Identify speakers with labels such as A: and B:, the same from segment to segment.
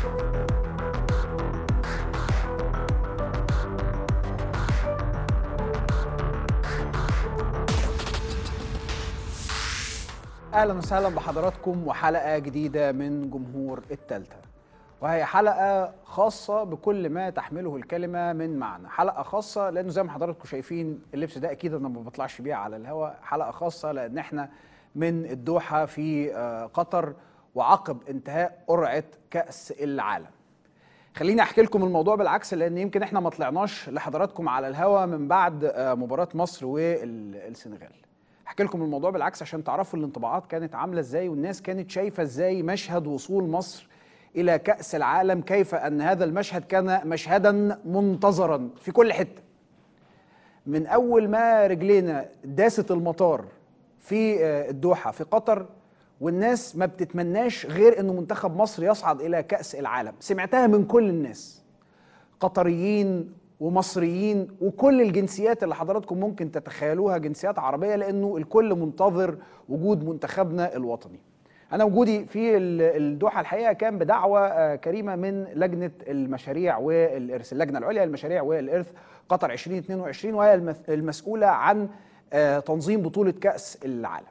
A: اهلا وسهلا بحضراتكم وحلقه جديده من جمهور التالتة وهي حلقه خاصه بكل ما تحمله الكلمه من معنى حلقه خاصه لانه زي ما حضراتكم شايفين اللبس ده اكيد انا ما بطلعش بيه على الهواء حلقه خاصه لان احنا من الدوحه في آه، قطر وعقب انتهاء قرعه كاس العالم خليني احكي لكم الموضوع بالعكس لان يمكن احنا ما طلعناش لحضراتكم على الهوا من بعد آه، مباراه مصر والسنغال احكي لكم الموضوع بالعكس عشان تعرفوا الانطباعات كانت عامله ازاي والناس كانت شايفه ازاي مشهد وصول مصر الى كاس العالم كيف ان هذا المشهد كان مشهدا منتظرا في كل حته من اول ما رجلينا داست المطار في آه، الدوحه في قطر والناس ما بتتمناش غير انه منتخب مصر يصعد الى كاس العالم سمعتها من كل الناس قطريين ومصريين وكل الجنسيات اللي حضراتكم ممكن تتخيلوها جنسيات عربيه لانه الكل منتظر وجود منتخبنا الوطني. انا وجودي في ال- الدوحه الحقيقه كان بدعوه آه، كريمه من لجنه المشاريع والارث، اللجنه العليا للمشاريع والارث قطر 2022 وهي المث- المسؤوله عن آه، تنظيم بطوله كاس العالم.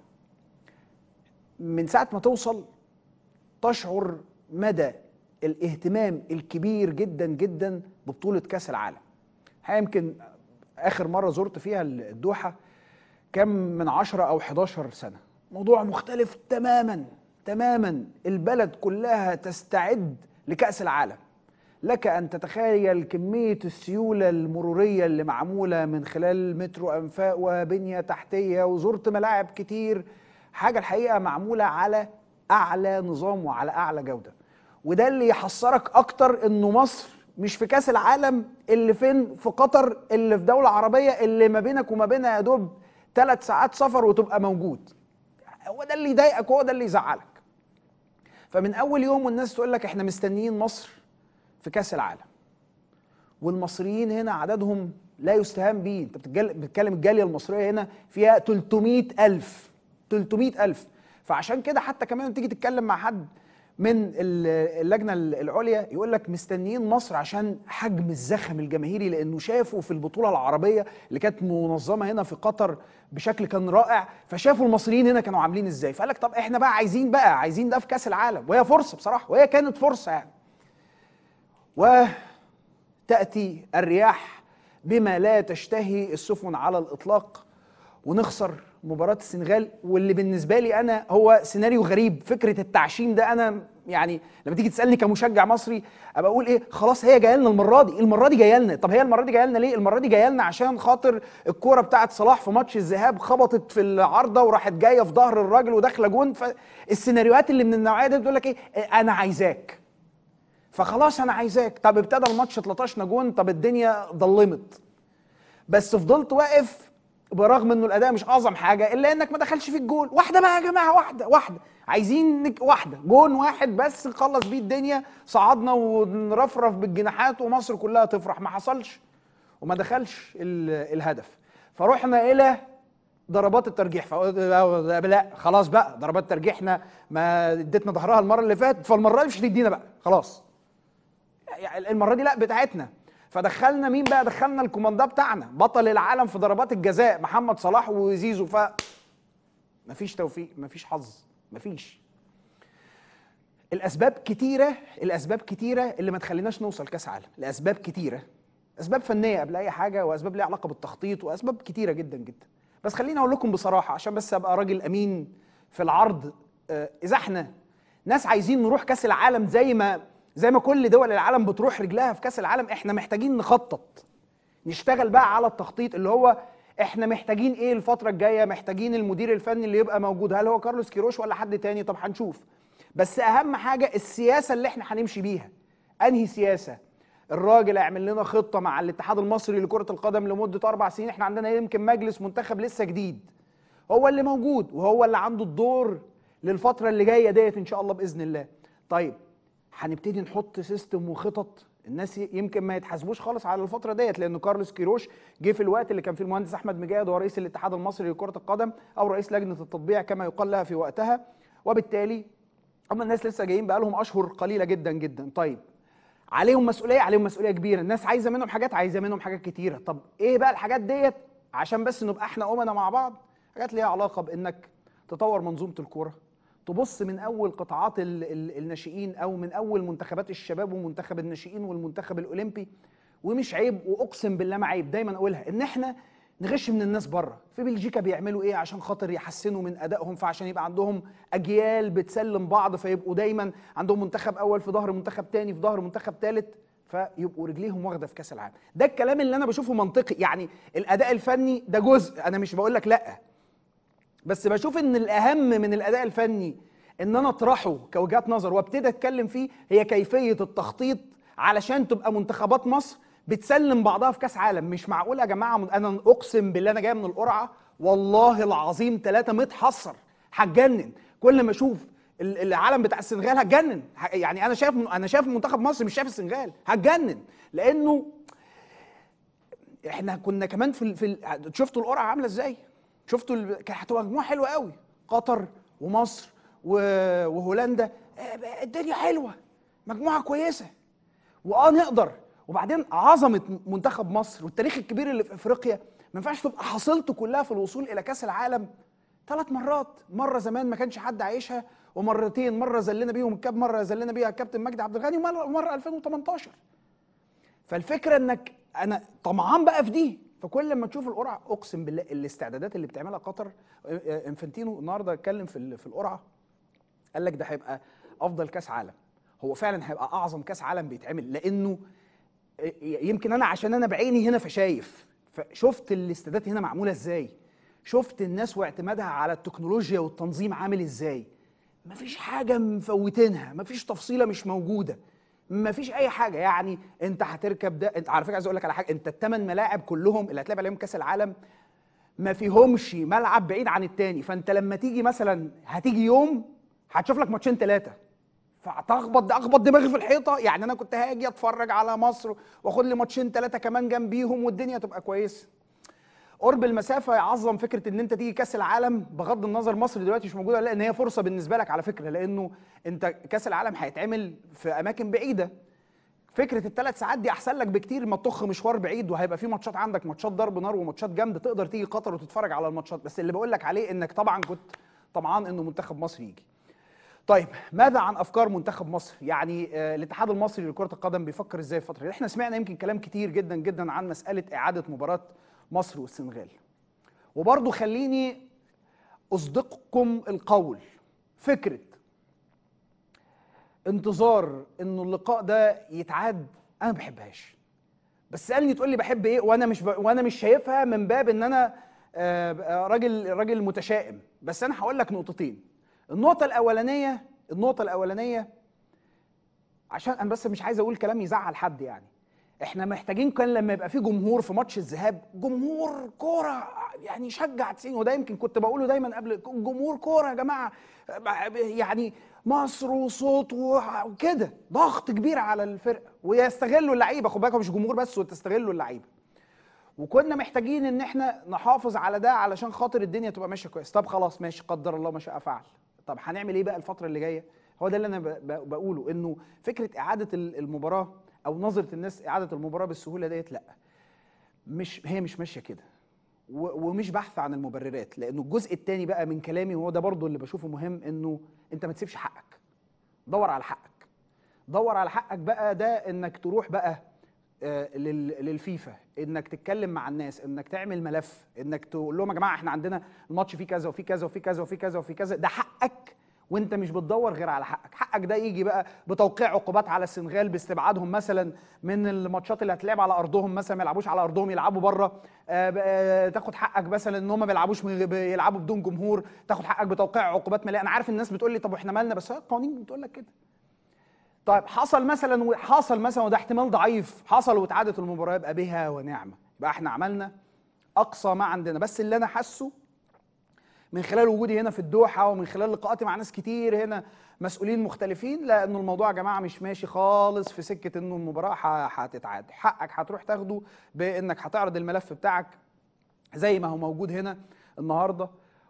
A: من ساعه ما توصل تشعر مدى الاهتمام الكبير جدا جدا ببطولة كأس العالم الحقيقة يمكن آخر مرة زرت فيها الدوحة كان من 10 أو 11 سنة موضوع مختلف تماما تماما البلد كلها تستعد لكأس العالم لك أن تتخيل كمية السيولة المرورية اللي معمولة من خلال مترو أنفاق وبنية تحتية وزرت ملاعب كتير حاجة الحقيقة معمولة على أعلى نظام وعلى أعلى جودة وده اللي يحسرك أكتر إنه مصر مش في كأس العالم اللي فين في قطر اللي في دولة عربية اللي ما بينك وما بينها يا دوب ثلاث ساعات سفر وتبقى موجود هو ده اللي يضايقك وهو ده اللي يزعلك فمن أول يوم والناس تقول لك إحنا مستنيين مصر في كأس العالم والمصريين هنا عددهم لا يستهان به انت بتتجل- بتتكلم الجاليه المصريه هنا فيها 300 الف 300 الف فعشان كده حتى كمان لما تيجي تتكلم مع حد من ال- اللجنه العليا يقول لك مستنيين مصر عشان حجم الزخم الجماهيري لانه شافوا في البطوله العربيه اللي كانت منظمه هنا في قطر بشكل كان رائع فشافوا المصريين هنا كانوا عاملين ازاي فقال لك طب احنا بقى عايزين بقى عايزين ده في كاس العالم وهي فرصه بصراحه وهي كانت فرصه يعني وتأتي الرياح بما لا تشتهي السفن على الإطلاق ونخسر مباراة السنغال واللي بالنسبة لي أنا هو سيناريو غريب فكرة التعشيم ده أنا يعني لما تيجي تسألني كمشجع مصري أبقى أقول إيه خلاص هي جاية لنا المرة دي المرة دي جاية لنا طب هي المرة دي جاية لنا ليه المرة دي جاية لنا عشان خاطر الكورة بتاعت صلاح في ماتش الذهاب خبطت في العارضة وراحت جاية في ظهر الراجل وداخلة جون فالسيناريوهات اللي من النوعية دي بتقول لك إيه أنا عايزاك فخلاص انا عايزاك طب ابتدى الماتش 13 جون طب الدنيا ضلمت بس فضلت واقف برغم انه الاداء مش اعظم حاجه الا انك ما دخلش في الجول واحده بقى يا جماعه واحده واحده عايزين نك واحده جون واحد بس نخلص بيه الدنيا صعدنا ونرفرف بالجناحات ومصر كلها تفرح ما حصلش وما دخلش ال- الهدف فرحنا الى ضربات الترجيح فقلت لا لا، خلاص بقى ضربات ترجيحنا ما اديتنا ظهرها المره اللي فاتت فالمره دي مش هتدينا بقى خلاص يعني المره دي لا بتاعتنا فدخلنا مين بقى دخلنا الكوماندا بتاعنا بطل العالم في ضربات الجزاء محمد صلاح وزيزو ف مفيش توفيق مفيش حظ مفيش الاسباب كتيره الاسباب كتيره اللي ما تخليناش نوصل كاس عالم الاسباب كتيره اسباب فنيه قبل اي حاجه واسباب ليها علاقه بالتخطيط واسباب كتيره جدا جدا بس خليني اقول لكم بصراحه عشان بس ابقى راجل امين في العرض آه، اذا احنا ناس عايزين نروح كاس العالم زي ما زي ما كل دول العالم بتروح رجلها في كاس العالم احنا محتاجين نخطط نشتغل بقى على التخطيط اللي هو احنا محتاجين ايه الفترة الجاية محتاجين المدير الفني اللي يبقى موجود هل هو كارلوس كيروش ولا حد تاني طب هنشوف بس اهم حاجة السياسة اللي احنا هنمشي بيها انهي سياسة الراجل هيعمل لنا خطة مع الاتحاد المصري لكرة القدم لمدة اربع سنين احنا عندنا يمكن مجلس منتخب لسه جديد هو اللي موجود وهو اللي عنده الدور للفترة اللي جاية ديت ان شاء الله باذن الله طيب هنبتدي نحط سيستم وخطط الناس يمكن ما يتحاسبوش خالص على الفتره ديت لان كارلوس كيروش جه في الوقت اللي كان فيه المهندس احمد مجاهد هو رئيس الاتحاد المصري لكره القدم او رئيس لجنه التطبيع كما يقال لها في وقتها وبالتالي هم الناس لسه جايين بقالهم اشهر قليله جدا جدا طيب عليهم مسؤوليه عليهم مسؤوليه كبيره الناس عايزه منهم حاجات عايزه منهم حاجات كتيره طب ايه بقى الحاجات ديت عشان بس نبقى احنا امنا مع بعض حاجات ليها علاقه بانك تطور منظومه الكوره تبص من اول قطاعات ال- ال- الناشئين او من اول منتخبات الشباب ومنتخب الناشئين والمنتخب الاولمبي ومش عيب واقسم بالله ما عيب دايما اقولها ان احنا نغش من الناس بره في بلجيكا بيعملوا ايه عشان خاطر يحسنوا من ادائهم فعشان يبقى عندهم اجيال بتسلم بعض فيبقوا دايما عندهم منتخب اول في ظهر منتخب تاني في ظهر منتخب ثالث فيبقوا رجليهم واخده في كاس العالم ده الكلام اللي انا بشوفه منطقي يعني الاداء الفني ده جزء انا مش بقول لك لا بس بشوف ان الاهم من الاداء الفني ان انا اطرحه كوجهات نظر وابتدي اتكلم فيه هي كيفيه التخطيط علشان تبقى منتخبات مصر بتسلم بعضها في كاس عالم مش معقول يا جماعه من- انا اقسم بالله انا جاي من القرعه والله العظيم ثلاثه متحسر هتجنن كل ما اشوف ال- العالم بتاع السنغال هتجنن ه- يعني انا شايف انا شايف منتخب مصر مش شايف السنغال هتجنن لانه احنا كنا كمان في ال... في ال... شفتوا القرعه عامله ازاي شفتوا ال... كانت هتبقى مجموعه حلوه قوي قطر ومصر و... وهولندا آه، الدنيا حلوه مجموعه كويسه واه نقدر وبعدين عظمه منتخب مصر والتاريخ الكبير اللي في افريقيا ما ينفعش تبقى حصيلته كلها في الوصول الى كاس العالم ثلاث مرات مره زمان ما كانش حد عايشها ومرتين مره زلنا بيهم الكاب مره زلنا بيها الكابتن مجدي عبد الغني ومره ومرة 2018 فالفكره انك انا طمعان بقى في دي فكل ما تشوف القرعه اقسم بالله الاستعدادات اللي بتعملها قطر انفانتينو النهارده اتكلم في ال- في القرعه قال لك ده هيبقى افضل كاس عالم هو فعلا هيبقى اعظم كاس عالم بيتعمل لانه يمكن انا عشان انا بعيني هنا فشايف فشفت الاستادات هنا معموله ازاي شفت الناس واعتمادها على التكنولوجيا والتنظيم عامل ازاي مفيش حاجه مفوتينها مفيش تفصيله مش موجوده مفيش اي حاجه يعني انت هتركب ده انت على فكره عايز اقول لك على حاجه انت الثمان ملاعب كلهم اللي هتلعب عليهم كاس العالم ما فيهمش ملعب بعيد عن التاني فانت لما تيجي مثلا هتيجي يوم هتشوف لك ماتشين ثلاثه فتخبط اخبط دماغي في الحيطه يعني انا كنت هاجي اتفرج على مصر واخد لي ماتشين ثلاثه كمان جنبيهم والدنيا تبقى كويسه قرب المسافه يعظم فكره ان انت تيجي كاس العالم بغض النظر مصر دلوقتي مش موجوده لا ان هي فرصه بالنسبه لك على فكره لانه انت كاس العالم هيتعمل في اماكن بعيده فكره الثلاث ساعات دي احسن لك بكتير ما تطخ مشوار بعيد وهيبقى في ماتشات عندك ماتشات ضرب نار وماتشات جامده تقدر تيجي قطر وتتفرج على الماتشات بس اللي بقول لك عليه انك طبعا كنت طمعان انه منتخب مصر يجي طيب ماذا عن افكار منتخب مصر يعني آه الاتحاد المصري لكره القدم بيفكر ازاي الفتره دي احنا سمعنا يمكن كلام كتير جدا جدا عن مساله اعاده مباراه مصر والسنغال وبرضه خليني اصدقكم القول فكره انتظار انه اللقاء ده يتعاد انا ما بحبهاش بس سالني تقول لي بحب ايه وانا مش ب... وانا مش شايفها من باب ان انا آه، راجل راجل متشائم بس انا هقول لك نقطتين النقطه الاولانيه النقطه الاولانيه عشان انا بس مش عايز اقول كلام يزعل حد يعني احنا محتاجين كان لما يبقى في جمهور في ماتش الذهاب جمهور كوره يعني يشجع 90 وده يمكن كنت بقوله دايما قبل جمهور كوره يا جماعه يعني مصر وصوت وكده ضغط كبير على الفرقه ويستغلوا اللعيبه خد بالك مش جمهور بس وتستغلوا اللعيبه وكنا محتاجين ان احنا نحافظ على ده علشان خاطر الدنيا تبقى ماشيه كويس طب خلاص ماشي قدر الله ما شاء فعل طب هنعمل ايه بقى الفتره اللي جايه هو ده اللي انا ب- ب- بقوله انه فكره اعاده ال- المباراه او نظره الناس اعاده المباراه بالسهوله ديت لا مش هي مش ماشيه كده و- ومش بحث عن المبررات لانه الجزء الثاني بقى من كلامي وهو ده برضو اللي بشوفه مهم انه انت ما تسيبش حقك دور على حقك دور على حقك بقى ده انك تروح بقى آه، لل- للفيفا انك تتكلم مع الناس انك تعمل ملف انك تقول لهم يا جماعه احنا عندنا الماتش فيه كذا وفيه كذا وفيه كذا وفيه كذا وفيه كذا ده حقك وانت مش بتدور غير على حقك حقك ده يجي بقى بتوقيع عقوبات على السنغال باستبعادهم مثلا من الماتشات اللي هتلعب على ارضهم مثلا ما يلعبوش على ارضهم يلعبوا بره آه، ب- آه، تاخد حقك مثلا ان هم ما بيلعبوش من- بيلعبوا بدون جمهور تاخد حقك بتوقيع عقوبات ماليه انا عارف الناس بتقول لي طب واحنا مالنا بس هي القوانين بتقول لك كده طيب حصل مثلا حصل مثلا وده احتمال ضعيف حصل واتعادت المباراه يبقى بها ونعمه يبقى احنا عملنا اقصى ما عندنا بس اللي انا حاسه من خلال وجودي هنا في الدوحه ومن خلال لقاءاتي مع ناس كتير هنا مسؤولين مختلفين لانه الموضوع يا جماعه مش ماشي خالص في سكه انه المباراه ح- هتتعاد حقك هتروح تاخده بانك هتعرض الملف بتاعك زي ما هو موجود هنا النهارده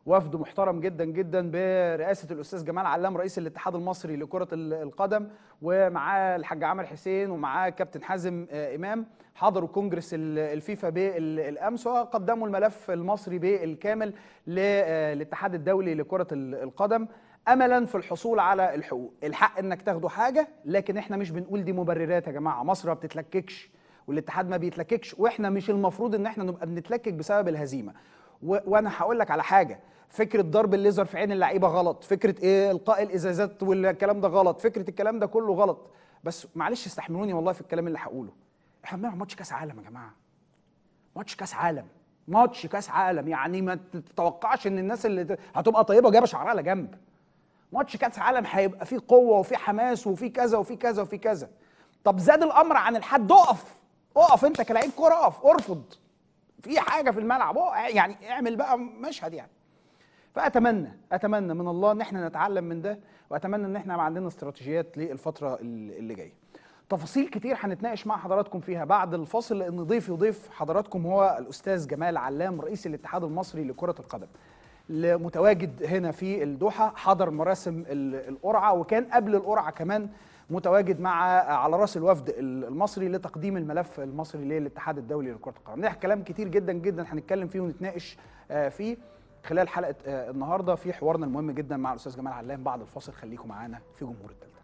A: وفد محترم جدا جدا برئاسه الاستاذ جمال علام رئيس الاتحاد المصري لكره ال- القدم ومعاه الحاج عامر حسين ومعاه كابتن حازم آه، امام حضروا كونجرس ال- الفيفا بالامس وقدموا الملف المصري بالكامل للاتحاد الدولي لكره ال- القدم املا في الحصول على الحقوق الحق انك تاخدوا حاجه لكن احنا مش بنقول دي مبررات يا جماعه مصر ما بتتلككش والاتحاد ما بيتلككش واحنا مش المفروض ان احنا نبقى بنتلكك بسبب الهزيمه و... وانا هقول لك على حاجه فكره ضرب الليزر في عين اللعيبه غلط فكره ايه القاء الازازات والكلام ده غلط فكره الكلام ده كله غلط بس معلش استحملوني والله في الكلام اللي هقوله احنا بنلعب ماتش كاس عالم يا جماعه ماتش كاس عالم ماتش كاس عالم يعني ما تتوقعش ان الناس اللي ت- هتبقى طيبه جايبه شعرها على جنب ماتش كاس عالم هيبقى فيه قوه وفيه حماس وفيه كذا وفيه كذا وفيه كذا طب زاد الامر عن الحد اقف اقف انت كلاعب كوره اقف ارفض في حاجه في الملعب اقف يعني اعمل بقى مشهد يعني فاتمنى اتمنى من الله ان احنا نتعلم من ده واتمنى ان احنا يبقى عندنا استراتيجيات للفتره ال- اللي جايه تفاصيل كتير هنتناقش مع حضراتكم فيها بعد الفاصل لان ضيفي وضيف حضراتكم هو الاستاذ جمال علام رئيس الاتحاد المصري لكره القدم متواجد هنا في الدوحه حضر مراسم ال- القرعه وكان قبل القرعه كمان متواجد مع على راس الوفد ال- المصري لتقديم الملف المصري للاتحاد الدولي لكره القدم ده كلام كتير جدا جدا هنتكلم فيه ونتناقش آه، فيه خلال حلقه آه، النهارده في حوارنا المهم جدا مع الاستاذ جمال علام بعد الفاصل خليكم معانا في جمهور التالتة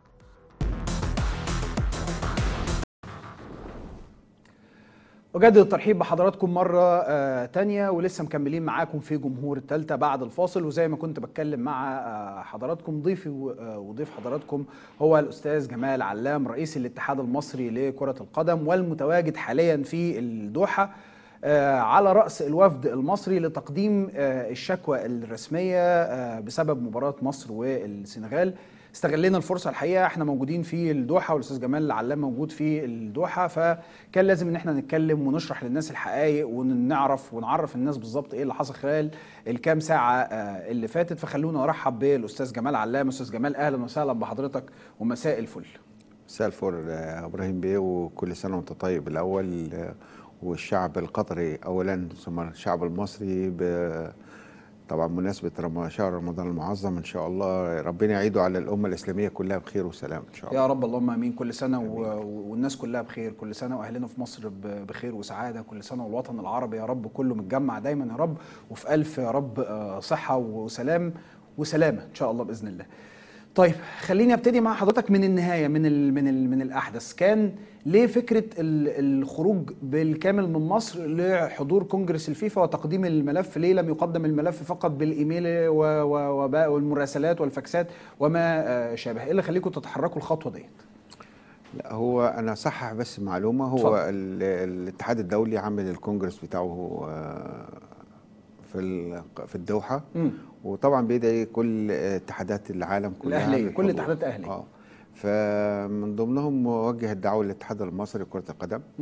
A: أجدد الترحيب بحضراتكم مرة آه تانية ولسه مكملين معاكم في جمهور التالتة بعد الفاصل وزي ما كنت بتكلم مع آه حضراتكم ضيفي و- آه وضيف حضراتكم هو الأستاذ جمال علام رئيس الاتحاد المصري لكرة القدم والمتواجد حاليا في الدوحة آه على رأس الوفد المصري لتقديم آه الشكوى الرسمية آه بسبب مباراة مصر والسنغال استغلينا الفرصه الحقيقه احنا موجودين في الدوحه والاستاذ جمال العلام موجود في الدوحه فكان لازم ان احنا نتكلم ونشرح للناس الحقائق ونعرف ونعرف الناس بالظبط ايه اللي حصل خلال الكام ساعه آه، اللي فاتت فخلونا ارحب بالاستاذ جمال علام استاذ جمال اهلا وسهلا بحضرتك ومساء الفل
B: مساء الفل يا ابراهيم بيه وكل سنه وانت طيب الاول آه، والشعب القطري اولا ثم الشعب المصري ب- طبعا بمناسبه رم- شهر رمضان المعظم ان شاء الله ربنا يعيده على الامه الاسلاميه كلها بخير وسلام ان شاء الله
A: يا رب اللهم امين كل سنه و... والناس كلها بخير كل سنه واهلنا في مصر ب... بخير وسعاده كل سنه والوطن العربي يا رب كله متجمع دايما يا رب وفي الف يا رب آه، صحه وسلام وسلامه ان شاء الله باذن الله طيب خليني ابتدي مع حضرتك من النهايه من ال من ال من الاحدث كان ليه فكره ال- الخروج بالكامل من مصر لحضور كونجرس الفيفا وتقديم الملف ليه لم يقدم الملف فقط بالايميل و- و- وباقي والمراسلات والفاكسات وما آه، شابه ايه اللي خليكم تتحركوا الخطوه ديت
B: لا هو انا صحح بس معلومه هو
A: اتفضل.
B: ال- الاتحاد الدولي عامل الكونجرس بتاعه آه، في ال- في الدوحه
A: مم.
B: وطبعا بيدعي كل اتحادات العالم كلها
A: الأهلية،
B: للحضور.
A: كل الاتحادات الأهلية.
B: اه فمن ضمنهم موجه الدعوه للاتحاد المصري لكره القدم
A: مم.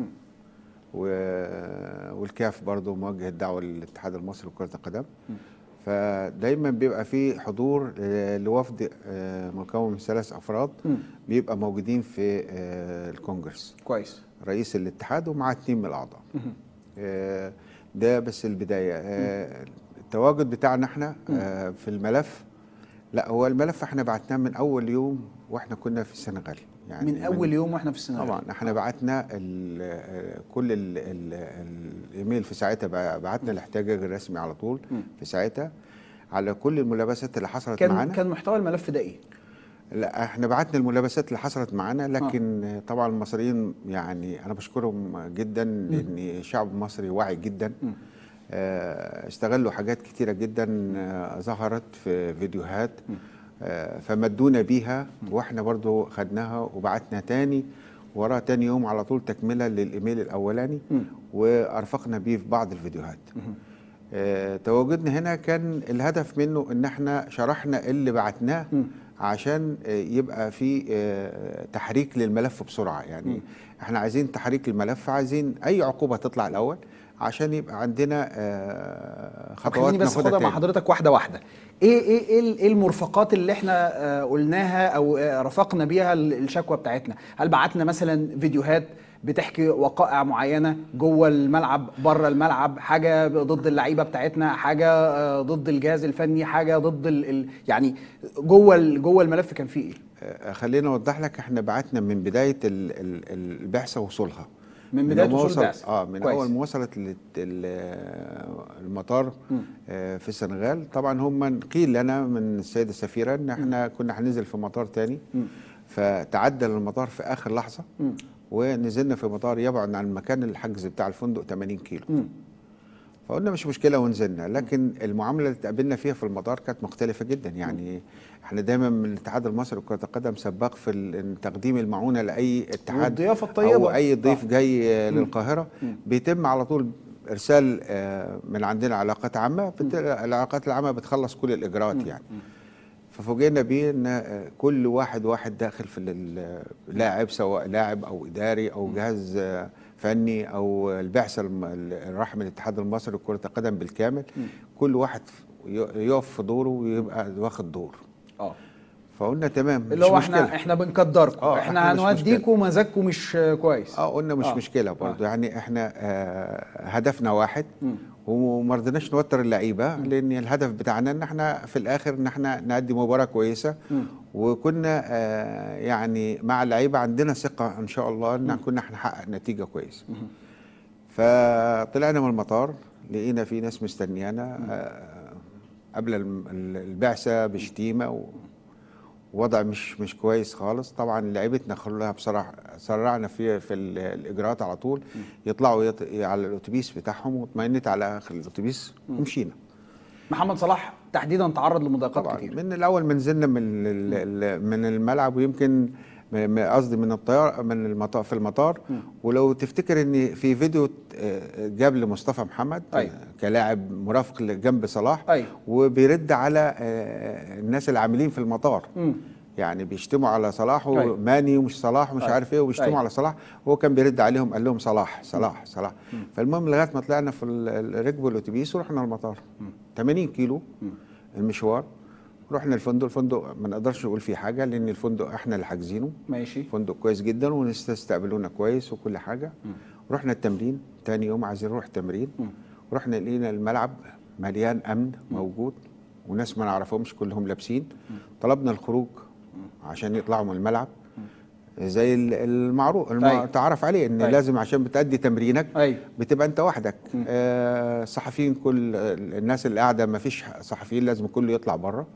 B: و- والكاف برضه موجه الدعوه للاتحاد المصري لكره القدم
A: مم.
B: فدايما بيبقى في حضور ل- لوفد آه، مكون من ثلاث افراد
A: مم.
B: بيبقى موجودين في آه، الكونجرس
A: كويس
B: رئيس الاتحاد ومعاه اثنين من الاعضاء
A: مهم.
B: آه، ده بس البدايه آه، التواجد بتاعنا احنا آه، في الملف لا هو الملف احنا بعتناه من اول يوم واحنا كنا في السنغال يعني
A: من اول يوم واحنا في السنغال
B: طبعا احنا بعتنا ال- آه، كل ال- ال- الايميل في ساعتها بع- بعتنا الاحتجاج الرسمي على طول
A: مم.
B: في ساعتها على كل الملابسات اللي حصلت
A: كان
B: معانا
A: كان محتوى الملف ده ايه؟
B: لا احنا بعتنا الملابسات اللي حصلت معانا لكن آه. طبعا المصريين يعني انا بشكرهم جدا لان الشعب المصري واعي جدا
A: مم.
B: آه، استغلوا حاجات كتيره جدا آه، ظهرت في فيديوهات آه، فمدونا بيها واحنا برضو خدناها وبعتنا تاني وراه تاني يوم على طول تكمله للايميل الاولاني
A: مم.
B: وارفقنا بيه في بعض الفيديوهات
A: مهم.
B: آه، تواجدنا هنا كان الهدف منه ان احنا شرحنا اللي بعتناه
A: مم.
B: عشان آه، يبقى في آه، تحريك للملف بسرعه يعني
A: مم.
B: احنا عايزين تحريك الملف عايزين اي عقوبه تطلع الاول عشان يبقى عندنا آه،
A: طب
B: خطوات
A: خليني بس
B: ناخدها
A: اخدها مع
B: تاني.
A: حضرتك واحده واحده ايه ايه ايه ال- ايه المرفقات اللي احنا آه، قلناها او آه، رافقنا بيها ال- الشكوى بتاعتنا هل بعتنا مثلا فيديوهات بتحكي وقائع معينه جوه الملعب بره الملعب حاجه ضد اللعيبه بتاعتنا حاجه آه، ضد الجهاز الفني حاجه ضد ال ال يعني جوه ال- جوه الملف كان فيه ايه
B: آه، خليني اوضح لك احنا بعتنا من بدايه ال- ال- البعثه وصولها
A: من بدايه
B: لما
A: وصول
B: وصل-
A: البعثه
B: اه من
A: كويس.
B: اول ما وصلت لل- ال- المطار آه في السنغال طبعا هم قيل لنا من السيده السفيره ان احنا كنا هننزل في مطار تاني فتعدل المطار في اخر لحظه ونزلنا في مطار يبعد عن مكان الحجز بتاع الفندق 80 كيلو
A: مم.
B: فقلنا مش مشكله ونزلنا لكن المعامله اللي اتقابلنا فيها في المطار كانت مختلفه جدا يعني احنا دايما من الاتحاد المصري لكره القدم سباق في ال- تقديم المعونه لاي اتحاد
A: والضيافة الطيبة.
B: او اي ضيف
A: آه.
B: جاي آه، للقاهره بيتم على طول ارسال آه، من عندنا علاقات عامه بت- العلاقات العامه بتخلص كل الاجراءات يعني ففوجئنا بيه ان آه، كل واحد واحد داخل في ال- اللاعب سواء لاعب او اداري او جهاز آه، فني او البعثه الم- اللي راح من الاتحاد المصري لكره القدم بالكامل كل واحد ي- يقف في دوره ويبقى واخد دور
A: اه
B: فقلنا تمام
A: اللي
B: مش
A: هو احنا
B: مشكلة.
A: احنا بنقدركم
B: آه،
A: احنا
B: إحنا مش
A: هنوديكم مزاجكم مش آه، كويس
B: اه قلنا مش
A: آه.
B: آه. مشكله برضه آه. يعني احنا آه هدفنا واحد وما رضيناش نوتر اللعيبه لان الهدف بتاعنا ان احنا في الاخر ان احنا نأدي مباراه كويسه وكنا آه يعني مع اللعيبه عندنا ثقه ان شاء الله ان كنا هنحقق نتيجه كويسه فطلعنا من المطار لقينا في ناس مستنيانا آه قبل الم- ال- البعثه بشتيمه و وضع مش مش كويس خالص طبعا لعيبتنا خلوها بصراحه سرعنا في في ال- الاجراءات على طول يطلعوا يط... على الاتوبيس بتاعهم واطمئنت على اخر الاتوبيس ومشينا
A: محمد صلاح تحديدا تعرض لمضايقات
B: طبعا
A: كتير
B: من الاول ما نزلنا من ال- ال- من الملعب ويمكن م- م- قصدي من الطيار من المطار في المطار ولو تفتكر ان في فيديو آه، جاب لمصطفى محمد
A: أيوة.
B: آه، كلاعب مرافق جنب صلاح
A: أيوة.
B: وبيرد على آه، الناس اللي عاملين في المطار
A: مم.
B: يعني بيشتموا على صلاح
A: أيوة.
B: وماني ومش صلاح ومش
A: أيوة.
B: عارف ايه وبيشتموا
A: أيوة.
B: على صلاح هو كان بيرد عليهم قال لهم صلاح صلاح صلاح فالمهم لغايه ما طلعنا في ال- ال- ركبوا الاتوبيس ورحنا المطار 80 كيلو المشوار رحنا الفندق الفندق ما نقدرش نقول فيه حاجه لان الفندق احنا اللي حاجزينه
A: ماشي
B: فندق كويس جدا ونستقبلونا كويس وكل حاجه رحنا التمرين تاني يوم عايزين نروح تمرين رحنا لقينا الملعب مليان امن موجود وناس ما نعرفهمش كلهم لابسين طلبنا الخروج عشان يطلعوا من الملعب زي ال- المعروف
A: أيوة.
B: المتعارف عليه ان
A: أيوة.
B: لازم عشان بتأدي تمرينك
A: ايوه
B: بتبقى انت وحدك آه صحفيين كل الناس اللي قاعده ما فيش صحفيين لازم كله يطلع بره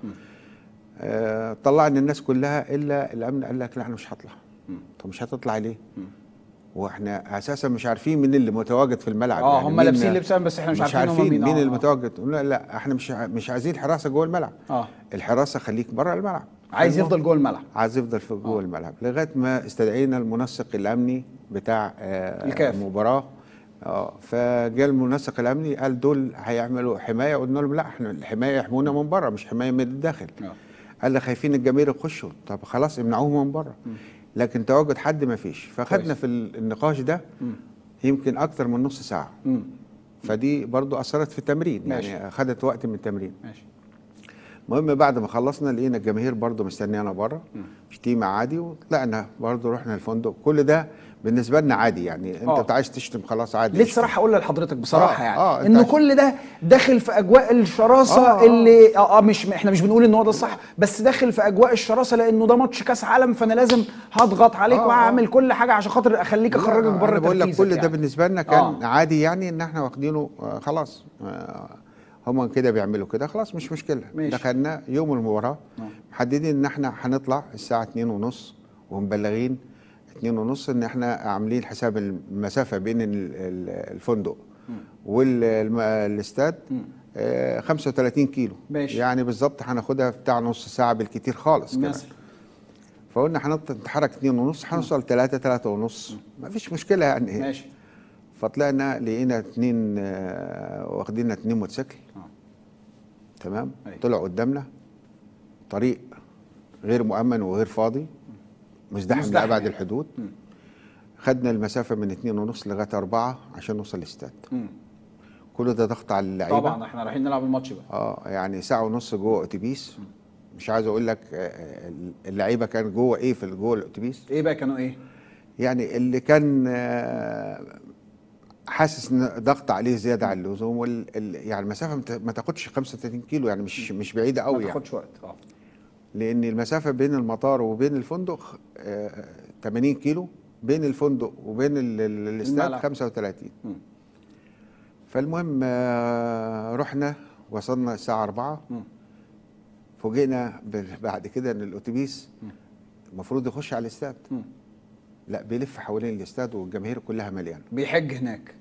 B: آه طلعنا الناس كلها الا الامن قال لك لا انا مش هطلع طب مش هتطلع ليه واحنا اساسا مش عارفين مين اللي متواجد في الملعب
A: اه
B: يعني
A: هم
B: مين-
A: لابسين لبس بس احنا مش,
B: مش
A: عارفين, هم
B: عارفين
A: مين
B: مين
A: آه،
B: اللي
A: آه.
B: متواجد لا لا احنا مش ع- مش عايزين حراسه جوه الملعب
A: اه
B: الحراسه خليك بره الملعب
A: عايز
B: المهم-
A: يفضل جوه الملعب
B: عايز يفضل في جوه الملعب لغايه ما استدعينا المنسق الامني بتاع آه
A: الكاف.
B: المباراه اه فجاء المنسق الامني قال دول هيعملوا حمايه قلنا لهم لا احنا الحمايه يحمونا من بره مش حمايه من الداخل
A: آه.
B: قال لي خايفين الجماهير يخشوا طب خلاص امنعوهم من بره لكن تواجد حد ما فيش فخدنا
A: كويس.
B: في ال- النقاش ده يمكن اكتر من نص ساعه
A: مم.
B: فدي برضو اثرت في التمرين
A: ماشي.
B: يعني خدت وقت من التمرين
A: ماشي
B: المهم بعد ما خلصنا لقينا الجماهير برضو مستنيانا بره شتيمه عادي وطلعنا برضو رحنا الفندق كل ده بالنسبه لنا عادي يعني انت
A: آه.
B: انت عايز تشتم خلاص عادي
A: ليه
B: اشتم.
A: الصراحه اقول لحضرتك بصراحه
B: آه،
A: يعني
B: آه، أنت
A: انه
B: عشان-
A: كل ده داخل في اجواء الشراسه
B: آه، آه.
A: اللي اه, آه مش احنا مش بنقول ان هو ده الصح بس داخل في اجواء الشراسه لانه ده ماتش كاس عالم فانا لازم هضغط عليك
B: آه، آه.
A: واعمل كل حاجه عشان خاطر اخليك
B: لا،
A: اخرجك بره
B: انا بقول لك
A: تركيزك
B: كل ده
A: يعني.
B: بالنسبه لنا كان
A: آه.
B: آه. عادي يعني ان احنا واخدينه آه خلاص آه هم كده بيعملوا كده خلاص مش مشكله
A: ماشي.
B: دخلنا يوم المباراه
A: آه.
B: محددين ان احنا هنطلع الساعه 2 ونص ومبلغين 2 ونص ان احنا عاملين حساب المسافه بين ال- ال- الفندق والاستاد آه 35 كيلو
A: ماشي.
B: يعني بالظبط هناخدها بتاع نص ساعه بالكتير خالص كمان
A: مثلا
B: فقلنا هنط- نتحرك 2 ونص هنوصل 3 3 ونص ما فيش مشكله يعني
A: ماشي
B: فطلعنا لقينا اتنين آه، واخدين اتنين موتوسيكل
A: آه.
B: تمام
A: أيوة.
B: طلعوا قدامنا طريق غير مؤمن وغير فاضي مزدحم
A: مزدحم
B: لأبعد
A: يعني.
B: الحدود خدنا المسافة من اتنين ونص لغاية أربعة عشان نوصل الاستاد
A: مم.
B: كل ده ضغط على اللعيبه
A: طبعا احنا رايحين نلعب الماتش بقى
B: اه يعني ساعه ونص جوه اتوبيس مش عايز اقول لك آه، اللعيبه كان جوه ايه في جوه الاتوبيس
A: ايه بقى كانوا ايه
B: يعني اللي كان آه، حاسس ان ضغط عليه زياده عن اللزوم وال... ال- يعني المسافه ما ت- ما تاخدش 35 كيلو يعني مش مش بعيده
A: ما
B: قوي يعني
A: تاخدش وقت اه
B: لان المسافه بين المطار وبين الفندق آه، 80 كيلو بين الفندق وبين ال- ال- الاستاد
A: الملعب.
B: 35
A: مم.
B: فالمهم آه، رحنا وصلنا الساعه 4
A: مم.
B: فوجئنا بال- بعد كده ان الاتوبيس المفروض يخش على الاستاد
A: مم.
B: لا بيلف حوالين الاستاد والجماهير كلها مليانه
A: بيحج هناك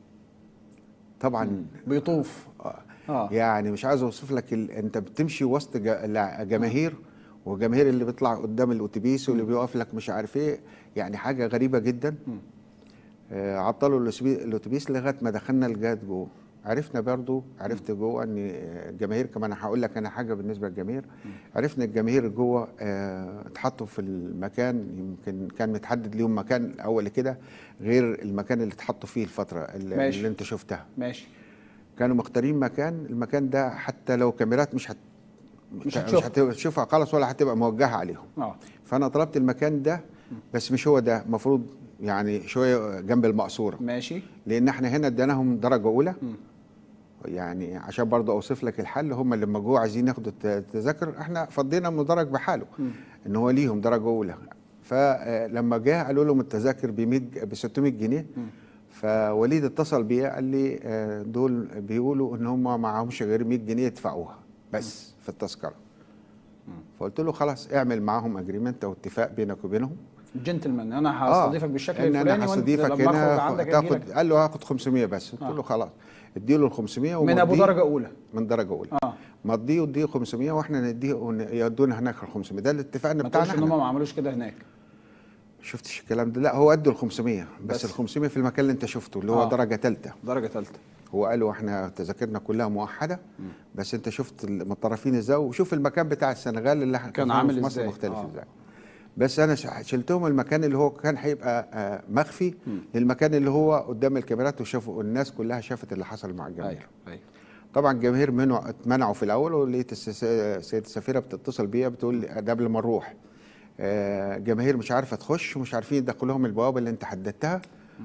B: طبعا
A: بيطوف
B: آه.
A: اه
B: يعني مش عايز اوصف لك ال... انت بتمشي وسط جا- لع- جماهير وجماهير اللي بيطلع قدام الاتوبيس واللي بيقف لك مش عارف ايه يعني حاجه غريبه جدا
A: مم.
B: آه عطلوا الأسبي- الاتوبيس لغايه ما دخلنا الجاد جوه عرفنا برضو عرفت جوه ان الجماهير كمان هقول لك انا حاجه بالنسبه للجماهير عرفنا الجماهير جوه آه، اتحطوا في المكان يمكن كان متحدد ليهم مكان اول كده غير المكان اللي اتحطوا فيه الفتره اللي,
A: ماشي.
B: اللي انت شفتها
A: ماشي
B: كانوا مختارين مكان المكان ده حتى لو كاميرات مش هت
A: مش
B: مش
A: هتشوفها.
B: هتشوفها خالص ولا هتبقى موجهه عليهم
A: اه
B: فانا طلبت المكان ده بس مش هو ده المفروض يعني شويه جنب المقصوره
A: ماشي
B: لان احنا هنا اديناهم درجه اولى
A: مم.
B: يعني عشان برضه اوصف لك الحل هم اللي لما جوه عايزين ياخدوا الت- التذاكر احنا فضينا مدرج بحاله
A: مم.
B: ان هو ليهم درجه اولى فلما جه قالوا لهم التذاكر ب 100 ب 600 جنيه
A: مم.
B: فوليد اتصل بيا قال لي آه، دول بيقولوا ان هم معهمش غير 100 جنيه يدفعوها بس في التذكره فقلت له خلاص اعمل معاهم اجريمنت او اتفاق بينك وبينهم
A: جنتلمان انا
B: آه،
A: هستضيفك بالشكل
B: إن
A: الفلاني
B: انا
A: وانت
B: هستضيفك
A: لما اخرج
B: هنا
A: عندك
B: تاخد
A: أجيلك
B: قال له هاخد 500 بس قلت
A: آه.
B: له خلاص اديله ال 500
A: من ابو
B: ومضيه-
A: درجه اولى
B: من درجه اولى
A: اه
B: مضيه واديه 500 واحنا نديه ون- يدونا هناك ال 500 ده الاتفاق
A: ما
B: بتاعنا
A: تقولش ان هم
B: احنا
A: ما عملوش كده هناك
B: شفتش الكلام ده لا هو ادوا ال 500 بس,
A: بس.
B: ال 500 في المكان اللي انت شفته اللي هو
A: آه.
B: درجه ثالثه
A: درجه ثالثه
B: هو قالوا احنا تذاكرنا كلها موحده بس انت شفت المطرفين ازاي وشوف المكان بتاع السنغال اللي احنا
A: كان
B: كنا
A: عامل
B: في مصر
A: إزاي.
B: مختلف
A: آه.
B: ازاي بس انا ش- شلتهم المكان اللي هو كان هيبقى آه، مخفي للمكان اللي هو قدام الكاميرات وشافوا الناس كلها شافت اللي حصل مع الجماهير
A: ايوه ايوه
B: طبعا الجماهير منعوا اتمنعوا في الاول ولقيت الس- السيده السفيره بتتصل بيا بتقول لي ده قبل ما نروح آه، جماهير مش عارفه تخش ومش عارفين يدخلوا لهم البوابه اللي انت حددتها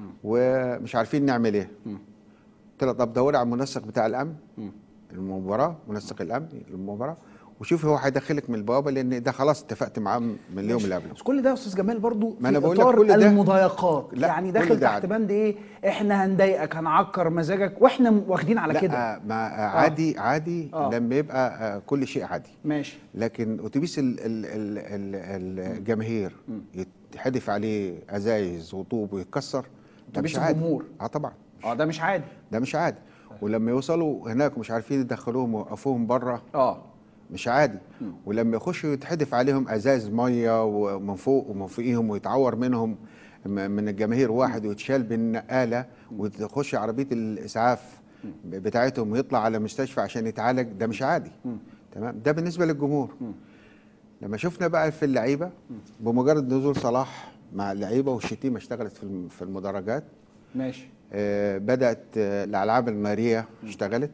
B: ومش عارفين نعمل ايه
A: مم.
B: قلت لها طب دوري على المنسق بتاع الامن
A: مم.
B: المباراه منسق الامن المباراه وشوفي هو هيدخلك من البوابه لان ده خلاص اتفقت معاه من اليوم اللي قبله
A: بس كل ده يا استاذ جمال برضو
B: ما
A: في
B: أنا بقول لك
A: اطار
B: كل ده-
A: المضايقات
B: لا،
A: يعني
B: كل
A: داخل
B: ده
A: تحت
B: عادي.
A: بند ايه احنا هنضايقك هنعكر مزاجك واحنا م- واخدين على كده
B: لا ما عادي عادي
A: آه.
B: لما يبقى آه، كل شيء عادي
A: ماشي
B: لكن اتوبيس ال- ال- ال- ال- الجماهير يتحدف عليه ازايز وطوب ويتكسر ده
A: أتوبيس
B: مش عادي
A: الجمهور.
B: اه طبعا
A: اه ده مش عادي
B: ده مش عادي ولما يوصلوا هناك ومش عارفين يدخلوهم ويوقفوهم بره
A: اه
B: مش عادي ولما يخشوا يتحدف عليهم ازاز ميه ومن فوق ومن فوقيهم ويتعور منهم م- من الجماهير واحد ويتشال بالنقاله وتخش عربيه الاسعاف بتاعتهم ويطلع على مستشفى عشان يتعالج ده مش عادي تمام ده بالنسبه للجمهور لما شفنا بقى في اللعيبه بمجرد نزول صلاح مع اللعيبه والشتيمه اشتغلت في الم- في المدرجات
A: ماشي
B: آه، بدات آه، الالعاب الناريه اشتغلت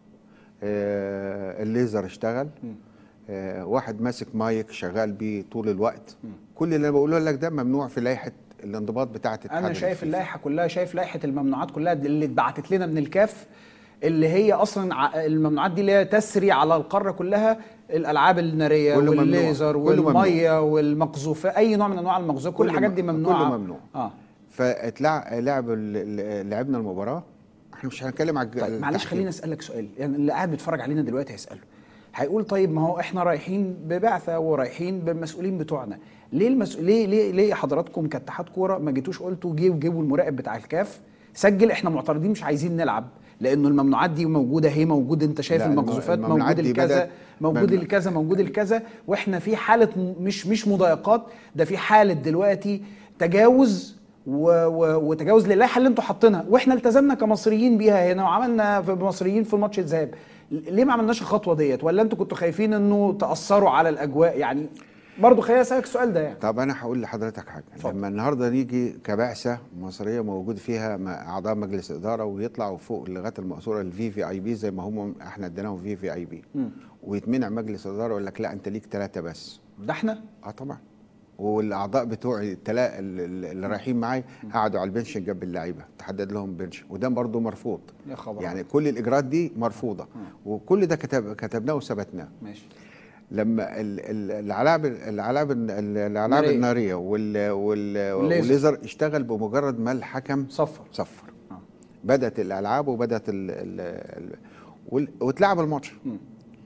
B: آه، الليزر اشتغل آه، واحد ماسك مايك شغال بيه طول الوقت كل اللي انا بقوله لك ده ممنوع في لائحه الانضباط بتاعه الاتحاد
A: انا شايف
B: الفيفا.
A: اللائحه كلها شايف لائحه الممنوعات كلها اللي اتبعتت لنا من الكاف اللي هي اصلا ع- الممنوعات دي اللي هي تسري على القاره كلها الالعاب الناريه
B: كله ممنوع.
A: والليزر
B: كله ممنوع.
A: والميه والمقذوفات اي نوع من انواع المقذوفات كل
B: كله
A: الحاجات دي
B: م-
A: ممنوعه
B: كله ممنوع.
A: اه
B: فاتلعب لعبوا ال- ال- لعبنا المباراه احنا مش هنتكلم على الج-
A: طيب معلش
B: التحكيم.
A: خليني اسالك سؤال يعني اللي قاعد بيتفرج علينا دلوقتي هيساله هيقول طيب ما هو احنا رايحين ببعثه ورايحين بالمسؤولين بتوعنا ليه المسؤول ليه ليه ليه حضراتكم كاتحاد كوره ما جيتوش قلتوا جيبوا جيبوا المراقب بتاع الكاف سجل احنا معترضين مش عايزين نلعب لانه الممنوعات دي موجوده هي موجوده انت شايف
B: لا، الم-
A: المقذوفات
B: الممنوعات
A: موجود
B: دي
A: الكذا
B: بدأت-
A: موجود
B: ممنوع.
A: الكذا موجود الكذا واحنا في حاله م- مش مش مضايقات ده في حاله دلوقتي تجاوز و و وتجاوز للائحه اللي انتوا حاطينها واحنا التزمنا كمصريين بيها هنا وعملنا في مصريين في ماتش الذهاب ليه ما عملناش الخطوه ديت ولا انتوا كنتوا خايفين انه تاثروا على الاجواء يعني برضه خليني اسالك السؤال ده يعني
B: طب انا هقول لحضرتك حاجه
A: اتفضل.
B: لما النهارده نيجي كبعثه مصريه موجود فيها م- اعضاء مجلس اداره ويطلعوا فوق لغايه المقصوره الفي في اي بي زي ما هم احنا اديناهم في في اي بي
A: مم.
B: ويتمنع مجلس اداره يقول لك لا انت ليك ثلاثه بس
A: ده احنا
B: اه طبعا والاعضاء بتوعي التلا... ال- ال- اللي رايحين معايا قعدوا على البنش جنب اللعيبه تحدد لهم بنش وده برضه مرفوض
A: يا خبر
B: يعني كل الاجراءات دي مرفوضه وكل ده كتب كتبناه وثبتناه
A: ماشي
B: لما ال- ال- الالعاب الالعاب الالعاب
A: النارية.
B: الناريه وال وال
A: والليزر.
B: والليزر اشتغل بمجرد ما الحكم
A: صفر
B: صفر
A: آه.
B: بدات الالعاب وبدات ال ال ال وال- واتلعب الماتش
A: مم.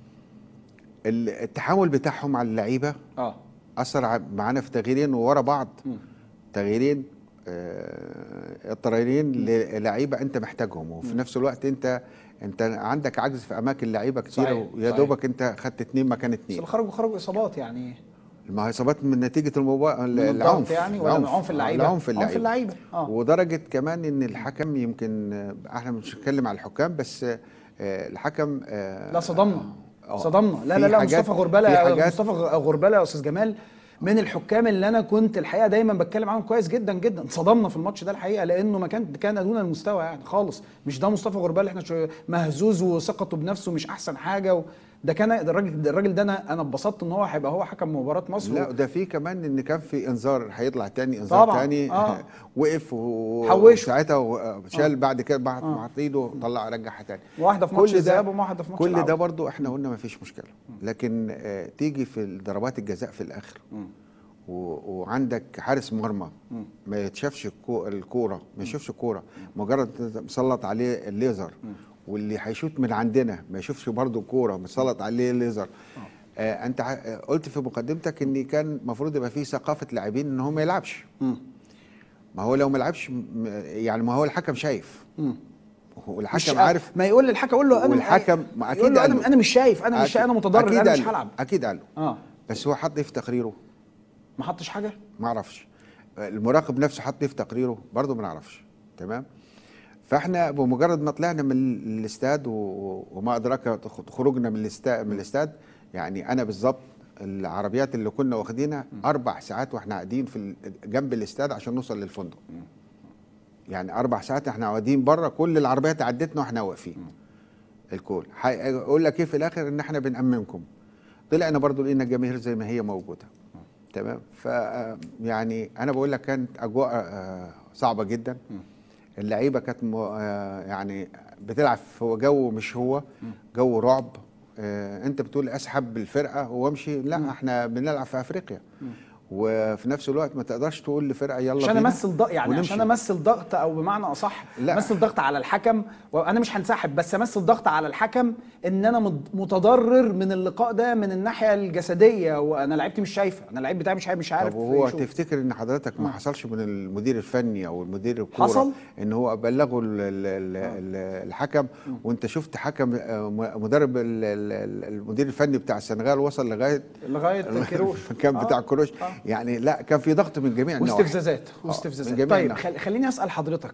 B: ال- التحامل بتاعهم على اللعيبه
A: اه
B: اثر ع- معانا في تغييرين ورا بعض
A: مم.
B: تغييرين آه، اضطراريين للعيبه انت محتاجهم وفي نفس الوقت انت انت عندك عجز في اماكن لعيبه كتيره
A: صحيح،
B: ويا
A: صحيح.
B: دوبك انت خدت اتنين مكان
A: بس
B: اتنين
A: اللي خرجوا خرجوا اصابات يعني
B: ما هي اصابات من نتيجه الموبا...
A: من الضغط
B: العنف
A: يعني ولا من عنف اللعيبه
B: العنف اللعيبه
A: اللعيبه اه
B: ودرجه كمان ان الحكم يمكن آه، احنا مش هنتكلم على الحكام بس آه، الحكم آه،
A: لا صدمنا
B: آه.
A: صدمنا لا
B: في
A: لا لا
B: حاجات-
A: مصطفى غربله
B: في حاجات-
A: مصطفى غربله يا استاذ جمال من الحكام اللي انا كنت الحقيقه دايما بتكلم عنهم كويس جدا جدا صدمنا في الماتش ده الحقيقه لانه ما كان كان دون المستوى يعني خالص مش ده مصطفى غربال احنا شو- مهزوز وثقته بنفسه مش احسن حاجه و ده كان ده الراجل ده الراجل ده انا انا اتبسطت ان هو هيبقى هو حكم مباراه مصر
B: لا ده في كمان ان كان في انذار هيطلع تاني انذار
A: طبعاً،
B: تاني
A: آه.
B: وقف و-
A: حوشه.
B: وساعتها و- شال بعد كده بعد
A: آه.
B: مع ايده طلع رجعها تاني
A: واحده في ماتش
B: كل ده-
A: الذهاب وواحده في ماتش
B: كل ده
A: العودة.
B: برضو احنا قلنا ما فيش مشكله لكن آه تيجي في ضربات الجزاء في الاخر
A: مم.
B: و- وعندك حارس مرمى
A: مم.
B: ما يتشافش الكو- الكوره ما يشوفش الكوره مجرد مسلط عليه الليزر واللي هيشوط من عندنا ما يشوفش برضه الكوره مسلط عليه الليزر آه انت ع- آه، قلت في مقدمتك ان كان المفروض يبقى في ثقافه لاعبين ان هو ما يلعبش
A: مم.
B: ما هو لو ما لعبش م- يعني ما هو الحكم شايف
A: مم.
B: والحكم
A: مش
B: عارف
A: ما يقول للحكم يقول له انا
B: والحكم ما
A: يقول
B: أكيد
A: له
B: قال
A: انا
B: له.
A: انا مش شايف انا مش
B: أكيد-
A: انا متضرر
B: أكيد
A: انا
B: قال
A: مش
B: له.
A: هلعب
B: اكيد قال له
A: اه
B: بس هو حط ايه في تقريره
A: ما حطش حاجه
B: ما اعرفش المراقب نفسه حط ايه في تقريره برضه ما نعرفش تمام فاحنا بمجرد ما طلعنا من ال- الاستاد و- وما ادراك خروجنا من الاستاد من الاستاد يعني انا بالظبط العربيات اللي كنا واخدينها اربع ساعات واحنا قاعدين في ال- جنب الاستاد عشان نوصل للفندق يعني اربع ساعات احنا قاعدين بره كل العربيات عدتنا واحنا واقفين الكل هيقول لك ايه في الاخر ان احنا بنأمنكم طلعنا برضو لقينا الجماهير زي ما هي موجوده تمام ف يعني انا بقول لك كانت اجواء آه، صعبه جدا اللعيبه كانت م- آه، يعني بتلعب في جو مش هو جو رعب آه، انت بتقول اسحب الفرقه وامشي لا احنا بنلعب في افريقيا وفي نفس الوقت ما تقدرش تقول لفرقه يلا
A: عشان
B: بينا
A: امثل ضغط يعني
B: ونمشي.
A: عشان امثل ضغط او بمعنى اصح
B: لا.
A: امثل ضغط على الحكم وانا مش هنسحب بس امثل ضغط على الحكم ان انا مد- متضرر من اللقاء ده من الناحيه الجسديه وانا لعيبتي مش شايفه انا اللعيب بتاعي مش عارف مش عارف
B: طب وهو
A: يشوف.
B: تفتكر ان حضرتك ما حصلش من المدير الفني او المدير الكوره
A: حصل؟
B: ان هو بلغوا ال ال ال ال الحكم وانت شفت حكم آه، م- مدرب ال- ال- ال- المدير الفني بتاع السنغال وصل لغايه
A: لغايه كيروش
B: كان
A: آه.
B: بتاع كروش
A: آه.
B: يعني لا كان في ضغط من جميع النواحي
A: واستفزازات
B: من
A: واستفزازات
B: جميع
A: طيب
B: النواحي.
A: خل... خليني اسال حضرتك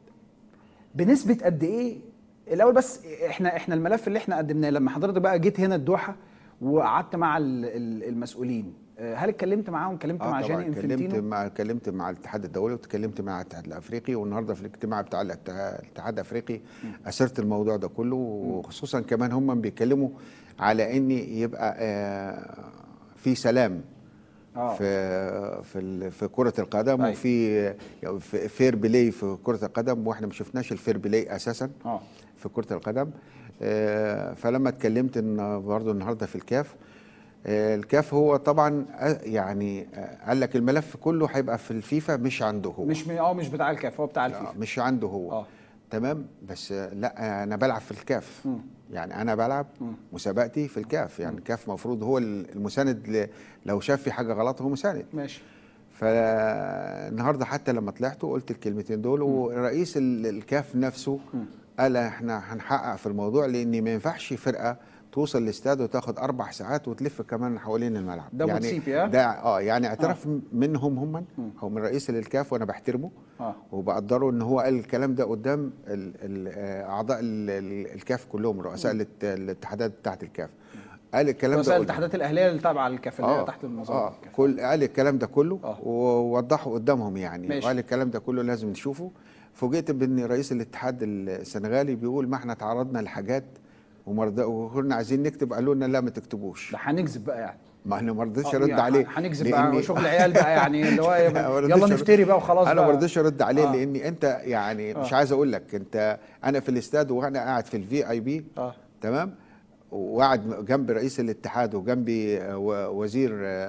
A: بنسبه قد ايه الاول بس احنا احنا الملف اللي احنا قدمناه لما حضرتك بقى جيت هنا الدوحه وقعدت مع ال- ال- المسؤولين آه، هل اتكلمت معاهم اتكلمت
B: اه
A: مع
B: طبعا
A: جاني
B: اتكلمت
A: انفنتينو
B: مع اتكلمت مع الاتحاد الدولي واتكلمت مع الاتحاد الافريقي والنهارده في الاجتماع بتاع الاتحاد الاتحاد الافريقي اثرت الموضوع ده كله وخصوصا كمان هم بيتكلموا على ان يبقى آه في سلام
A: آه.
B: في في ال- في كره القدم
A: أيوة.
B: وفي يعني في فير بلاي في كره القدم واحنا ما شفناش الفير بلاي اساسا
A: اه
B: في كرة القدم آه، فلما اتكلمت ان برضه النهارده في الكاف آه، الكاف هو طبعا آه، يعني آه، قال لك الملف كله هيبقى في الفيفا مش عنده هو
A: مش م- اه مش بتاع الكاف هو بتاع
B: لا،
A: الفيفا
B: مش عنده هو
A: اه
B: تمام بس آه، لا انا بلعب في الكاف
A: مم.
B: يعني انا بلعب
A: مم.
B: مسابقتي في الكاف يعني الكاف المفروض هو المساند ل- لو شاف في حاجه غلط هو مساند
A: ماشي
B: فالنهارده حتى لما طلعت وقلت الكلمتين دول ورئيس ال- الكاف نفسه قال احنا هنحقق في الموضوع لان ما ينفعش فرقه توصل الاستاد وتاخد اربع ساعات وتلف كمان حوالين الملعب
A: ده
B: يعني
A: موتسيبي، ها؟
B: ده اه يعني اعتراف منهم هم او من رئيس الكاف وانا بحترمه
A: اه
B: وبقدره ان هو قال الكلام ده قدام ال ال آه، اعضاء ال ال الكاف كلهم رؤساء الات- الاتحادات بتاعت الكاف قال الكلام ده
A: وسائل
B: قدام.
A: الاتحادات الاهليه اللي تابعه للكاف اللي هي تحت النظام
B: اه
A: الكاف.
B: كل قال الكلام ده كله
A: آه.
B: ووضحه قدامهم يعني
A: ماشي.
B: وقال الكلام ده كله لازم نشوفه فوجئت بان رئيس الاتحاد السنغالي بيقول ما احنا تعرضنا لحاجات ومرضى وكنا عايزين نكتب قالوا لنا لا ما تكتبوش
A: ده هنكذب بقى يعني
B: ما انا ما رضيتش
A: آه،
B: ارد
A: يعني
B: عليه
A: هنكذب
B: لأني-
A: بقى شغل عيال بقى يعني اللي هو
B: ما رضيتش
A: يلا
B: أرد-
A: نفتري بقى وخلاص
B: انا ما
A: بقى.
B: رضيتش ارد عليه
A: آه.
B: لاني انت يعني مش
A: آه.
B: عايز اقول لك انت انا في الاستاد وانا قاعد في الفي اي بي
A: اه
B: تمام وقاعد جنب رئيس الاتحاد وجنبي آه، و- وزير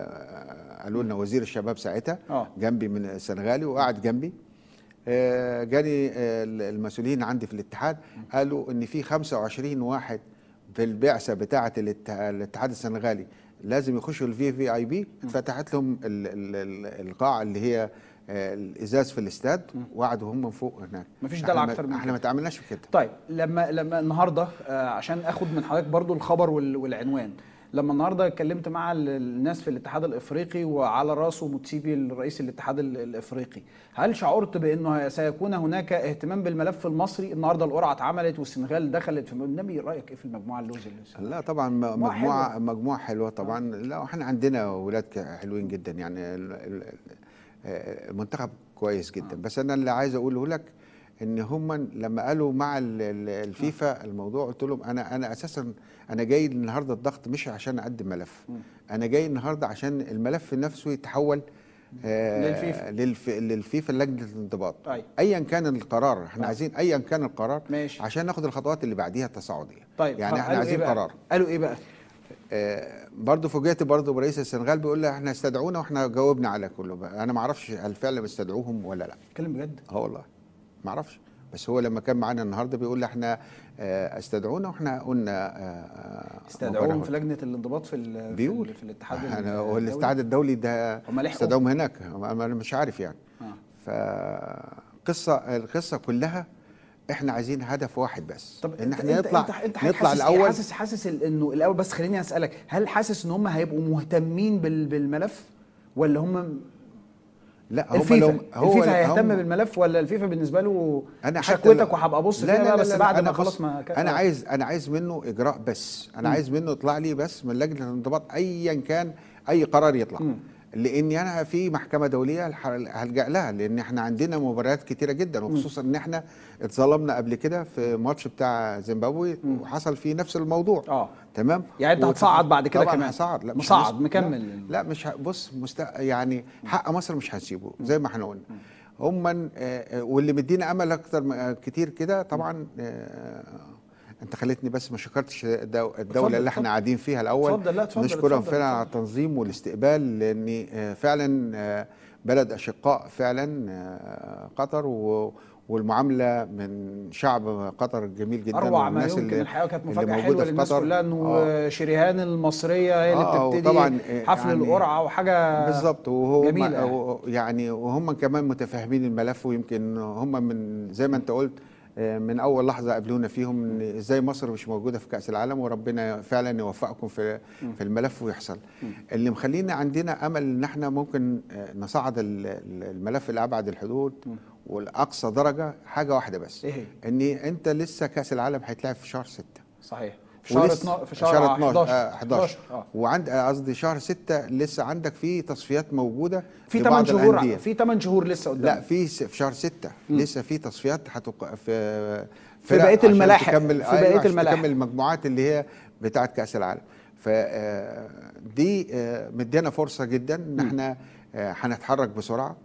B: آه، قالوا لنا وزير الشباب ساعتها
A: آه.
B: جنبي من السنغالي وقاعد جنبي آه، جاني آه، المسؤولين عندي في الاتحاد قالوا ان في 25 واحد في البعثه بتاعه الات- الاتحاد السنغالي لازم يخشوا الفي في اي بي اتفتحت لهم ال- ال- ال- القاعه اللي هي آه، الازاز في الاستاد وقعدوا هم فوق هناك
A: مفيش
B: إحنا
A: دلع
B: ما-
A: أكتر من
B: احنا
A: كده.
B: ما تعاملناش في كده
A: طيب لما لما النهارده آه، عشان اخد من حضرتك برضو الخبر وال- والعنوان لما النهارده اتكلمت مع ال- الناس في الاتحاد الافريقي وعلى راسه موتسيبي رئيس الاتحاد ال- الافريقي هل شعرت بانه سيكون هناك اهتمام بالملف المصري النهارده القرعه اتعملت والسنغال دخلت في النبي رايك ايه في المجموعه اللوز اللي
B: لا طبعا م-
A: مجموعة
B: مجموعه
A: حلوة.
B: مجموعه حلوه طبعا لا احنا عندنا اولاد ك- حلوين جدا يعني ال- ال- آه، المنتخب كويس جدا بس انا اللي عايز اقوله لك ان هم لما قالوا مع ال- ال- الفيفا الموضوع قلت لهم انا انا اساسا انا جاي النهارده الضغط مش عشان اقدم ملف انا جاي النهارده عشان الملف نفسه يتحول آه،
A: للفيفا.
B: للف للفيفا لجنه الانضباط
A: أيوة.
B: ايا كان القرار احنا
A: آه.
B: عايزين ايا كان القرار
A: ماشي.
B: عشان ناخد الخطوات اللي بعديها التصاعديه
A: طيب
B: يعني احنا
A: قالوا
B: عايزين
A: إيه بقى؟
B: قرار
A: قالوا ايه بقى
B: آه، برضه فوجئت برضه برئيس السنغال بيقول لي احنا استدعونا واحنا جاوبنا على كله بقى. انا ما اعرفش هل فعلا استدعوهم ولا لا
A: اتكلم بجد
B: اه والله ما اعرفش بس هو لما كان معانا النهارده بيقول لي احنا آه، استدعونا واحنا قلنا آه، آه،
A: استدعوهم
B: مباراة.
A: في لجنه الانضباط في ال- في
B: بيقول
A: ال- في الاتحاد
B: أنا-
A: الدولي.
B: والاتحاد الدولي ده
A: هم لحقوا؟
B: استدعوهم هناك انا مش عارف يعني
A: آه.
B: فقصه القصه كلها احنا عايزين هدف واحد بس
A: طب
B: ان
A: أنت-
B: احنا
A: أنت
B: نطلع
A: انت انت
B: نطلع
A: حاسس
B: الاول
A: إيه؟ حاسس حاسس ال- انه الاول بس خليني اسالك هل حاسس ان هم هيبقوا مهتمين بال- بالملف ولا هم
B: لا هم
A: الفيفا
B: لو هو
A: الفيفا هيهتم
B: هم-
A: بالملف ولا الفيفا بالنسبه له
B: انا حتى
A: شكوتك
B: لو-
A: وهبقى ابص
B: لا
A: فيها
B: لا
A: بقى
B: لا
A: بس
B: لا
A: بعد
B: أنا
A: ما خلاص
B: بص،
A: ما كان
B: انا عايز انا عايز منه اجراء بس انا عايز منه يطلع لي بس من لجنه الانضباط ايا كان اي قرار يطلع
A: مم.
B: لاني انا في محكمه دوليه الح- هلجا لها لان احنا عندنا مباريات كتيره جدا وخصوصا ان احنا اتظلمنا قبل كده في ماتش بتاع زيمبابوي وحصل فيه نفس الموضوع
A: اه
B: تمام
A: يعني أنت
B: وت-
A: هتصعد بعد كده
B: طبعا
A: كمان.
B: هصعد لا مش
A: مصعد،
B: هنس-
A: مكمل.
B: لا, لا مش ه... بص مست... يعني حق مصر مش هنسيبه زي ما احنا قلنا هم آه، آه، واللي مدينا امل اكتر م- آه، كتير كده طبعا آه، انت خليتني بس ما شكرتش الدو- الدوله
A: اتفضل،
B: اللي
A: اتفضل.
B: احنا قاعدين فيها الاول
A: اتفضل، لا، اتفضل،
B: نشكرهم
A: اتفضل،
B: فعلا على
A: اتفضل.
B: التنظيم والاستقبال لان آه، فعلا آه، بلد اشقاء فعلا آه، قطر و والمعامله من شعب قطر جميل جدا
A: اروع ما
B: والناس
A: يمكن
B: اللي-
A: الحقيقه كانت
B: اللي
A: مفاجاه
B: موجودة
A: حلوه
B: في
A: للناس
B: قطر.
A: كلها انه
B: آه.
A: شريهان المصريه هي اللي
B: آه،
A: بتبتدي
B: وطبعاً، آه،
A: حفل
B: يعني-
A: القرعه وحاجه
B: بالظبط وهو
A: جميلة يعني.
B: و- يعني وهم كمان متفاهمين الملف ويمكن هم من زي ما انت قلت آه، من اول لحظه قابلونا فيهم ان ازاي مصر مش موجوده في كاس العالم وربنا فعلا يوفقكم في في الملف ويحصل اللي مخلينا عندنا امل ان احنا ممكن آه، نصعد ال- ال- الملف لابعد الحدود والاقصى درجه حاجه واحده بس
A: ايه هي؟
B: ان انت لسه كاس العالم هيتلعب في شهر 6
A: صحيح في شهر
B: ولسه-
A: 12 في شهر 11
B: آه، 11
A: اه
B: وعند آه، قصدي شهر 6 لسه عندك في تصفيات موجوده
A: في
B: لبعض
A: 8 شهور
B: الأندية.
A: في 8 شهور لسه قدام
B: لا في س- في شهر 6 لسه في تصفيات هتق... في
A: في
B: فرق
A: بقية
B: عشان
A: الملاحق.
B: تكمل
A: في
B: أيوة
A: بقية
B: عشان
A: الملاحق.
B: تكمل المجموعات اللي هي بتاعه كاس العالم ف آه، دي آه، مدينا فرصه جدا ان احنا آه، هنتحرك بسرعه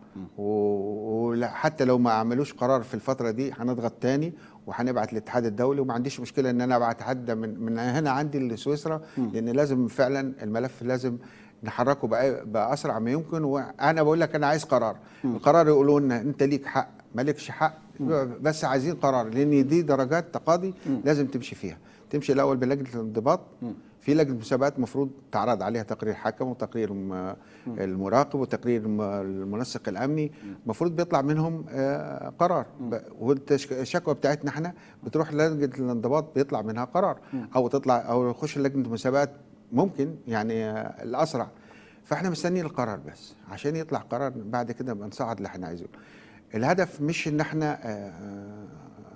B: وحتى لو ما عملوش قرار في الفتره دي هنضغط تاني وهنبعت للاتحاد الدولي وما عنديش مشكله ان انا ابعت حد من من هنا عندي لسويسرا لان لازم فعلا الملف لازم نحركه بأ- باسرع ما يمكن وانا بقول لك انا عايز قرار القرار يقولوا لنا انت ليك حق مالكش حق بس عايزين قرار لان دي درجات تقاضي لازم تمشي فيها تمشي الاول بلجنه الانضباط في لجنه مسابقات المفروض تعرض عليها تقرير حكم وتقرير م- المراقب وتقرير الم- المنسق الامني المفروض بيطلع منهم آه، قرار ب- والشكوى بتاعتنا احنا بتروح لجنه الانضباط بيطلع منها قرار او تطلع او يخش لجنه المسابقات ممكن يعني آه، الاسرع فاحنا مستنيين القرار بس عشان يطلع قرار بعد كده نبقى نصعد اللي احنا عايزينه الهدف مش ان احنا آه،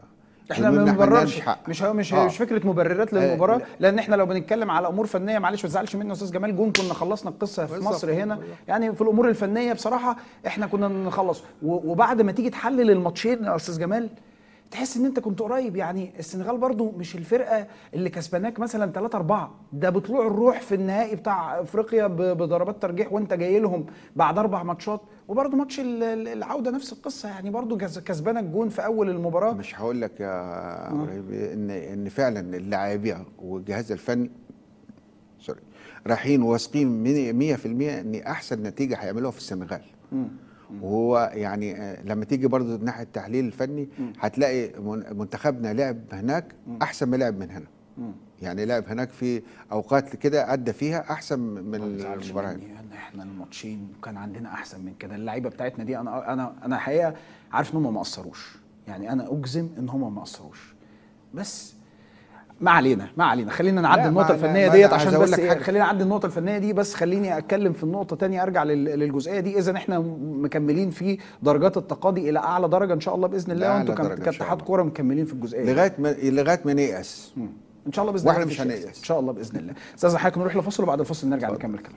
A: احنا
B: بيقولوا
A: ما
B: إن إحنا
A: بنبررش
B: نمشي حق.
A: مش هو مش
B: آه.
A: مش فكره مبررات
B: آه،
A: للمباراه
B: لا.
A: لان احنا لو بنتكلم على امور فنيه معلش ما تزعلش مني يا استاذ جمال جون كنا خلصنا القصه في
B: بالظبط،
A: مصر هنا
B: بالظبط.
A: يعني في الامور الفنيه بصراحه احنا كنا نخلص و- وبعد ما تيجي تحلل الماتشين يا استاذ جمال تحس ان انت كنت قريب يعني السنغال برضو مش الفرقه اللي كسباناك مثلا 3 4 ده بطلوع الروح في النهائي بتاع افريقيا ب- بضربات ترجيح وانت جاي لهم بعد اربع ماتشات وبرضو ماتش ال- ال- العوده نفس القصه يعني برضو كس- كسبانك جون في اول المباراه
B: مش هقول لك يا ابراهيم ان ان فعلا اللاعبيه والجهاز الفني سوري رايحين واثقين من- 100% ان احسن نتيجه هيعملوها في السنغال وهو يعني آه، لما تيجي برضو ناحيه التحليل الفني هتلاقي من- منتخبنا لعب هناك احسن ما لعب من هنا يعني لعب هناك في اوقات كده ادى فيها احسن من
A: ما تزعلش
B: المباراه
A: مني ان احنا الماتشين كان عندنا احسن من كده اللعيبه بتاعتنا دي انا انا انا حقيقه عارف ان هم ما قصروش يعني انا اجزم ان هم ما قصروش بس ما علينا ما علينا خلينا نعدي
B: لا،
A: النقطه
B: ما-
A: الفنيه
B: ما-
A: ديت
B: ما-
A: عشان
B: عايز أقول
A: بس
B: لك
A: إيه
B: حاجة.
A: خلينا نعدي النقطه الفنيه دي بس خليني اتكلم في النقطه تانية ارجع لل- للجزئيه دي اذا احنا مكملين في درجات التقاضي الى اعلى درجه ان شاء الله باذن الله
B: لأعلى
A: وانتم كم-
B: درجة إن شاء
A: كاتحاد
B: الله.
A: كوره مكملين في الجزئيه دي.
B: لغايه ما لغايه ما نيأس
A: ان شاء الله باذن
B: وإحنا
A: الله
B: مش
A: مفيش
B: هنيأس.
A: يأس. ان شاء الله باذن الله استاذ حضرتك نروح لفاصل وبعد الفاصل نرجع نكمل كلام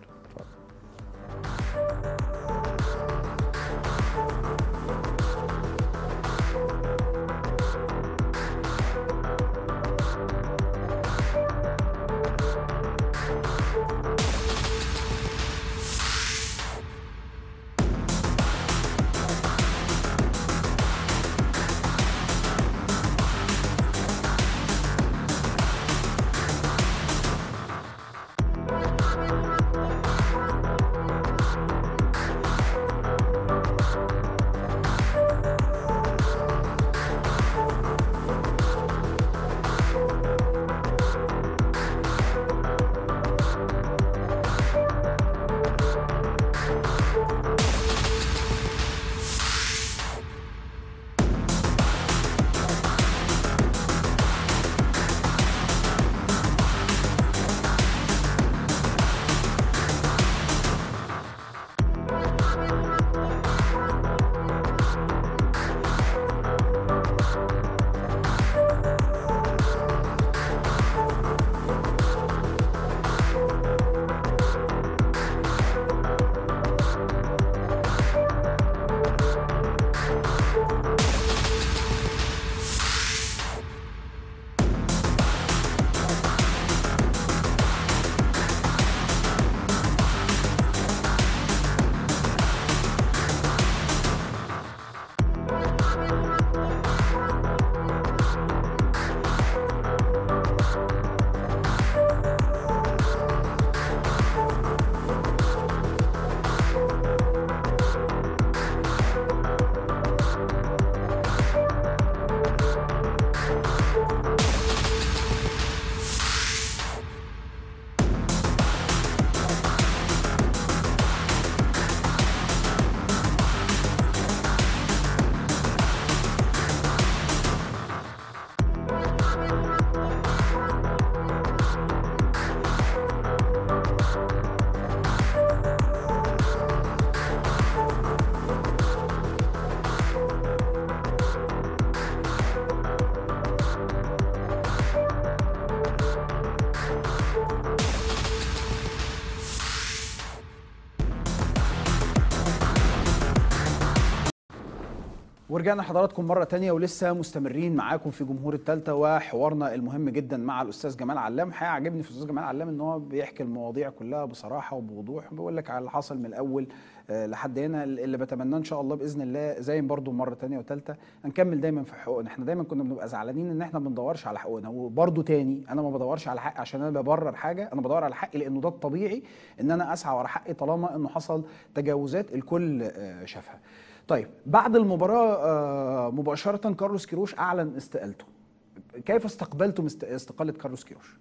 A: ورجعنا حضراتكم مرة تانية ولسه مستمرين معاكم في جمهور التالتة وحوارنا المهم جدا مع الأستاذ جمال علام حقيقة عجبني في الأستاذ جمال علام إن هو بيحكي المواضيع كلها بصراحة وبوضوح بيقول لك على اللي حصل من الأول آه، لحد هنا اللي بتمناه إن شاء الله بإذن الله زي برضو مرة تانية وتالتة هنكمل دايما في حقوقنا احنا دايما كنا بنبقى زعلانين إن احنا ما بندورش على حقوقنا وبرضو تاني أنا ما بدورش على حقي عشان أنا ببرر حاجة أنا بدور على حقي لأنه ده الطبيعي إن أنا أسعى ورا حقي طالما إنه حصل تجاوزات الكل آه، شافها طيب بعد المباراة آه، مباشرة كارلوس كيروش أعلن استقالته كيف استقبلتم است- استقالة كارلوس كيروش؟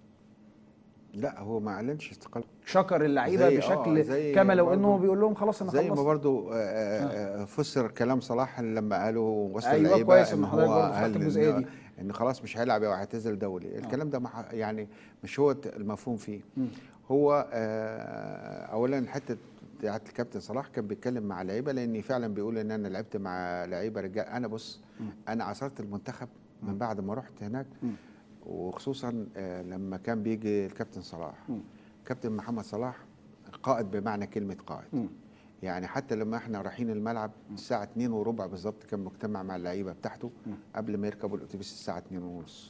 B: لا هو ما اعلنش استقالته
A: شكر اللعيبة
B: زي- آه،
A: بشكل
B: زي
A: كما لو انه
B: برضو-
A: بيقول لهم خلاص انا
B: زي ما
A: خلصت
B: برضو آه، آه، آه، فسر كلام صلاح لما قالوا وسط
A: أيوة،
B: اللعيبه
A: كويس إن
B: ان
A: حضرتك
B: هو
A: برضو فتحت
B: قال
A: الجزئية
B: إن-
A: دي.
B: ان خلاص مش هيلعب او هيعتزل دولي الكلام ده ما ح- يعني مش هو الت- المفهوم فيه هو آه، اولا حته بتاعت الكابتن صلاح كان بيتكلم مع لعيبه لاني فعلا بيقول ان انا لعبت مع لعيبه رجال انا بص انا عاصرت المنتخب من بعد ما رحت هناك وخصوصا آه، لما كان بيجي الكابتن صلاح كابتن محمد صلاح قائد بمعنى كلمه قائد يعني حتى لما احنا رايحين الملعب الساعه 2 وربع بالظبط كان مجتمع مع اللعيبه بتاعته قبل ما يركبوا الاتوبيس الساعه 2 ونص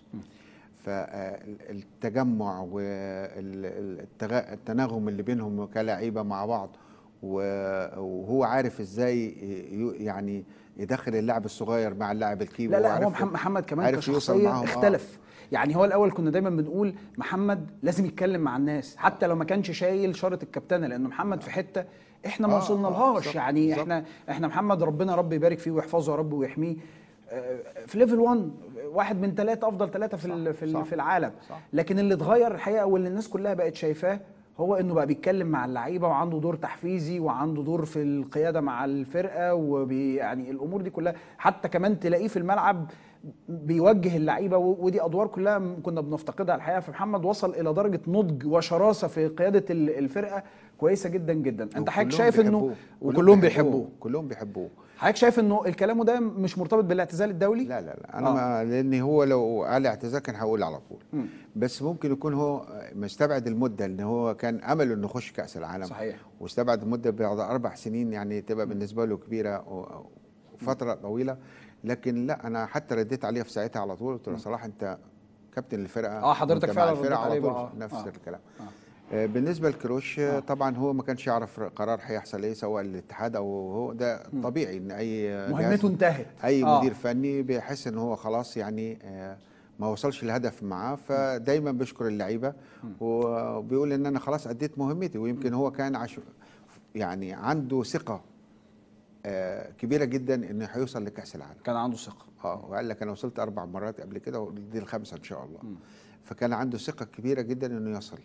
B: فالتجمع والتناغم اللي بينهم كلاعيبه مع بعض و- وهو عارف ازاي ي- يعني يدخل اللاعب الصغير مع اللاعب الكبير
A: لا لا
B: وعارف-
A: هو محمد, محمد كمان
B: عارف يوصل
A: كشخصيه
B: معاهم، آه.
A: اختلف يعني هو الاول كنا دايما بنقول محمد لازم يتكلم مع الناس حتى لو ما كانش شايل شاره الكابتنه لانه محمد في حته احنا ما
B: آه،
A: وصلنا
B: آه،
A: لهاش
B: بالظبط،
A: يعني
B: بالظبط.
A: احنا احنا محمد ربنا رب يبارك فيه ويحفظه يا رب ويحميه آه، في ليفل 1 واحد من ثلاثه افضل ثلاثه في ال- في ال-
B: صح،
A: في العالم
B: صح.
A: لكن اللي اتغير الحقيقه واللي الناس كلها بقت شايفاه هو انه بقى بيتكلم مع اللعيبه وعنده دور تحفيزي وعنده دور في القياده مع الفرقه وبي يعني الامور دي كلها حتى كمان تلاقيه في الملعب بيوجه اللعيبه و- ودي ادوار كلها م- كنا بنفتقدها الحقيقه فمحمد وصل الى درجه نضج وشراسه في قياده ال- الفرقه كويسه جدا جدا انت حضرتك
B: وكلهم
A: شايف انه
B: بيحبوه.
A: وكلهم بيحبوه
B: كلهم بيحبوه
A: حضرتك شايف انه الكلام ده مش مرتبط بالاعتزال الدولي
B: لا لا لا انا
A: آه.
B: ما لان هو لو قال اعتزال كان هقول على طول
A: مم.
B: بس ممكن يكون هو مستبعد المده ان هو كان امله انه يخش كاس العالم
A: صحيح.
B: واستبعد المده بعد اربع سنين يعني تبقى بالنسبه له كبيره و- وفتره طويله لكن لا انا حتى رديت عليه في ساعتها على طول قلت له صلاح انت كابتن الفرقه
A: آه، حضرتك
B: وأنت مع
A: فعلا
B: الفرقه
A: رديت
B: على
A: عليه
B: طول
A: بقى.
B: نفس
A: آه.
B: الكلام آه، بالنسبه لكروش آه. طبعا هو ما كانش يعرف قرار هيحصل ايه سواء الاتحاد او هو ده طبيعي ان اي جهاز-
A: مهمته انتهت
B: اي
A: آه.
B: مدير فني بيحس ان هو خلاص يعني آه، ما وصلش الهدف معاه فدايما بيشكر اللعيبه وبيقول ان انا خلاص اديت مهمتي ويمكن هو كان عش يعني عنده ثقه آه، كبيره جدا انه هيوصل لكاس العالم
A: كان عنده ثقه
B: اه وقال لك انا وصلت اربع مرات قبل كده ودي الخامسه ان شاء الله فكان عنده ثقه كبيره جدا انه يصل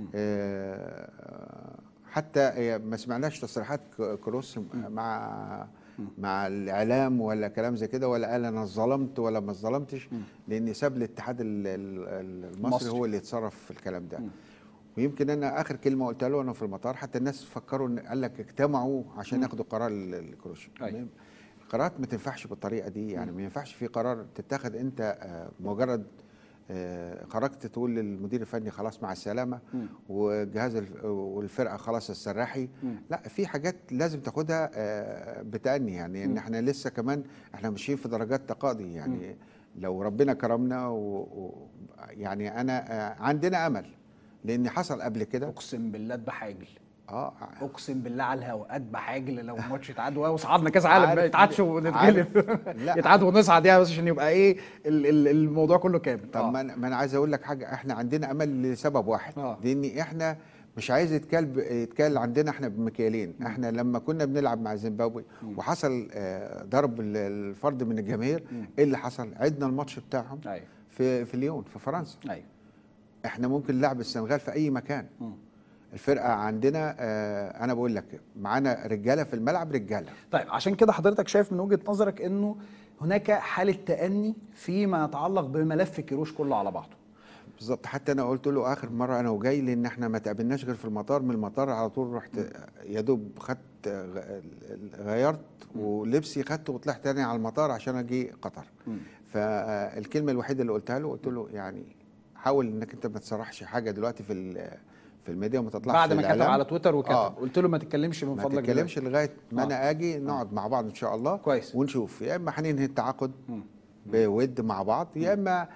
B: آه حتى آه، ما سمعناش تصريحات ك- كروس مع مع الاعلام ولا كلام زي كده ولا قال انا ظلمت ولا ما ظلمتش لان ساب الاتحاد ال- ال- المصري
A: المصري.
B: هو اللي يتصرف في الكلام ده ويمكن انا اخر كلمه قلتها له انا في المطار حتى الناس فكروا ان قال لك اجتمعوا عشان ياخدوا قرار ال- الكروش
A: أيوة.
B: القرارات ما تنفعش بالطريقه دي يعني ما ينفعش في قرار تتاخد انت آه، مجرد آه، خرجت تقول للمدير الفني خلاص مع السلامه والجهاز الف- والفرقه خلاص السراحي لا في حاجات لازم تاخدها آه، بتأني يعني ان احنا لسه كمان احنا ماشيين في درجات تقاضي يعني لو ربنا كرمنا و و يعني انا آه، عندنا امل لان حصل قبل كده
A: اقسم بالله اذبح عجل
B: اه
A: اقسم بالله على الهوا اذبح عجل لو الماتش اتعاد وصعدنا كاس عالم
B: عارف-
A: ما يتعادش ونتغلب
B: عارف. لا.
A: يتعاد ونصعد يعني بس عشان يبقى ايه ال- ال- الموضوع كله كامل
B: طب ما أنا- ما انا عايز اقول لك حاجه احنا عندنا امل لسبب واحد
A: آه.
B: لان احنا مش عايز يتكال ب- يتكال عندنا احنا بمكيالين احنا لما كنا بنلعب مع زيمبابوي وحصل آه، ضرب ال- الفرد من الجماهير ايه اللي حصل عدنا الماتش بتاعهم
A: ايوه
B: في في ليون في فرنسا
A: ايوه
B: احنا ممكن نلعب السنغال في اي مكان الفرقه عندنا آه، انا بقول لك معانا رجاله في الملعب رجاله
A: طيب عشان كده حضرتك شايف من وجهه نظرك انه هناك حاله تأني فيما يتعلق بملف كيروش كله على بعضه
B: بالظبط حتى انا قلت له اخر مره انا وجاي لان احنا ما تقابلناش غير في المطار من المطار على طول رحت يا دوب خدت غ- غيرت ولبسي خدته وطلعت تاني على المطار عشان اجي قطر فالكلمه الوحيده اللي قلتها له قلت له يعني حاول انك انت ما تسرحش حاجه دلوقتي في ال- في الميديا وما تطلعش
A: بعد
B: في
A: ما كتب
B: الإعلام.
A: على تويتر وكتب
B: آه.
A: قلت له ما تتكلمش من
B: ما
A: فضلك
B: تتكلمش
A: دلوقتي.
B: لغايه ما
A: آه.
B: انا اجي نقعد مع بعض ان شاء الله
A: كويس.
B: ونشوف يا اما هننهي التعاقد بود مع بعض يا اما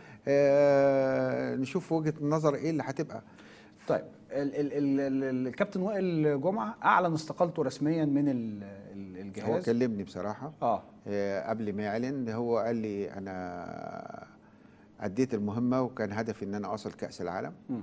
B: آه نشوف وجهه النظر ايه اللي هتبقى
A: طيب ال ال ال ال الكابتن وائل جمعه اعلن استقالته رسميا من ال- ال-
B: هو
A: الجهاز
B: كلمني بصراحه
A: اه
B: آه، قبل ما يعلن هو قال لي انا اديت المهمه وكان هدفي ان انا اصل كاس العالم
A: مم.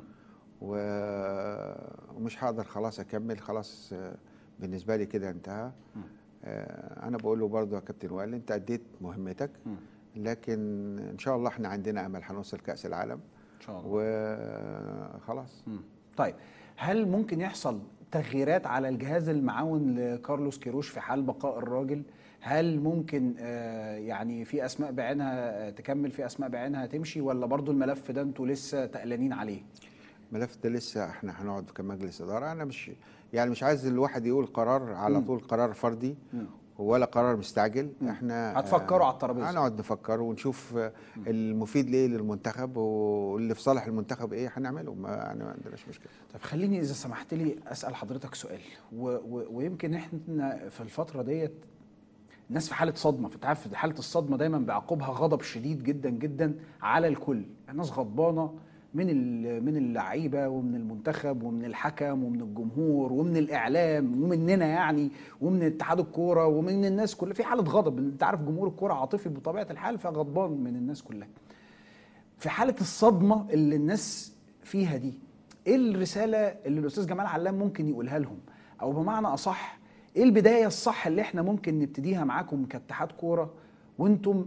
B: و- ومش هقدر خلاص اكمل خلاص آه، بالنسبه لي كده انتهى آه، انا بقول له برضه يا كابتن وائل انت اديت مهمتك
A: مم.
B: لكن ان شاء الله احنا عندنا امل هنوصل كاس العالم
A: ان شاء الله
B: وخلاص
A: مم. طيب هل ممكن يحصل تغييرات على الجهاز المعاون لكارلوس كيروش في حال بقاء الراجل هل ممكن آه، يعني في اسماء بعينها آه، تكمل في اسماء بعينها تمشي ولا برضو الملف ده انتوا لسه تقلانين عليه
B: الملف ده لسه احنا هنقعد كمجلس اداره انا مش يعني مش عايز الواحد يقول قرار على طول قرار فردي ولا قرار مستعجل احنا
A: هتفكروا
B: آه،
A: على الترابيزة.
B: هنقعد نفكر ونشوف آه، المفيد ليه للمنتخب واللي في صالح المنتخب ايه هنعمله ما يعني ما عندناش مشكله
A: طب خليني اذا سمحت لي اسال حضرتك سؤال و و ويمكن احنا في الفتره ديت الناس في حاله صدمه انت عارف حاله الصدمه دايما بيعقبها غضب شديد جدا جدا على الكل الناس غضبانه من ال- من اللعيبه ومن المنتخب ومن الحكم ومن الجمهور ومن الاعلام ومننا يعني ومن اتحاد الكوره ومن الناس كلها في حاله غضب انت عارف جمهور الكوره عاطفي بطبيعه الحال فغضبان من الناس كلها في حاله الصدمه اللي الناس فيها دي ايه الرساله اللي الاستاذ جمال علام ممكن يقولها لهم او بمعنى اصح ايه البدايه الصح اللي احنا ممكن نبتديها معاكم كاتحاد كوره وانتم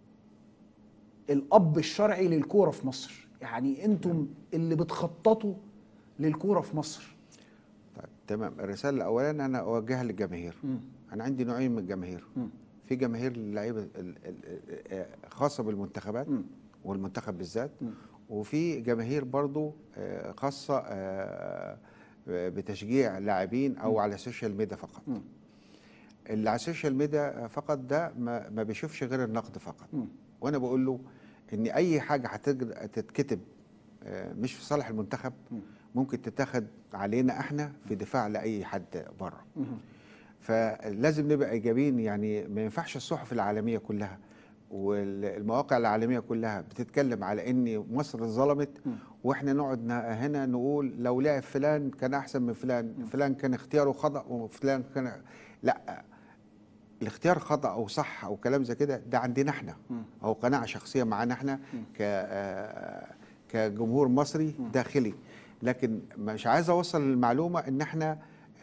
A: الاب الشرعي للكوره في مصر يعني انتم اللي بتخططوا للكوره في مصر
B: طيب تمام الرساله اولا انا اوجهها للجماهير
A: مم.
B: انا عندي نوعين من الجماهير
A: مم.
B: في جماهير اللعيبه ال- ال- ال- خاصه بالمنتخبات
A: مم.
B: والمنتخب بالذات
A: مم.
B: وفي جماهير برضو آه، خاصه آه، بتشجيع لاعبين او على السوشيال ميديا فقط
A: مم.
B: اللي على السوشيال ميديا فقط ده ما, ما بيشوفش غير النقد فقط
A: مم.
B: وانا بقول له ان اي حاجه هتج- تتكتب آه، مش في صالح المنتخب
A: مم.
B: ممكن تتاخد علينا احنا في دفاع لاي حد بره
A: مم.
B: فلازم نبقى ايجابيين يعني ما ينفعش الصحف العالميه كلها والمواقع العالميه كلها بتتكلم على ان مصر اتظلمت
A: مم.
B: واحنا نقعد ن- هنا نقول لو لعب فلان كان احسن من فلان فلان كان اختياره خطا وفلان كان لا الاختيار خطا او صح او كلام زي كده ده عندنا احنا
A: مم.
B: او قناعه شخصيه معانا احنا ك آه، كجمهور مصري داخلي لكن مش عايز اوصل المعلومه ان احنا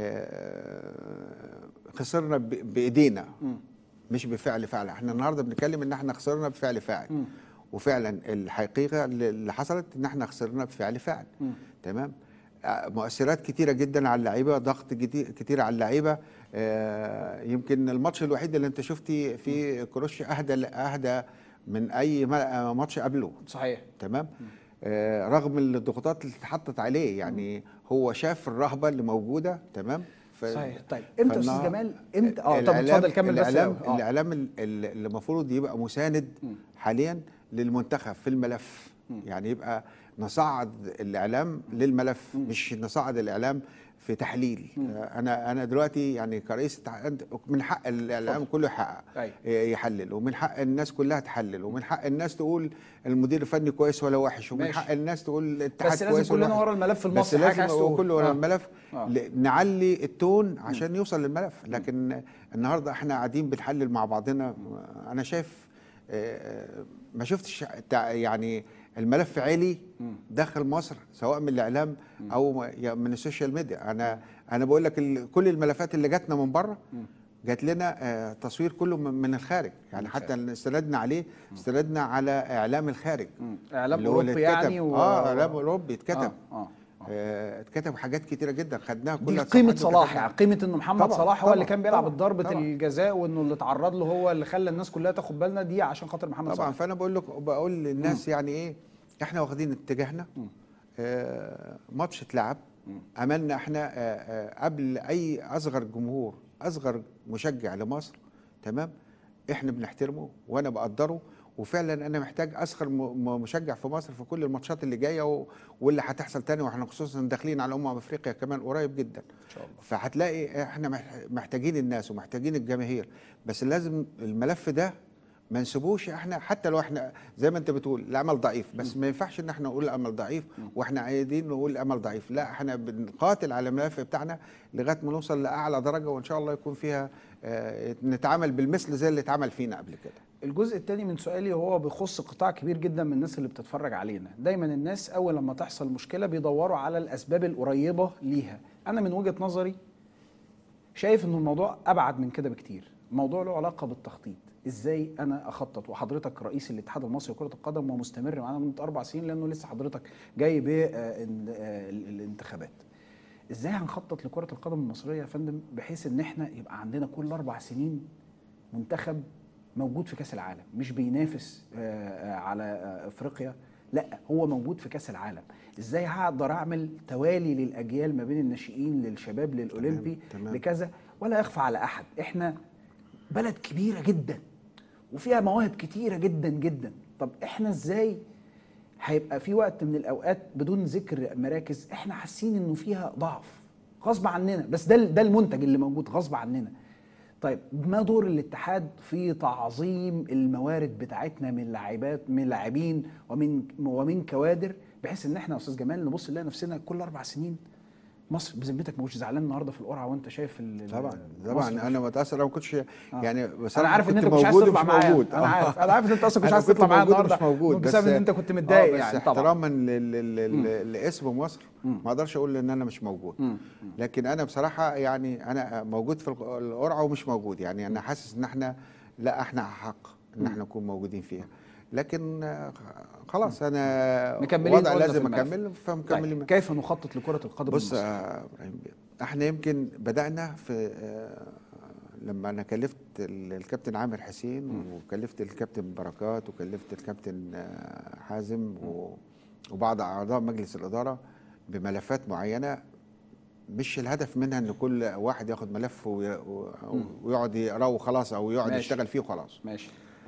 B: آه، خسرنا ب- بايدينا
A: مم.
B: مش بفعل فاعل احنا النهارده بنتكلم ان احنا خسرنا بفعل فاعل
A: مم.
B: وفعلا الحقيقه اللي حصلت ان احنا خسرنا بفعل فاعل
A: مم.
B: تمام آه، مؤثرات كتيره جدا على اللعيبه ضغط كتير كتير على اللعيبه آه، يمكن الماتش الوحيد اللي انت شفتي فيه كروشيا اهدى اهدى من اي ما- ماتش قبله
A: صحيح
B: تمام آه، رغم الضغوطات اللي اتحطت عليه يعني هو شاف الرهبه اللي موجوده تمام ف-
A: صحيح طيب امتى يا استاذ
B: فالنهار-
A: جمال امتى اه طب
B: الإعلام-
A: اتفضل كمل بس
B: الاعلام
A: الأول. آه.
B: الاعلام ال- ال- اللي المفروض يبقى مساند
A: مم.
B: حاليا للمنتخب في الملف يعني يبقى نصعد الاعلام للملف مش نصعد الاعلام في تحليل آه، انا انا دلوقتي يعني كرئيس اتحاد من حق الاعلام كله يحقق
A: أيوة.
B: يحلل ومن حق الناس كلها تحلل ومن حق الناس تقول المدير الفني كويس ولا وحش ومن
A: ماشي.
B: حق الناس تقول الاتحاد
A: بس لازم
B: كويس ولا
A: كلنا
B: وحش.
A: ورا الملف
B: بس
A: المصري حاجة
B: لازم
A: عايز
B: هو
A: تقول.
B: كله ورا
A: آه.
B: الملف
A: آه.
B: ل- نعلي التون عشان يوصل للملف لكن النهارده احنا قاعدين بنحلل مع بعضنا انا شايف آه، ما شفتش تع- يعني الملف عالي داخل مصر سواء من الاعلام او م- من السوشيال ميديا انا انا بقول لك ال- كل الملفات اللي جاتنا من بره جات لنا آه، تصوير كله من من الخارج يعني حتى اللي استندنا عليه استندنا على اعلام الخارج
A: مم. إعلام
B: اللي هو اللي
A: أوروبي
B: اتكتب.
A: يعني و-
B: اه اعلام اوروبي اتكتب
A: اه اه
B: آه، اتكتب حاجات كتيره جدا خدناها
A: دي
B: كلها
A: قيمة
B: صفحات
A: صلاح
B: وكتبناها.
A: يعني قيمة انه محمد
B: طبعاً،
A: صلاح هو
B: طبعاً،
A: اللي كان بيلعب
B: طبعاً،
A: ضربة
B: طبعاً.
A: الجزاء وانه اللي اتعرض له هو اللي خلى الناس كلها تاخد بالنا دي عشان خاطر محمد
B: طبعا
A: صلاح
B: فانا بقول لك بقول للناس يعني ايه احنا واخدين اتجاهنا آه ماتش اتلعب عملنا احنا آه آه قبل اي اصغر جمهور اصغر مشجع لمصر تمام احنا بنحترمه وانا بقدره وفعلا انا محتاج اصغر م- م- مشجع في مصر في كل الماتشات اللي جايه و- واللي هتحصل تاني واحنا خصوصا داخلين على امم افريقيا كمان قريب جدا
A: ان شاء الله
B: فهتلاقي احنا مح- محتاجين الناس ومحتاجين الجماهير بس لازم الملف ده ما نسيبوش احنا حتى لو احنا زي ما انت بتقول الامل ضعيف بس ما ينفعش ان احنا نقول الامل ضعيف واحنا عايزين نقول الامل ضعيف لا احنا بنقاتل على الملف بتاعنا لغايه ما نوصل لاعلى درجه وان شاء الله يكون فيها اه نتعامل بالمثل زي اللي اتعمل فينا قبل كده
A: الجزء الثاني من سؤالي هو بيخص قطاع كبير جدا من الناس اللي بتتفرج علينا دايما الناس اول لما تحصل مشكله بيدوروا على الاسباب القريبه ليها انا من وجهه نظري شايف ان الموضوع ابعد من كده بكتير الموضوع له علاقه بالتخطيط ازاي انا اخطط وحضرتك رئيس الاتحاد المصري لكره القدم ومستمر معانا من اربع سنين لانه لسه حضرتك جاي بالانتخابات ازاي هنخطط لكره القدم المصريه يا فندم بحيث ان احنا يبقى عندنا كل اربع سنين منتخب موجود في كاس العالم مش بينافس آه، آه، على آه، افريقيا لا هو موجود في كاس العالم ازاي هقدر اعمل توالي للاجيال ما بين الناشئين للشباب للاولمبي
B: تمام.
A: لكذا ولا يخفى على احد احنا بلد كبيره جدا وفيها مواهب كتيره جدا جدا طب احنا ازاي هيبقى في وقت من الاوقات بدون ذكر مراكز احنا حاسين انه فيها ضعف غصب عننا بس ده ده المنتج اللي موجود غصب عننا طيب ما دور الاتحاد في تعظيم الموارد بتاعتنا من لاعبات من لاعبين ومن ومن كوادر بحيث ان احنا يا استاذ جمال نبص نلاقي نفسنا كل اربع سنين مصر بذمتك مش زعلان النهارده في القرعه وانت شايف ال-
B: طبعا
A: مصر
B: طبعا
A: مش-
B: انا متاثر انا ما كنتش يعني بس
A: انا عارف ان
B: كنت
A: انت مش عايز
B: موجود
A: تطلع
B: ومش
A: معايا
B: موجود.
A: انا عارف انا عارف ان انت اصلا مش
B: أنا
A: عايز
B: كنت
A: تطلع معايا
B: موجود ومش
A: النهارده
B: موجود
A: بسبب ان انت كنت متضايق
B: آه،
A: يعني
B: بس
A: طبعا
B: احتراما لل- لل- لل- لاسم مصر ما اقدرش اقول ان انا مش موجود
A: مم.
B: لكن انا بصراحه يعني انا موجود في الق- القرعه ومش موجود يعني انا حاسس ان احنا لا احنا حق ان احنا نكون موجودين فيها لكن آه، خلاص انا
A: مكملين
B: وضع
A: قلنا في
B: لازم
A: الملف.
B: اكمل فمكملين
A: طيب كيف نخطط لكره القدم
B: بص
A: المصرية؟
B: يا ابراهيم بيه، احنا يمكن بدانا في آه، لما انا كلفت ال- الكابتن عامر حسين وكلفت الكابتن بركات وكلفت الكابتن آه، حازم و- وبعض اعضاء مجلس الاداره بملفات معينه مش الهدف منها ان كل واحد ياخد ملف وي- و- ويقعد يقراه وخلاص او يقعد
A: ماشي.
B: يشتغل فيه وخلاص
A: ماشي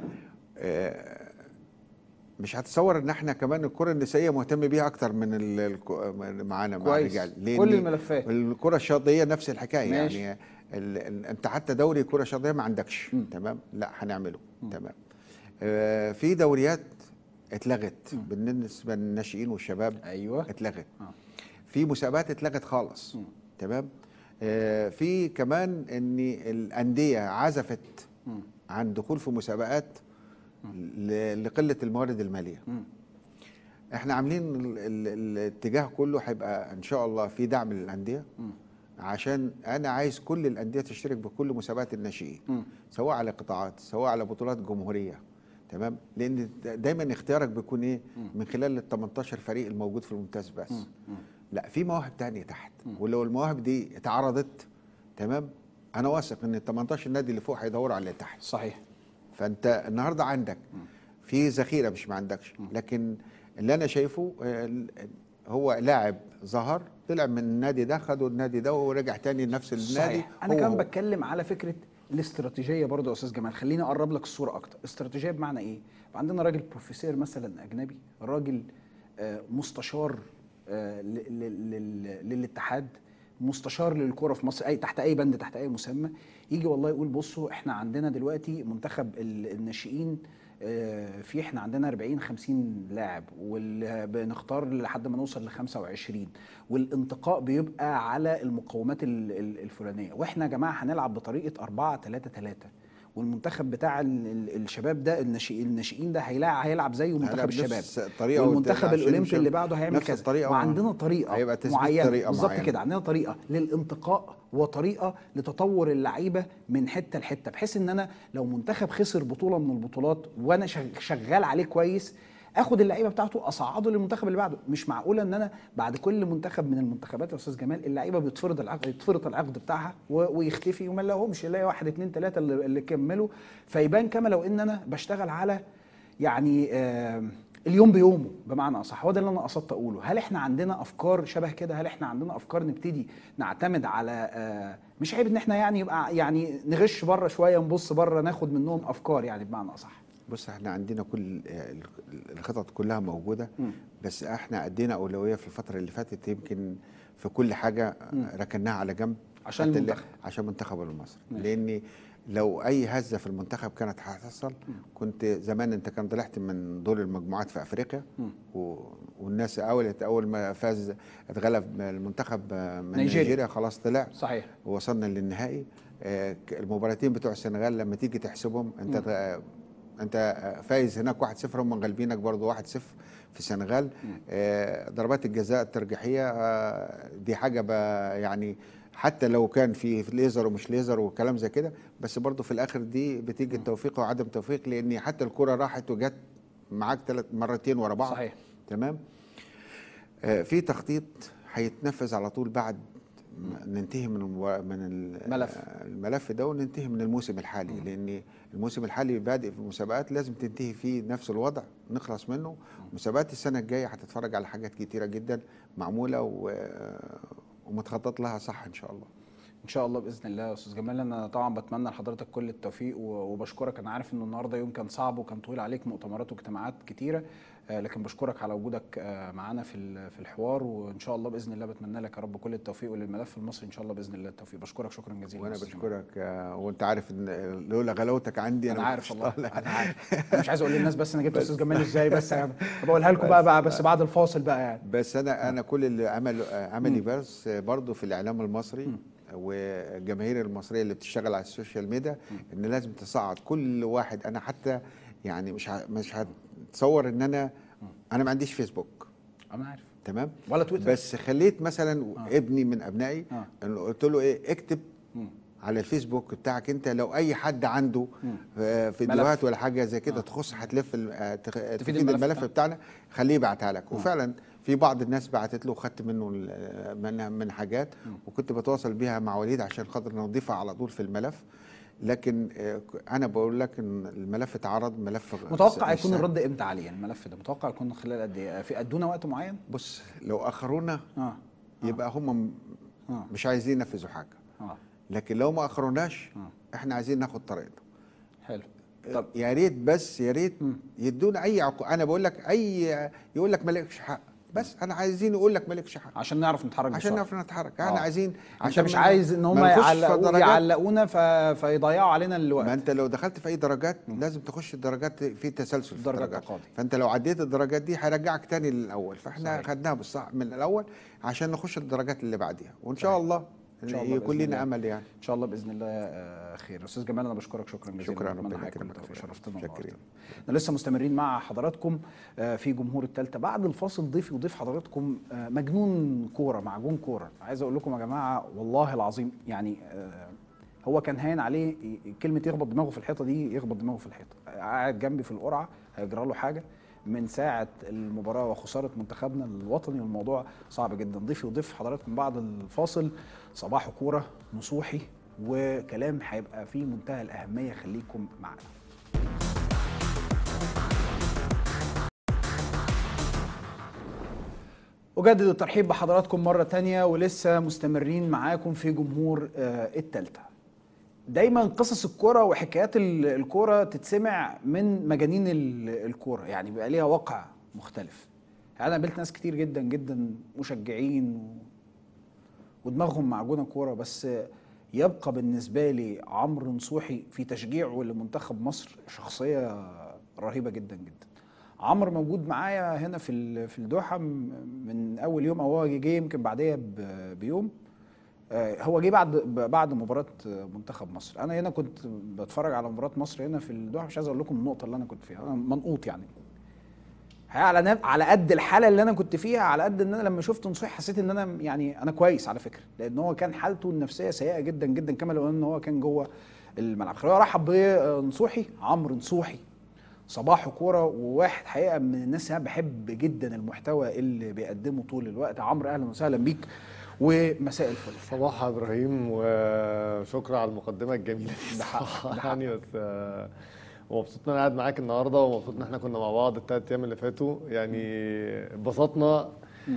B: آه، مش هتصور ان احنا كمان الكره النسائيه مهتم بيها اكتر من ال- الك- معانا مع
A: كويس.
B: الرجال لأن
A: كل الملفات.
B: الكره الشاطئيه نفس الحكايه
A: ماشي.
B: يعني ال- ال- انت حتى دوري كره شاطئيه ما عندكش
A: مم.
B: تمام لا هنعمله تمام آه، في دوريات اتلغت بالنسبه للناشئين والشباب
A: ايوه
B: اتلغت
A: آه.
B: في مسابقات اتلغت خالص تمام آه، في كمان ان الانديه عزفت
A: مم.
B: عن دخول في مسابقات ل- لقله الموارد الماليه
A: مم.
B: احنا عاملين ال- ال- الاتجاه كله هيبقى ان شاء الله في دعم للانديه
A: مم.
B: عشان انا عايز كل الانديه تشترك بكل مسابقات الناشئين
A: مم.
B: سواء على قطاعات سواء على بطولات جمهوريه تمام لان دايما اختيارك بيكون ايه من خلال ال 18 فريق الموجود في الممتاز بس لا في مواهب تانية تحت ولو المواهب دي اتعرضت تمام انا واثق ان ال 18 نادي اللي فوق هيدوروا على اللي تحت
A: صحيح
B: فانت النهارده عندك في ذخيره مش ما عندكش لكن اللي انا شايفه آه، ال- هو لاعب ظهر طلع من النادي ده خده النادي ده ورجع تاني لنفس النادي
A: صحيح انا
B: هو
A: كمان
B: هو.
A: بتكلم على فكره الاستراتيجيه برضه يا استاذ جمال خليني اقرب لك الصوره اكتر استراتيجيه بمعنى ايه يبقى عندنا راجل بروفيسور مثلا اجنبي راجل آه، مستشار آه، ل- ل- لل- للاتحاد مستشار للكره في مصر اي تحت اي بند تحت اي مسمى يجي والله يقول بصوا احنا عندنا دلوقتي منتخب ال- الناشئين آه، في احنا عندنا 40 50 لاعب وبنختار لحد ما نوصل ل 25 والانتقاء بيبقى على المقومات ال- ال- الفلانيه واحنا يا جماعه هنلعب بطريقه 4 3 3 والمنتخب بتاع ال- ال- الشباب ده الناشئ- الناشئين ده هيلعب هيلعب زيه منتخب
B: هيلعب
A: الشباب
B: نفس الطريقة
A: والمنتخب
B: عشان
A: الاولمبي
B: يمشي
A: اللي بعده هيعمل
B: نفس
A: كذا
B: الطريقة
A: وعندنا طريقه
B: هيبقى تثبيت
A: معينه
B: طريقة
A: بالظبط
B: معينة.
A: كده عندنا طريقه للانتقاء وطريقه لتطور اللعيبه من حته لحته بحيث ان انا لو منتخب خسر بطوله من البطولات وانا شغ- شغال عليه كويس اخد اللعيبه بتاعته اصعده للمنتخب اللي بعده مش معقوله ان انا بعد كل منتخب من المنتخبات يا استاذ جمال اللعيبه بيتفرض العقد يتفرض العقد بتاعها و- ويختفي وما نلاقيهمش يلاقي واحد اتنين تلاته اللي, اللي كملوا فيبان كما لو ان انا بشتغل على يعني آه اليوم بيومه بمعنى اصح هو ده اللي انا قصدت اقوله هل احنا عندنا افكار شبه كده هل احنا عندنا افكار نبتدي نعتمد على آه مش عيب ان احنا يعني يبقى يعني نغش بره شويه نبص بره ناخد منهم افكار يعني بمعنى اصح
B: بص احنا عندنا كل آه، ال- الخطط كلها موجوده
A: مم.
B: بس احنا ادينا اولويه في الفتره اللي فاتت يمكن في كل حاجه آه، ركناها على جنب
A: عشان
B: حتى ال-
A: المنتخب.
B: عشان منتخب مصر
A: ماشي.
B: لان لو اي هزه في المنتخب كانت هتحصل كنت زمان انت كان طلعت من دور المجموعات في افريقيا
A: مم.
B: و... والناس اول اول ما فاز اتغلب المنتخب آه، من
A: نيجيريا.
B: نيجيريا خلاص طلع
A: صحيح
B: ووصلنا للنهائي آه، ك- المباراتين بتوع السنغال لما تيجي تحسبهم انت آه، انت آه، فايز هناك 1-0 هم غالبينك برضه 1-0 في السنغال آه، ضربات الجزاء الترجيحيه آه، دي حاجه بقى يعني حتى لو كان في في ليزر ومش ليزر وكلام زي كده بس برضه في الاخر دي بتيجي التوفيق وعدم توفيق لان حتى الكره راحت وجت معاك ثلاث مرتين ورا بعض
A: صحيح
B: تمام آه، في تخطيط هيتنفذ على طول بعد ما ننتهي من المو... من ال-
A: ملف.
B: آه، الملف ده وننتهي من الموسم الحالي لان الموسم الحالي بادئ في المسابقات لازم تنتهي فيه نفس الوضع نخلص منه مسابقات السنه الجايه هتتفرج على حاجات كتيره جدا معموله و... ومتخطط لها صح ان شاء الله
A: ان شاء الله باذن الله يا استاذ جمال انا طبعا بتمنى لحضرتك كل التوفيق و- وبشكرك انا عارف ان النهارده يوم كان صعب وكان طويل عليك مؤتمرات واجتماعات كتيره آه، لكن بشكرك على وجودك آه، معانا في ال- في الحوار وان شاء الله باذن الله بتمنى لك يا رب كل التوفيق وللملف المصري ان شاء الله باذن الله التوفيق بشكرك شكرا جزيلا
B: وانا
A: يا أستاذ جمال.
B: بشكرك آه، وانت عارف ان لولا غلاوتك عندي
A: انا
B: ما
A: عارف
B: كنتش
A: والله
B: طالع.
A: انا عارف انا مش عايز اقول للناس بس انا جبت استاذ جمال ازاي بس يعني بقولها لكم بقى, بقى بس بعد الفاصل بقى يعني
B: بس انا انا كل اللي عمل عملي بس برضه في الاعلام المصري والجماهير المصريه اللي بتشتغل على السوشيال ميديا ان لازم تصعد كل واحد انا حتى يعني مش ه- مش هتصور ان انا انا ما عنديش فيسبوك
A: انا عارف
B: تمام
A: ولا تويتر
B: بس خليت مثلا ابني من ابنائي
A: آه.
B: إنه قلت له ايه اكتب
A: مم.
B: على الفيسبوك بتاعك انت لو اي حد عنده
A: مم.
B: آه، فيديوهات ولا حاجه زي كده تخص هتلف ال- آه، تخ- تفيد
A: الملف
B: الملف
A: بتاعك.
B: بتاعنا خليه يبعتها لك وفعلا في بعض الناس بعتت له وخدت منه ال- من من حاجات وكنت بتواصل بيها مع وليد عشان خاطر نضيفها على طول في الملف لكن آه، انا بقول لك ان الملف اتعرض ملف غ-
A: متوقع
B: مش
A: يكون
B: سهل.
A: الرد امتى عليه الملف ده متوقع يكون خلال قد ايه في ادونا وقت معين
B: بص لو اخرونا
A: اه
B: يبقى هم م-
A: اه
B: مش عايزين ينفذوا حاجه
A: اه
B: لكن لو ما اخروناش
A: آه.
B: احنا عايزين ناخد طريقنا
A: حلو
B: طب يا ريت بس يا ريت
A: مم.
B: يدونا اي عقو... انا بقول لك اي يقول لك مالكش حق بس انا عايزين يقول لك مالكش حق
A: عشان نعرف نتحرك
B: عشان
A: بسرعة.
B: نعرف نتحرك احنا
A: آه.
B: عايزين
A: عشان مش
B: ما-
A: عايز ان هم
B: ما نخش في
A: يعلقوا
B: درجات.
A: يعلقونا ف... فيضيعوا علينا الوقت
B: ما انت لو دخلت في اي درجات لازم تخش الدرجات في تسلسل في
A: درجة
B: الدرجات
A: تقاضي.
B: فانت لو عديت الدرجات دي هيرجعك تاني للاول فاحنا
A: صحيح.
B: خدناها بالصح من الاول عشان نخش الدرجات اللي بعديها وان شاء
A: صحيح.
B: الله
A: إن شاء الله
B: يكون
A: بإذن
B: لنا
A: الله.
B: امل يعني
A: ان شاء الله باذن الله آه، خير استاذ جمال انا بشكرك شكرا جزيلا
B: شكراً،
A: أتمنى
B: ربنا
A: حضرتك كل
B: يكرمك.
A: التوفيق. شرفتنا
B: شكرا.
A: ونورتنا. احنا لسه مستمرين مع حضراتكم آه، في جمهور التالتة بعد الفاصل ضيفي وضيف حضراتكم آه، مجنون كوره معجون كوره عايز اقول لكم يا جماعه والله العظيم يعني آه، هو كان هاين عليه ي- كلمه يخبط دماغه في الحيطه دي يخبط دماغه في الحيطه قاعد جنبي في القرعه هيجرى له حاجه من ساعه المباراه وخساره منتخبنا الوطني والموضوع صعب جدا ضيفي وضيف حضراتكم بعد الفاصل صباح كوره نصوحي وكلام هيبقى فيه منتهى الاهميه خليكم معنا أجدد الترحيب بحضراتكم مرة تانية ولسه مستمرين معاكم في جمهور آه، التالتة دايما قصص الكرة وحكايات ال- الكرة تتسمع من مجانين ال- الكرة يعني بيبقى ليها واقع مختلف يعني أنا قابلت ناس كتير جدا جدا مشجعين و... ودماغهم معجونة كورة بس يبقى بالنسبة لي عمرو نصوحي في تشجيعه لمنتخب مصر شخصية رهيبة جدا جدا عمرو موجود معايا هنا في ال- في الدوحة م- من أول يوم أو هو جه يمكن بعديها ب- بيوم آه، هو جه بعد ب- بعد مباراة منتخب مصر أنا هنا كنت بتفرج على مباراة مصر هنا في الدوحة مش عايز أقول لكم النقطة اللي أنا كنت فيها أنا منقوط يعني هي على نا- على قد الحاله اللي انا كنت فيها على قد ان انا لما شفت نصوحي حسيت ان انا يعني انا كويس على فكره لان هو كان حالته النفسيه سيئه جدا جدا كما لو ان هو كان جوه الملعب خلينا ارحب بنصوحي عمرو نصوحي صباح كوره وواحد حقيقه من الناس اللي انا بحب جدا المحتوى اللي بيقدمه طول الوقت عمرو اهلا وسهلا بيك ومساء الفل
C: صباح يا ابراهيم وشكرا على المقدمه الجميله دي
A: ده حق-
C: الصراحة
A: ده حق.
C: يعني بس آه، ومبسوط ان انا قاعد معاك النهارده ومبسوط ان احنا كنا مع بعض الثلاث ايام اللي فاتوا يعني اتبسطنا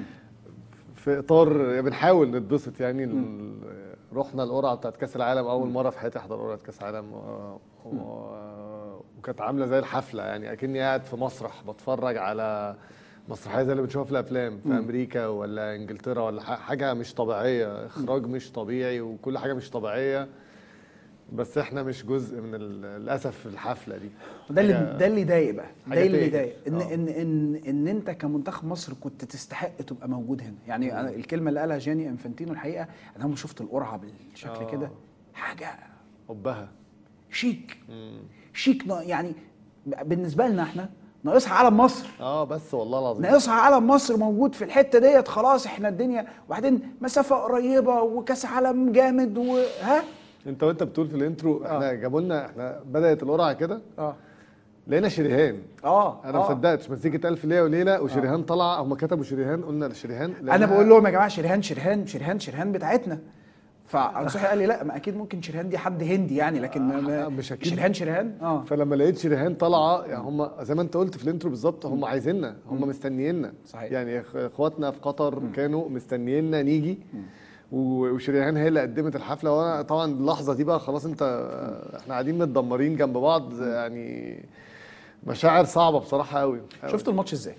C: في اطار بنحاول نتبسط يعني ال- رحنا القرعه بتاعت كاس العالم اول مره في حياتي احضر قرعه كاس العالم و- و- وكانت عامله زي الحفله يعني اكني قاعد في مسرح بتفرج على مسرحيه زي اللي بنشوفها في الافلام في امريكا ولا انجلترا ولا ح- حاجه مش طبيعيه اخراج مش طبيعي وكل حاجه مش طبيعيه بس احنا مش جزء من ال- للاسف الحفله دي
A: ده اللي
C: حاجة-
A: ده اللي ضايق بقى ده
C: حاجة
A: اللي
C: تقلق.
A: ضايق ان
C: آه.
A: ان ان ان انت كمنتخب مصر كنت تستحق تبقى موجود هنا يعني أنا الكلمه اللي قالها جاني انفانتينو الحقيقه انا لما شفت القرعه بالشكل
C: آه.
A: كده حاجه
C: حبها
A: شيك شيك نا- يعني بالنسبه لنا احنا ناقصها علم مصر
C: اه بس والله العظيم
A: ناقصها علم مصر موجود في الحته ديت خلاص احنا الدنيا وبعدين مسافه قريبه وكاس عالم جامد وها
C: انت وانت بتقول في الانترو احنا جابوا لنا احنا بدات القرعه كده
A: اه
C: لقينا شريهان
A: اه
C: انا ما
A: آه.
C: صدقتش مزيكه الف ليله وليله وشريهان طلع هم كتبوا شريهان قلنا شريهان
A: انا بقول لهم يا جماعه شريهان شريهان شريهان شريهان بتاعتنا فنصوحي قال لي لا ما اكيد ممكن شريهان دي حد هندي يعني لكن ما- ما
C: آه، مش أكيد.
A: شريهان شريهان اه
C: فلما لقيت شريهان طالعه يعني هم زي ما انت قلت في الانترو بالظبط هم عايزيننا هم مستنييننا
A: صحيح.
C: يعني إخ- اخواتنا في قطر كانوا مستنييننا نيجي و- وشريهان هي اللي قدمت الحفله وانا طبعا اللحظه دي بقى خلاص انت احنا قاعدين متدمرين جنب بعض يعني مشاعر صعبه بصراحه قوي
A: شفت الماتش ازاي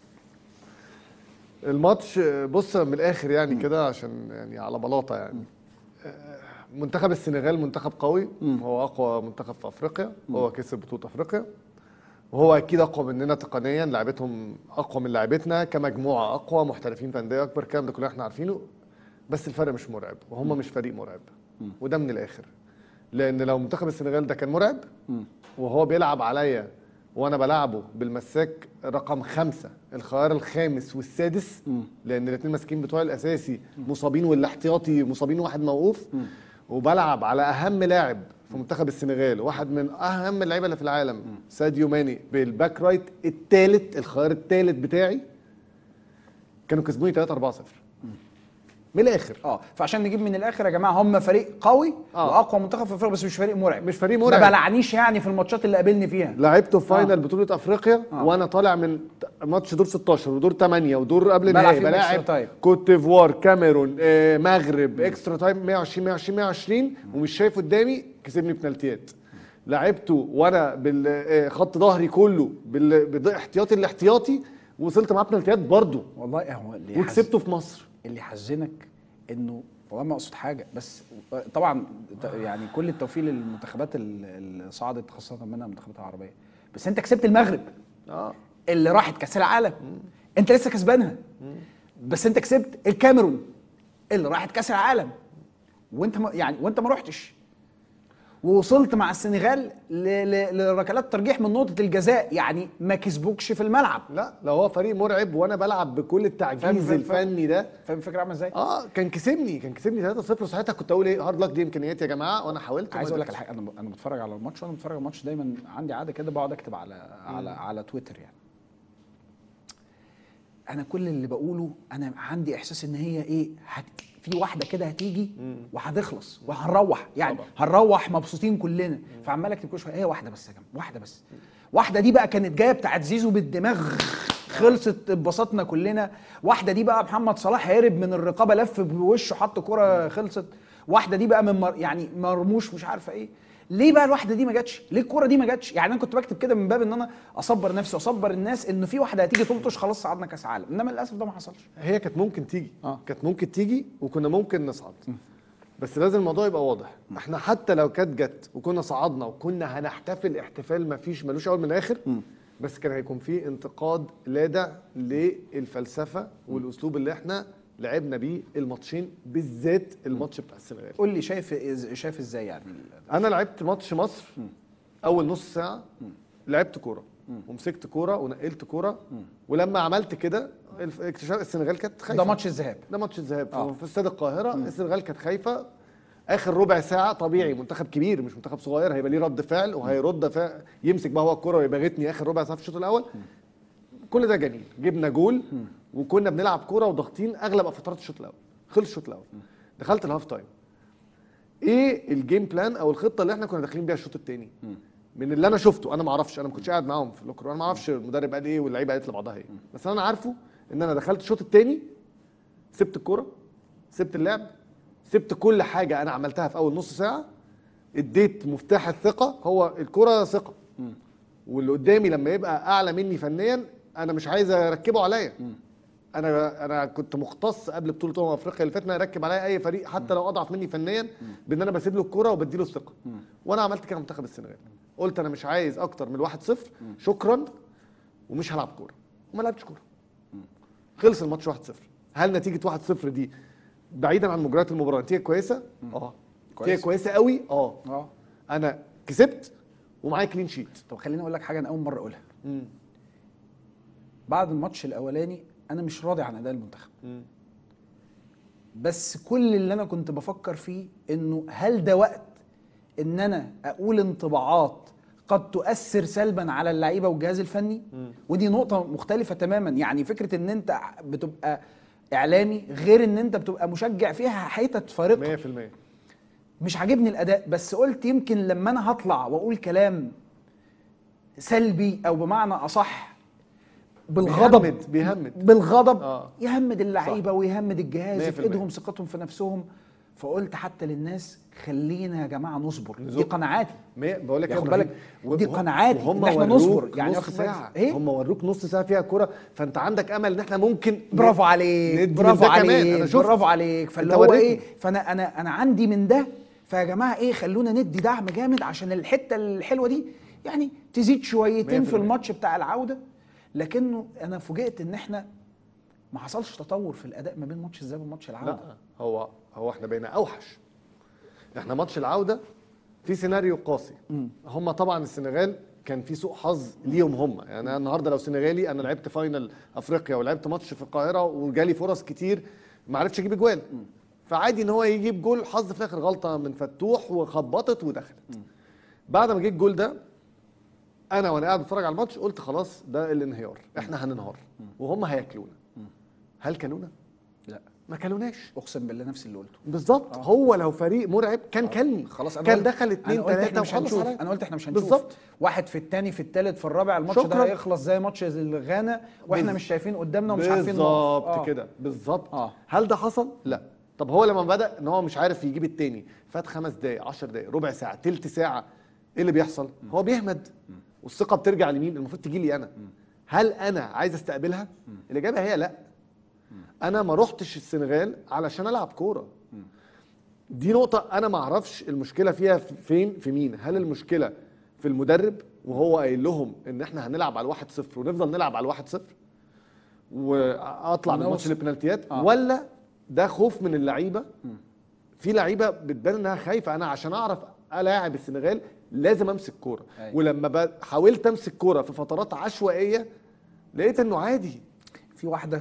C: الماتش بص من الاخر يعني كده عشان يعني على بلاطه يعني آه، منتخب السنغال منتخب قوي هو اقوى منتخب في افريقيا هو كسب بطوله افريقيا وهو اكيد اقوى مننا تقنيا لعبتهم اقوى من لعبتنا كمجموعه اقوى محترفين في انديه اكبر الكلام ده كله احنا عارفينه بس الفرق مش مرعب وهم مش فريق مرعب وده من الاخر لان لو منتخب السنغال ده كان مرعب وهو بيلعب عليا وانا بلعبه بالمساك رقم خمسة الخيار الخامس والسادس لان الاثنين ماسكين بتوع الاساسي مصابين والاحتياطي مصابين واحد موقوف وبلعب على اهم لاعب في منتخب السنغال واحد من اهم اللعيبه اللي في العالم ساديو ماني بالباك رايت الثالث الخيار الثالث بتاعي كانوا كسبوني 3 4 0 من الاخر
A: اه فعشان نجيب من الاخر يا جماعه هم فريق قوي
C: آه.
A: واقوى منتخب في افريقيا بس مش فريق مرعب
C: مش فريق
A: ما
C: مرعب.
A: بلعنيش يعني في الماتشات اللي قابلني فيها
C: لعبته في فاينل
A: آه.
C: بطوله افريقيا
A: آه.
C: وانا طالع من ت- ماتش دور 16 ودور 8 ودور قبل
A: بلعب
C: النهائي
A: فيهم
C: بلاعب
A: extra time.
C: كوت ديفوار كاميرون آه، مغرب اكسترا تايم 120 120 120 ومش شايف قدامي كسبني بنالتيات لعبته وانا بالخط ظهري كله بال- باحتياطي الاحتياطي وصلت معاه بنالتيات برضه
A: والله هو اللي يحز-
C: وكسبته في مصر
A: اللي يحزنك انه والله ما اقصد حاجه بس طبعا ت- يعني كل التوفيق للمنتخبات ال- اللي صعدت خاصه منها المنتخبات العربيه بس انت كسبت المغرب
C: اه
A: اللي راحت كاس العالم انت لسه كسبانها بس انت كسبت الكاميرون اللي راحت كاس العالم وانت ما يعني وانت ما رحتش ووصلت مع السنغال ل- ل- لركلات ترجيح من نقطه الجزاء يعني ما كسبوكش في الملعب
C: لا لو هو فريق مرعب وانا بلعب بكل
A: فاهم-
C: التعجيز
A: فاهم- فاهم.
C: الفني ده
A: فاهم الفكره عامله ازاي؟
C: اه كان كسبني كان كسبني 3-0 وساعتها كنت اقول ايه هارد لك دي امكانياتي يا جماعه وانا حاولت
A: عايز
C: وما
A: اقول لك
C: قدرتش.
A: الحقيقه انا انا بتفرج على الماتش وانا بتفرج على الماتش دايما عندي عاده كده بقعد اكتب على على على تويتر يعني انا كل اللي بقوله انا عندي احساس ان هي ايه هت في واحده كده هتيجي وهتخلص وهنروح يعني
C: طبعا.
A: هنروح مبسوطين كلنا فعمال اكتب كل شويه هي واحده بس يا جماعه واحده بس واحده دي بقى كانت جايه بتاعت زيزو بالدماغ خلصت اتبسطنا كلنا واحده دي بقى محمد صلاح هرب من الرقابه لف بوشه حط كرة خلصت واحده دي بقى من مر يعني مرموش مش عارفه ايه ليه بقى الواحده دي ما جاتش ليه الكوره دي ما جاتش يعني انا كنت بكتب كده من باب ان انا اصبر نفسي واصبر الناس ان في واحده هتيجي تلطش خلاص صعدنا كاس عالم انما للاسف ده ما حصلش
C: هي كانت ممكن تيجي
A: آه.
C: كانت ممكن تيجي وكنا ممكن نصعد بس لازم الموضوع يبقى واضح احنا حتى لو كانت جت وكنا صعدنا وكنا هنحتفل احتفال ما فيش ملوش اول من اخر بس كان هيكون في انتقاد لادع للفلسفه والاسلوب اللي احنا لعبنا بيه الماتشين بالذات الماتش بتاع السنغال
A: قول لي شايف إز- شايف ازاي يعني
C: انا لعبت ماتش مصر اول نص ساعه لعبت كوره ومسكت كوره ونقلت كوره ولما عملت كده الف- اكتشاف السنغال كانت خايفه
A: ده ماتش الذهاب
C: ده ماتش الذهاب
A: آه.
C: آه. في استاد القاهره السنغال كانت خايفه اخر ربع ساعه طبيعي منتخب كبير مش منتخب صغير هيبقى ليه رد فعل وهيرد فعل يمسك بقى هو الكره ويباغتني اخر ربع ساعه في الشوط الاول كل ده جميل جبنا جول وكنا بنلعب كوره وضاغطين اغلب فترات الشوط الاول خلص الشوط الاول دخلت الهاف تايم ايه الجيم بلان او الخطه اللي احنا كنا داخلين بيها الشوط الثاني من اللي انا شفته انا ما اعرفش انا ما كنتش قاعد معاهم في اللوكر انا ما اعرفش المدرب قال ايه واللعيبه قالت لبعضها ايه بس انا عارفه ان انا دخلت الشوط الثاني سبت الكوره سبت اللعب سبت كل حاجه انا عملتها في اول نص ساعه اديت مفتاح الثقه هو الكوره ثقه واللي قدامي لما يبقى اعلى مني فنيا انا مش عايز اركبه عليا انا انا كنت مختص قبل بطوله امم افريقيا اللي فاتت ان أنا اركب عليا اي فريق حتى لو اضعف مني فنيا بان انا بسيب له الكوره وبدي له الثقه وانا عملت كده منتخب السنغال قلت انا مش عايز اكتر من 1-0 شكرا ومش هلعب كوره وما لعبتش كوره خلص الماتش 1-0 هل نتيجه 1-0 دي بعيدا عن مجريات المباراه نتيجه كويسه اه
A: كويس.
C: نتيجه كويسه قوي اه
A: اه
C: انا كسبت ومعايا كلين شيت
A: طب خليني اقول لك حاجه انا اول مره اقولها بعد الماتش الاولاني انا مش راضي عن اداء المنتخب بس كل اللي انا كنت بفكر فيه انه هل ده وقت ان انا اقول انطباعات قد تؤثر سلبا على اللعيبه والجهاز الفني ودي نقطه مختلفه تماما يعني فكره ان انت بتبقى اعلامي غير ان انت بتبقى مشجع فيها حتت فارقه
C: 100%
A: مش عاجبني الاداء بس قلت يمكن لما انا هطلع واقول كلام سلبي او بمعنى اصح بالغضب
C: بيهمد- بيهمد.
A: بالغضب
C: آه.
A: يهمد اللعيبه ويهمد الجهاز
C: 100%.
A: يفقدهم ثقتهم في نفسهم فقلت حتى للناس خلينا يا جماعه نصبر دي
C: نزق.
A: قناعاتي
C: ما- بقول لك
A: ياخد
C: يا إبراهيم،
A: بالك،
C: و-
A: دي
C: وهم-
A: قناعاتي
C: وهم
A: إن إحنا
C: وروك
A: نصبر، يعني
C: نص
A: واخد بالك.
C: ساعه
A: إيه؟
C: هم وروك نص ساعه فيها كوره فانت عندك امل ان احنا ممكن
A: برافو عليك
C: ندي من
A: برافو
C: ده كمان.
A: عليك
C: أنا شفت.
A: برافو عليك فاللي
C: أنت
A: هو
C: وريتني.
A: ايه فانا انا انا عندي من ده فيا جماعه ايه خلونا ندي دعم جامد عشان الحته الحلوه دي يعني تزيد شويتين في
C: 100%.
A: الماتش بتاع العوده لكنه انا فوجئت ان احنا ما حصلش تطور في الاداء ما بين ماتش الذهاب وماتش العوده
C: لا هو هو احنا بقينا اوحش احنا ماتش العوده في سيناريو قاسي هم طبعا السنغال كان في سوء حظ ليهم هم يعني انا النهارده لو سنغالي انا لعبت فاينل افريقيا ولعبت ماتش في القاهره وجالي فرص كتير ما عرفتش اجيب اجوال فعادي ان هو يجيب جول حظ في الاخر غلطه من فتوح وخبطت ودخلت بعد ما جه الجول ده انا وانا قاعد بتفرج على الماتش قلت خلاص ده الانهيار احنا هننهار وهم هياكلونا هل كلونا
A: لا
C: ما كلوناش
A: اقسم بالله نفس اللي قلته
C: بالظبط هو لو فريق مرعب كان كلني
A: خلاص انا
C: كان
A: قلت-
C: دخل اتنين
A: أنا قلت
C: تلاته
A: احنا مش
C: وخلص
A: هنشوف
C: عليا.
A: انا قلت احنا مش هنشوف
C: بالظبط
A: واحد في الثاني في الثالث في الرابع الماتش ده
C: شكراً.
A: هيخلص زي ماتش غانا واحنا
C: بز-
A: مش شايفين قدامنا ومش عارفين نقف.
C: بالظبط
A: آه.
C: كده بالظبط
A: آه.
C: هل ده حصل؟ لا طب هو لما بدا ان هو مش عارف يجيب التاني فات خمس دقائق 10 دقائق ربع ساعه تلت ساعه ايه اللي بيحصل؟ هو بيهمد والثقه بترجع لمين؟ المفروض تجي لي انا هل انا عايز استقبلها؟ الاجابه هي لا انا ما رحتش السنغال علشان العب كوره دي نقطة أنا ما أعرفش المشكلة فيها فين في مين، هل المشكلة في المدرب وهو قايل لهم إن إحنا هنلعب على الواحد صفر ونفضل نلعب على الواحد صفر وأطلع من
A: ونوصل.
C: ماتش البنالتيات
A: آه.
C: ولا ده خوف من اللعيبة في لعيبة بتبان إنها خايفة أنا عشان أعرف ألاعب السنغال لازم أمسك كورة
A: أيوة.
C: ولما ب- حاولت أمسك كورة في فترات عشوائية لقيت إنه عادي
A: في واحده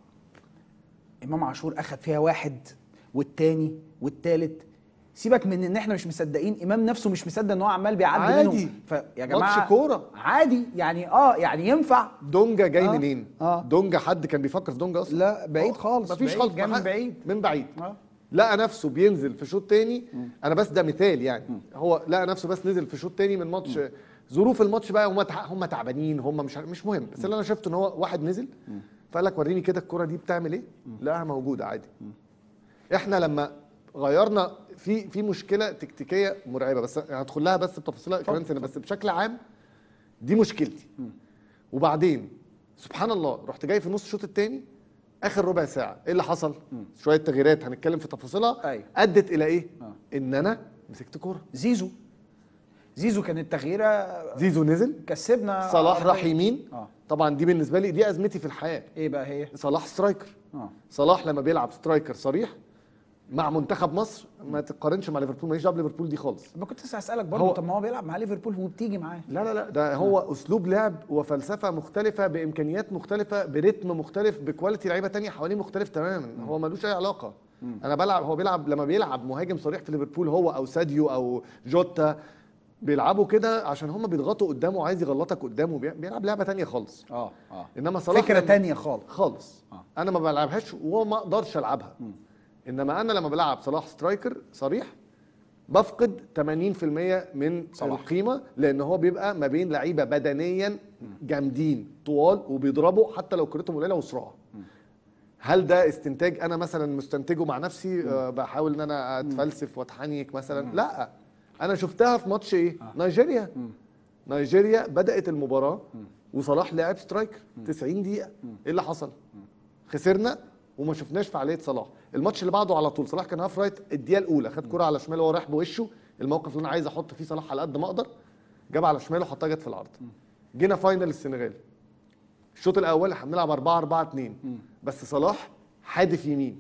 A: امام عاشور اخد فيها واحد والتاني والتالت سيبك من ان احنا مش مصدقين امام نفسه مش مصدق ان هو عمال بيعدي
C: عادي.
A: منهم فيا
C: ماتش
A: جماعه
C: كورة.
A: عادي يعني اه يعني ينفع
C: دونجا جاي
A: آه.
C: منين؟
A: آه.
C: دونجا حد كان بيفكر في دونجا اصلا؟
A: لا، بعيد
C: آه،
A: خالص،
C: مفيش
A: بعيد،
C: خالص
A: جاي من
C: حد-
A: بعيد.
C: من بعيد
A: آه.
C: لقى نفسه بينزل في شوط تاني انا بس ده مثال يعني هو لقى نفسه بس نزل في شوط تاني من ماتش ظروف الماتش بقى هم تع- هم تعبانين هم مش عارف- مش مهم بس اللي انا شفته ان هو واحد نزل فقال لك وريني كده الكرة دي بتعمل ايه لقاها موجوده عادي احنا لما غيرنا في في مشكله تكتيكيه مرعبه بس هدخل لها بس بتفاصيلها كمان سنه بس بشكل عام دي مشكلتي وبعدين سبحان الله رحت جاي في نص الشوط الثاني اخر ربع ساعه ايه اللي حصل شويه تغييرات هنتكلم في تفاصيلها
A: أيوة.
C: ادت الى ايه
A: آه.
C: ان انا مسكت كوره
A: زيزو زيزو كانت تغييره
C: زيزو نزل
A: كسبنا
C: صلاح
A: أربعة.
C: راح يمين
A: اه
C: طبعا دي بالنسبه لي دي ازمتي في الحياه
A: ايه بقى هي
C: صلاح سترايكر
A: اه
C: صلاح لما بيلعب سترايكر صريح مع منتخب مصر ما تقارنش مع ليفربول ماليش دعوه بليفربول دي خالص
A: ما كنت لسه هسالك برضه
C: هو-
A: طب ما هو بيلعب مع ليفربول وبتيجي معاه
C: لا لا لا ده هو اسلوب لعب وفلسفه مختلفه بامكانيات مختلفه برتم مختلف بكواليتي لعيبه تانية حواليه مختلف تماما هو ملوش اي علاقه انا بلعب هو بيلعب لما بيلعب مهاجم صريح في ليفربول هو او ساديو او جوتا بيلعبوا كده عشان هم بيضغطوا قدامه وعايز يغلطك قدامه بي- بيلعب لعبه تانية خالص
A: اه اه
C: انما صلاح
A: فكره
C: لما-
A: تانية خالص
C: خالص
A: آه.
C: انا ما بلعبهاش وما اقدرش العبها انما انا لما بلعب صلاح سترايكر صريح بفقد 80% من
A: صلاح.
C: القيمه لان هو بيبقى ما بين لعيبه بدنيا جامدين طوال وبيضربوا حتى لو كرتهم قليله وسرعه هل ده استنتاج انا مثلا مستنتجه مع نفسي آه بحاول ان انا اتفلسف واتحنيك مثلا لا انا شفتها في ماتش ايه نيجيريا نيجيريا بدات المباراه وصلاح لعب سترايكر 90 دقيقه ايه اللي حصل خسرنا وما شفناش فعاليه صلاح الماتش اللي بعده على طول صلاح كان هاف رايت الدقيقه الاولى خد كرة على شماله وهو رايح بوشه الموقف اللي انا عايز احط فيه صلاح على قد ما اقدر جاب على شماله حطها جت في العرض جينا فاينل السنغال الشوط الاول احنا بنلعب 4 4 2 بس صلاح حادف يمين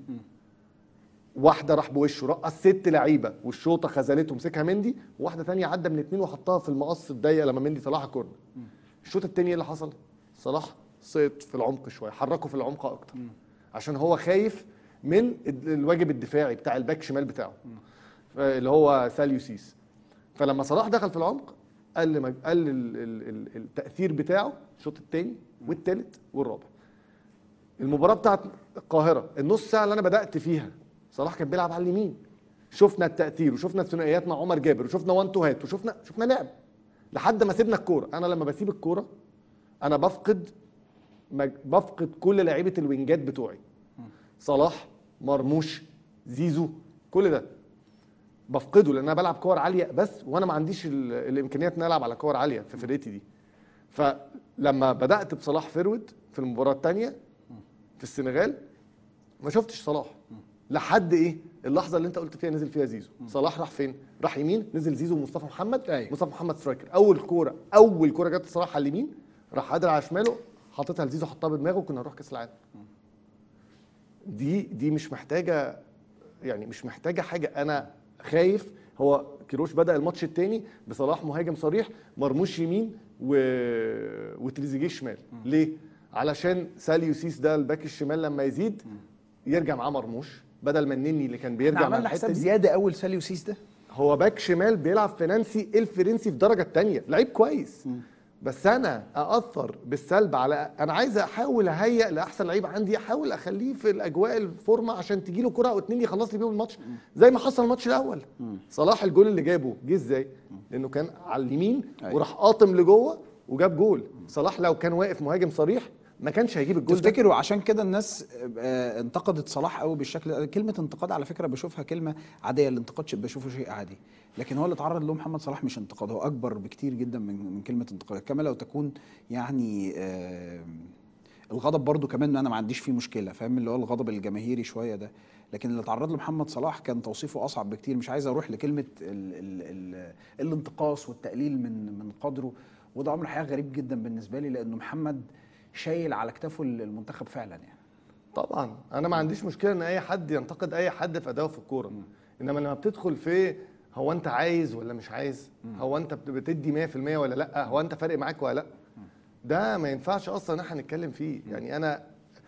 C: واحده راح بوشه رقص ست لعيبه والشوطه خذلته مسكها مندي وواحده تانية عدى من اتنين وحطها في المقص الضيق لما مندي طلعها كورنر الشوط التاني إيه اللي حصل صلاح سقط في العمق شويه حركه في العمق اكتر عشان هو خايف من ال- الواجب الدفاعي بتاع الباك شمال بتاعه اللي هو ساليو سيس فلما صلاح دخل في العمق قل مج... قل ال... ال... ال... التاثير بتاعه الشوط الثاني والثالث والرابع المباراه بتاعت القاهره النص ساعه اللي انا بدات فيها صلاح كان بيلعب على اليمين شفنا التاثير وشفنا الثنائيات مع عمر جابر وشفنا وان تو هات وشفنا شفنا لعب لحد ما سيبنا الكوره انا لما بسيب الكوره انا بفقد مج- بفقد كل لعيبه الوينجات بتوعي صلاح مرموش زيزو كل ده بفقده لان انا بلعب كور عاليه بس وانا ما عنديش ال- الامكانيات ان العب على كور عاليه في فرقتي دي فلما بدات بصلاح فيرود في المباراه الثانيه في السنغال ما شفتش صلاح لحد ايه اللحظه اللي انت قلت فيها نزل فيها زيزو صلاح راح فين راح يمين نزل زيزو ومصطفى محمد
A: أيوة.
C: مصطفى محمد سترايكر اول كوره اول كوره جت صلاح على اليمين راح قادر على شماله حاططها لزيزو حطها بدماغه وكنا هنروح كاس العالم دي دي مش محتاجه يعني مش محتاجه حاجه انا خايف هو كيروش بدا الماتش الثاني بصلاح مهاجم صريح مرموش يمين و... وتريزيجيه شمال ليه علشان ساليو سيس ده الباك الشمال لما يزيد يرجع معاه مرموش بدل ما النني اللي كان
A: احنا
C: بيرجع مع
A: عملنا
C: الحته
A: حساب
C: دي
A: زياده اول ساليو سيس ده
C: هو باك شمال بيلعب في نانسي الفرنسي في الدرجه الثانيه لعيب كويس بس انا ااثر بالسلب على انا عايز احاول اهيئ لاحسن لعيب عندي احاول اخليه في الاجواء الفورمه عشان تجي له كره او اتنين يخلص لي بيهم الماتش زي ما حصل الماتش الاول صلاح الجول اللي جابه جه ازاي لانه كان على اليمين
A: أيوة.
C: وراح قاطم لجوه وجاب جول صلاح لو كان واقف مهاجم صريح ما كانش هيجيب الجول ده
A: تفتكروا عشان كده الناس آه، انتقدت صلاح قوي بالشكل ده كلمه انتقاد على فكره بشوفها كلمه عاديه الانتقاد شيء- بشوفه شيء عادي لكن هو اللي اتعرض له محمد صلاح مش انتقاد هو اكبر بكتير جدا من من كلمه انتقاد كما لو تكون يعني آه، الغضب برضو كمان انا ما عنديش فيه مشكله فاهم اللي هو الغضب الجماهيري شويه ده لكن اللي اتعرض له محمد صلاح كان توصيفه اصعب بكتير مش عايز اروح لكلمه ال ال ال الانتقاص والتقليل من من قدره وده امر حقيقه غريب جدا بالنسبه لي لانه محمد شايل على كتافه المنتخب فعلا يعني
C: طبعا انا ما عنديش مشكله ان اي حد ينتقد اي حد في اداؤه في الكوره انما لما بتدخل في هو انت عايز ولا مش عايز هو انت بت- بتدي 100% ولا لا هو انت فارق معاك ولا لا ده ما ينفعش اصلا ان احنا نتكلم فيه يعني انا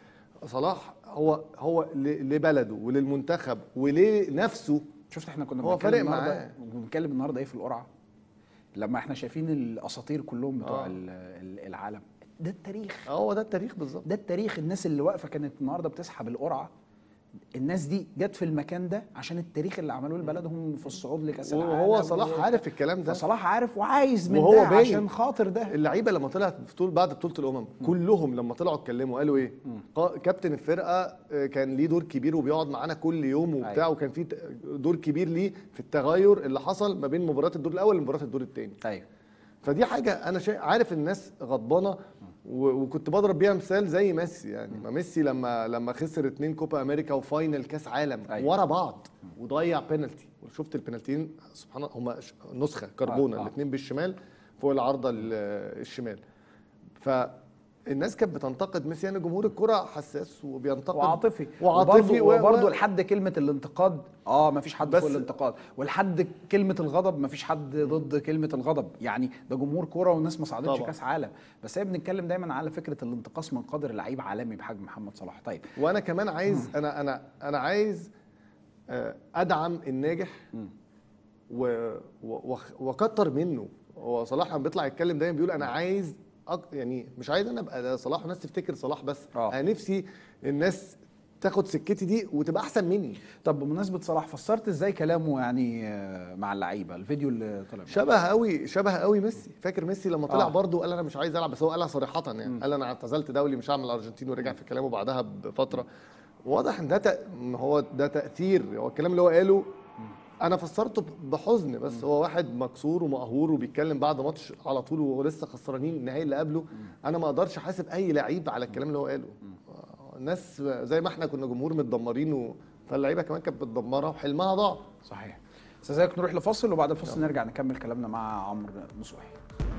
C: صلاح هو هو ل- لبلده وللمنتخب ولنفسه
A: شفت احنا كنا
C: هو
A: بنتكلم
C: فارق
A: النهارده
C: معاه.
A: بنتكلم النهارده ايه في القرعه لما احنا شايفين الاساطير كلهم بتوع
C: آه.
A: ال- ال- العالم ده التاريخ
C: هو ده التاريخ بالظبط
A: ده التاريخ الناس اللي واقفه كانت النهارده بتسحب القرعه الناس دي جت في المكان ده عشان التاريخ اللي عملوه لبلدهم في الصعود لكاس العالم
C: وهو صلاح
A: و-
C: عارف الكلام ده
A: فصلاح عارف وعايز من
C: وهو
A: ده
C: باين.
A: عشان خاطر ده
C: اللعيبه لما طلعت في طول بعد بطوله الامم كلهم لما طلعوا اتكلموا قالوا ايه قا- كابتن الفرقه آه، كان ليه دور كبير وبيقعد معانا كل يوم وبتاع
A: أيوة.
C: وكان في ت- دور كبير ليه في التغير اللي حصل ما بين مباراه الدور الاول ومباراه الدور الثاني
A: ايوه
C: فدي حاجه انا شا... عارف الناس غضبانه و... وكنت بضرب بيها مثال زي ميسي يعني ما ميسي لما لما خسر اتنين كوبا امريكا وفاينل كاس عالم
A: أيوة.
C: ورا بعض وضيع بينالتي وشفت البنالتيين سبحان الله هم نسخه كربونه
A: آه.
C: الاثنين بالشمال فوق العارضه ال- الشمال فالناس كانت بتنتقد ميسي يعني جمهور الكره حساس وبينتقد
A: وعاطفي
C: وعاطفي
A: وبرضه
C: و-
A: وبرضه
C: و-
A: لحد كلمه الانتقاد اه ما فيش حد
C: بس-
A: فوق الانتقاد ولحد كلمه الغضب ما فيش حد ضد كلمه الغضب يعني ده جمهور كوره والناس ما صعدتش
C: طبعا.
A: كاس عالم بس هي بنتكلم دايما على فكره الانتقاص من قدر لعيب عالمي بحجم محمد صلاح طيب
C: وانا كمان عايز انا انا انا عايز آه، ادعم الناجح و و- وأخ- واكتر منه هو صلاح لما بيطلع يتكلم دايما بيقول انا عايز أك... يعني مش عايز انا ابقى صلاح والناس تفتكر صلاح بس
A: آه.
C: انا نفسي الناس تاخد سكتي دي وتبقى احسن مني
A: طب بمناسبه صلاح فسرت ازاي كلامه يعني آه، مع اللعيبه الفيديو اللي طلع
C: شبه قوي شبه قوي ميسي فاكر ميسي لما طلع
A: آه.
C: آه. برضه قال انا مش عايز العب بس هو قالها صريحه يعني قال انا اعتزلت دولي مش هعمل الارجنتين ورجع في كلامه بعدها بفتره واضح ان ده تأ... إن هو ده تاثير هو الكلام اللي هو قاله انا فسرته بحزن بس هو واحد مكسور ومقهور وبيتكلم بعد ماتش على طول وهو لسه خسرانين النهائي اللي قبله انا ما اقدرش احاسب اي لعيب على الكلام اللي هو قاله الناس زي ما احنا كنا جمهور متدمرين و... فاللعيبه كمان كانت متدمره وحلمها ضاع
A: صحيح استاذك نروح لفاصل وبعد الفاصل نرجع نكمل كلامنا مع عمرو نصوحي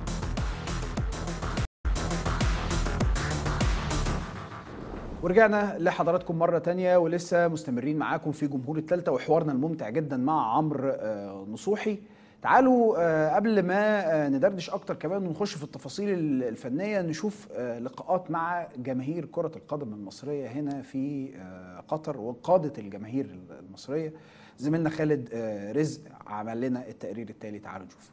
A: ورجعنا لحضراتكم مرة تانية ولسه مستمرين معاكم في جمهور التالتة وحوارنا الممتع جدا مع عمرو آه، نصوحي تعالوا آه، قبل ما آه، ندردش اكتر كمان ونخش في التفاصيل ال- الفنية نشوف آه، لقاءات مع جماهير كرة القدم المصرية هنا في آه، قطر وقادة الجماهير المصرية زميلنا خالد آه، رزق عمل لنا التقرير التالي تعالوا نشوف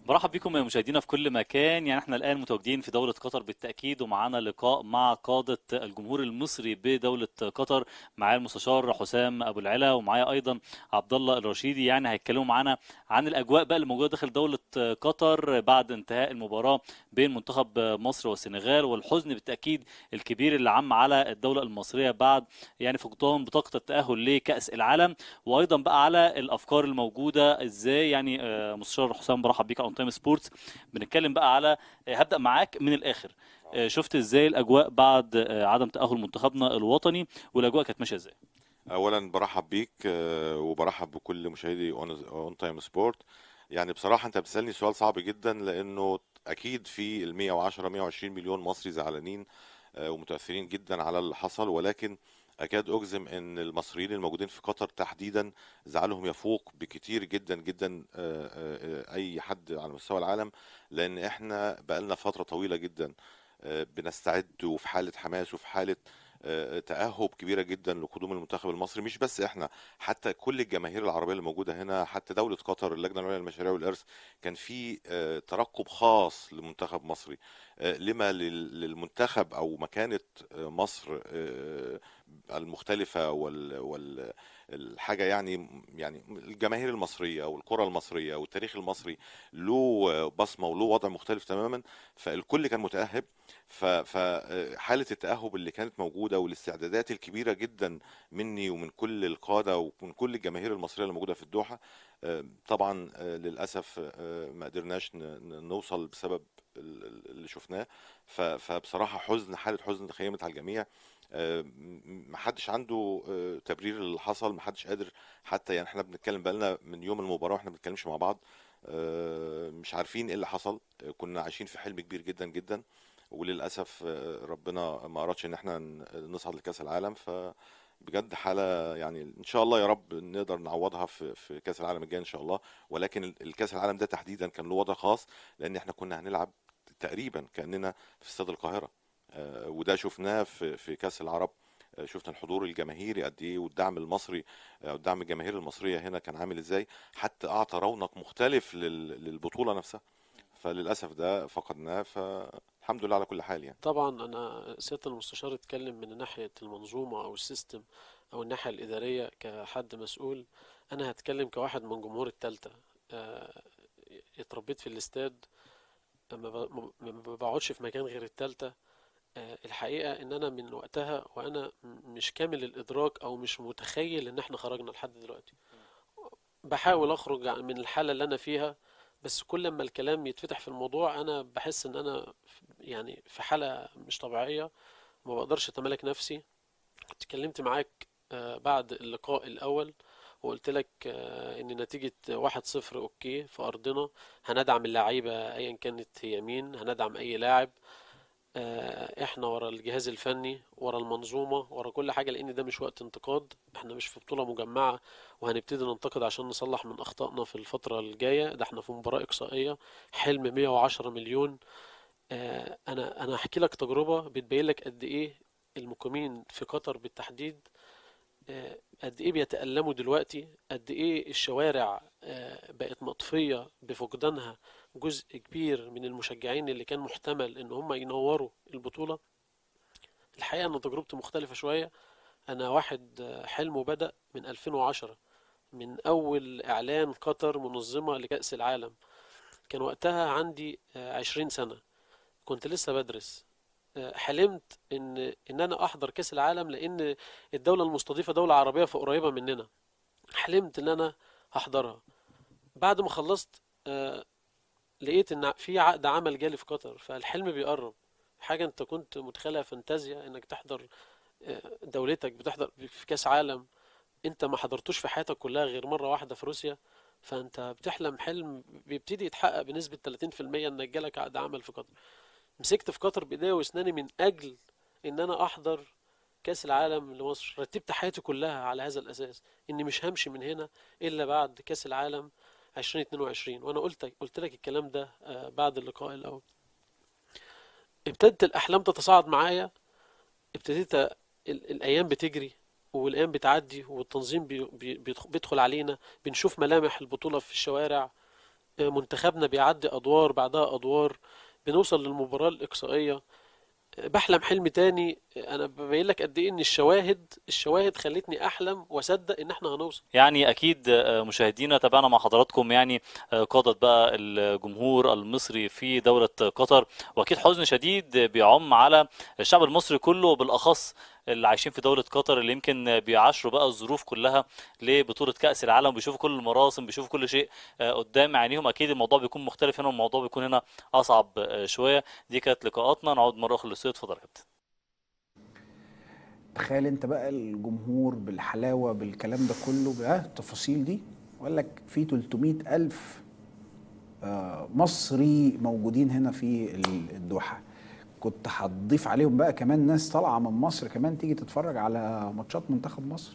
D: برحب بكم يا مشاهدينا في كل مكان يعني احنا الان متواجدين في دولة قطر بالتأكيد ومعانا لقاء مع قادة الجمهور المصري بدولة قطر معايا المستشار حسام ابو العلا ومعايا ايضا عبد الله الرشيدي يعني هيتكلموا معانا عن الاجواء بقى اللي موجودة داخل دولة قطر بعد انتهاء المباراة بين منتخب مصر والسنغال والحزن بالتأكيد الكبير اللي عم على الدولة المصرية بعد يعني فقدان بطاقة التأهل لكأس العالم وايضا بقى على الافكار الموجودة ازاي يعني آه، مستشار حسام برحب بيك اون تايم سبورتس بنتكلم بقى على آه، هبدأ معاك من الآخر آه، شفت ازاي الأجواء بعد آه، عدم تأهل منتخبنا الوطني والأجواء كانت ماشية ازاي
E: اولا برحب بيك آه، وبرحب بكل مشاهدي اون تايم سبورت يعني بصراحه انت بتسالني سؤال صعب جدا لانه اكيد في ال 110 120 مليون مصري زعلانين آه، ومتاثرين جدا على اللي حصل ولكن اكاد اجزم ان المصريين الموجودين في قطر تحديدا زعلهم يفوق بكتير جدا جدا آه، آه، آه، اي حد على مستوى العالم لان احنا بقالنا فتره طويله جدا آه، بنستعد وفي حاله حماس وفي حاله آه، تأهب كبيرة جدا لقدوم المنتخب المصري مش بس احنا حتى كل الجماهير العربية اللي موجودة هنا حتى دولة قطر اللجنة العليا للمشاريع والإرث كان في آه، ترقب خاص لمنتخب مصري آه، لما لل- للمنتخب أو مكانة آه، مصر آه، المختلفة وال وال الحاجة يعني يعني الجماهير المصرية والكرة المصرية والتاريخ المصري له بصمة وله وضع مختلف تماما فالكل كان متأهب فحالة التأهب اللي كانت موجودة والاستعدادات الكبيرة جدا مني ومن كل القادة ومن كل الجماهير المصرية اللي موجودة في الدوحة آه، طبعا آه، للأسف آه، ما قدرناش ن- ن- نوصل بسبب ال- ال- اللي شفناه ف- فبصراحة حزن حالة حزن خيمت على الجميع آه، م- محدش عنده آه، تبرير اللي حصل محدش قادر حتى يعني احنا بنتكلم بقالنا من يوم المباراة واحنا بنتكلمش مع بعض آه، مش عارفين ايه اللي حصل آه، كنا عايشين في حلم كبير جدا جدا وللاسف آه، ربنا ما ارادش ان احنا ن- نصعد لكاس العالم فبجد حاله يعني ان شاء الله يا رب نقدر نعوضها في في كاس العالم الجاي ان شاء الله ولكن ال- الكاس العالم ده تحديدا كان له وضع خاص لان احنا كنا هنلعب تقريبا كاننا في استاد القاهره آه، وده شفناه في في كاس العرب آه، شفنا الحضور الجماهيري قد ايه والدعم المصري آه، والدعم الجماهيري المصريه هنا كان عامل ازاي حتى اعطى رونق مختلف لل- للبطوله نفسها فللاسف ده فقدناه فالحمد لله على كل حال يعني
F: طبعا انا سياده المستشار اتكلم من ناحيه المنظومه او السيستم او الناحيه الاداريه كحد مسؤول انا هتكلم كواحد من جمهور التالتة آه، اتربيت في الاستاد ما ب- ما- ما بقعدش في مكان غير التالتة آه، الحقيقه ان انا من وقتها وانا م- مش كامل الادراك او مش متخيل ان احنا خرجنا لحد دلوقتي بحاول اخرج عن- من الحاله اللي انا فيها بس كل ما الكلام يتفتح في الموضوع انا بحس ان انا في- يعني في حاله مش طبيعيه ما بقدرش اتمالك نفسي كنت اتكلمت معاك آه، بعد اللقاء الاول وقلت لك آه، ان نتيجه واحد صفر اوكي في ارضنا هندعم اللعيبه ايا كانت هي مين هندعم اي لاعب آه، احنا ورا الجهاز الفني ورا المنظومة ورا كل حاجة لان ده مش وقت انتقاد احنا مش في بطولة مجمعة وهنبتدي ننتقد عشان نصلح من اخطائنا في الفترة الجاية ده احنا في مباراة اقصائية حلم 110 مليون آه، انا انا هحكي لك تجربة بتبين لك قد ايه المقيمين في قطر بالتحديد آه، قد ايه بيتألموا دلوقتي قد ايه الشوارع آه، بقت مطفية بفقدانها جزء كبير من المشجعين اللي كان محتمل ان هم ينوروا البطولة الحقيقة ان تجربتي مختلفة شوية انا واحد آه، حلمه بدأ من 2010 من اول اعلان قطر منظمة لكأس العالم كان وقتها عندي آه، 20 سنة كنت لسه بدرس آه، حلمت ان ان انا احضر كأس العالم لان الدولة المستضيفة دولة عربية فقريبة مننا حلمت ان انا احضرها بعد ما خلصت آه، لقيت ان في عقد عمل جالي في قطر فالحلم بيقرب حاجة انت كنت متخيلها فانتازيا انك تحضر آه، دولتك بتحضر في كاس عالم انت ما حضرتوش في حياتك كلها غير مرة واحدة في روسيا فانت بتحلم حلم بيبتدي يتحقق بنسبة 30% انك جالك عقد عمل في قطر مسكت في قطر بايديا واسناني من اجل ان انا احضر كاس العالم لمصر رتبت حياتي كلها على هذا الاساس اني مش همشي من هنا الا بعد كاس العالم 2022 وانا قلت قلت لك الكلام ده آه، بعد اللقاء الاول ابتدت الاحلام تتصاعد معايا ابتديت ال- الايام بتجري والايام بتعدي والتنظيم بي- بي- بيدخ- بيدخل علينا بنشوف ملامح البطولة في الشوارع آه، منتخبنا بيعدي ادوار بعدها ادوار بنوصل للمباراة الإقصائية آه، بحلم حلم تاني آه، انا ببين لك قد ايه ان الشواهد الشواهد خلتني احلم واصدق ان احنا هنوصل
D: يعني اكيد آه، مشاهدينا تابعنا مع حضراتكم يعني آه، قادة بقى الجمهور المصري في دولة قطر واكيد حزن شديد بيعم على الشعب المصري كله بالاخص اللي عايشين في دولة قطر اللي يمكن بيعاشروا بقى الظروف كلها لبطولة كأس العالم بيشوفوا كل المراسم بيشوفوا كل شيء آه، قدام عينيهم اكيد الموضوع بيكون مختلف هنا والموضوع بيكون هنا اصعب آه، شوية دي كانت لقاءاتنا نعود مرة اخرى للاستوديو اتفضل يا كابتن
A: تخيل انت بقى الجمهور بالحلاوه بالكلام ده كله بقى التفاصيل دي وقال لك في 300 الف آه، مصري موجودين هنا في ال- الدوحه كنت هتضيف عليهم بقى كمان ناس طالعه من مصر كمان تيجي تتفرج على ماتشات منتخب مصر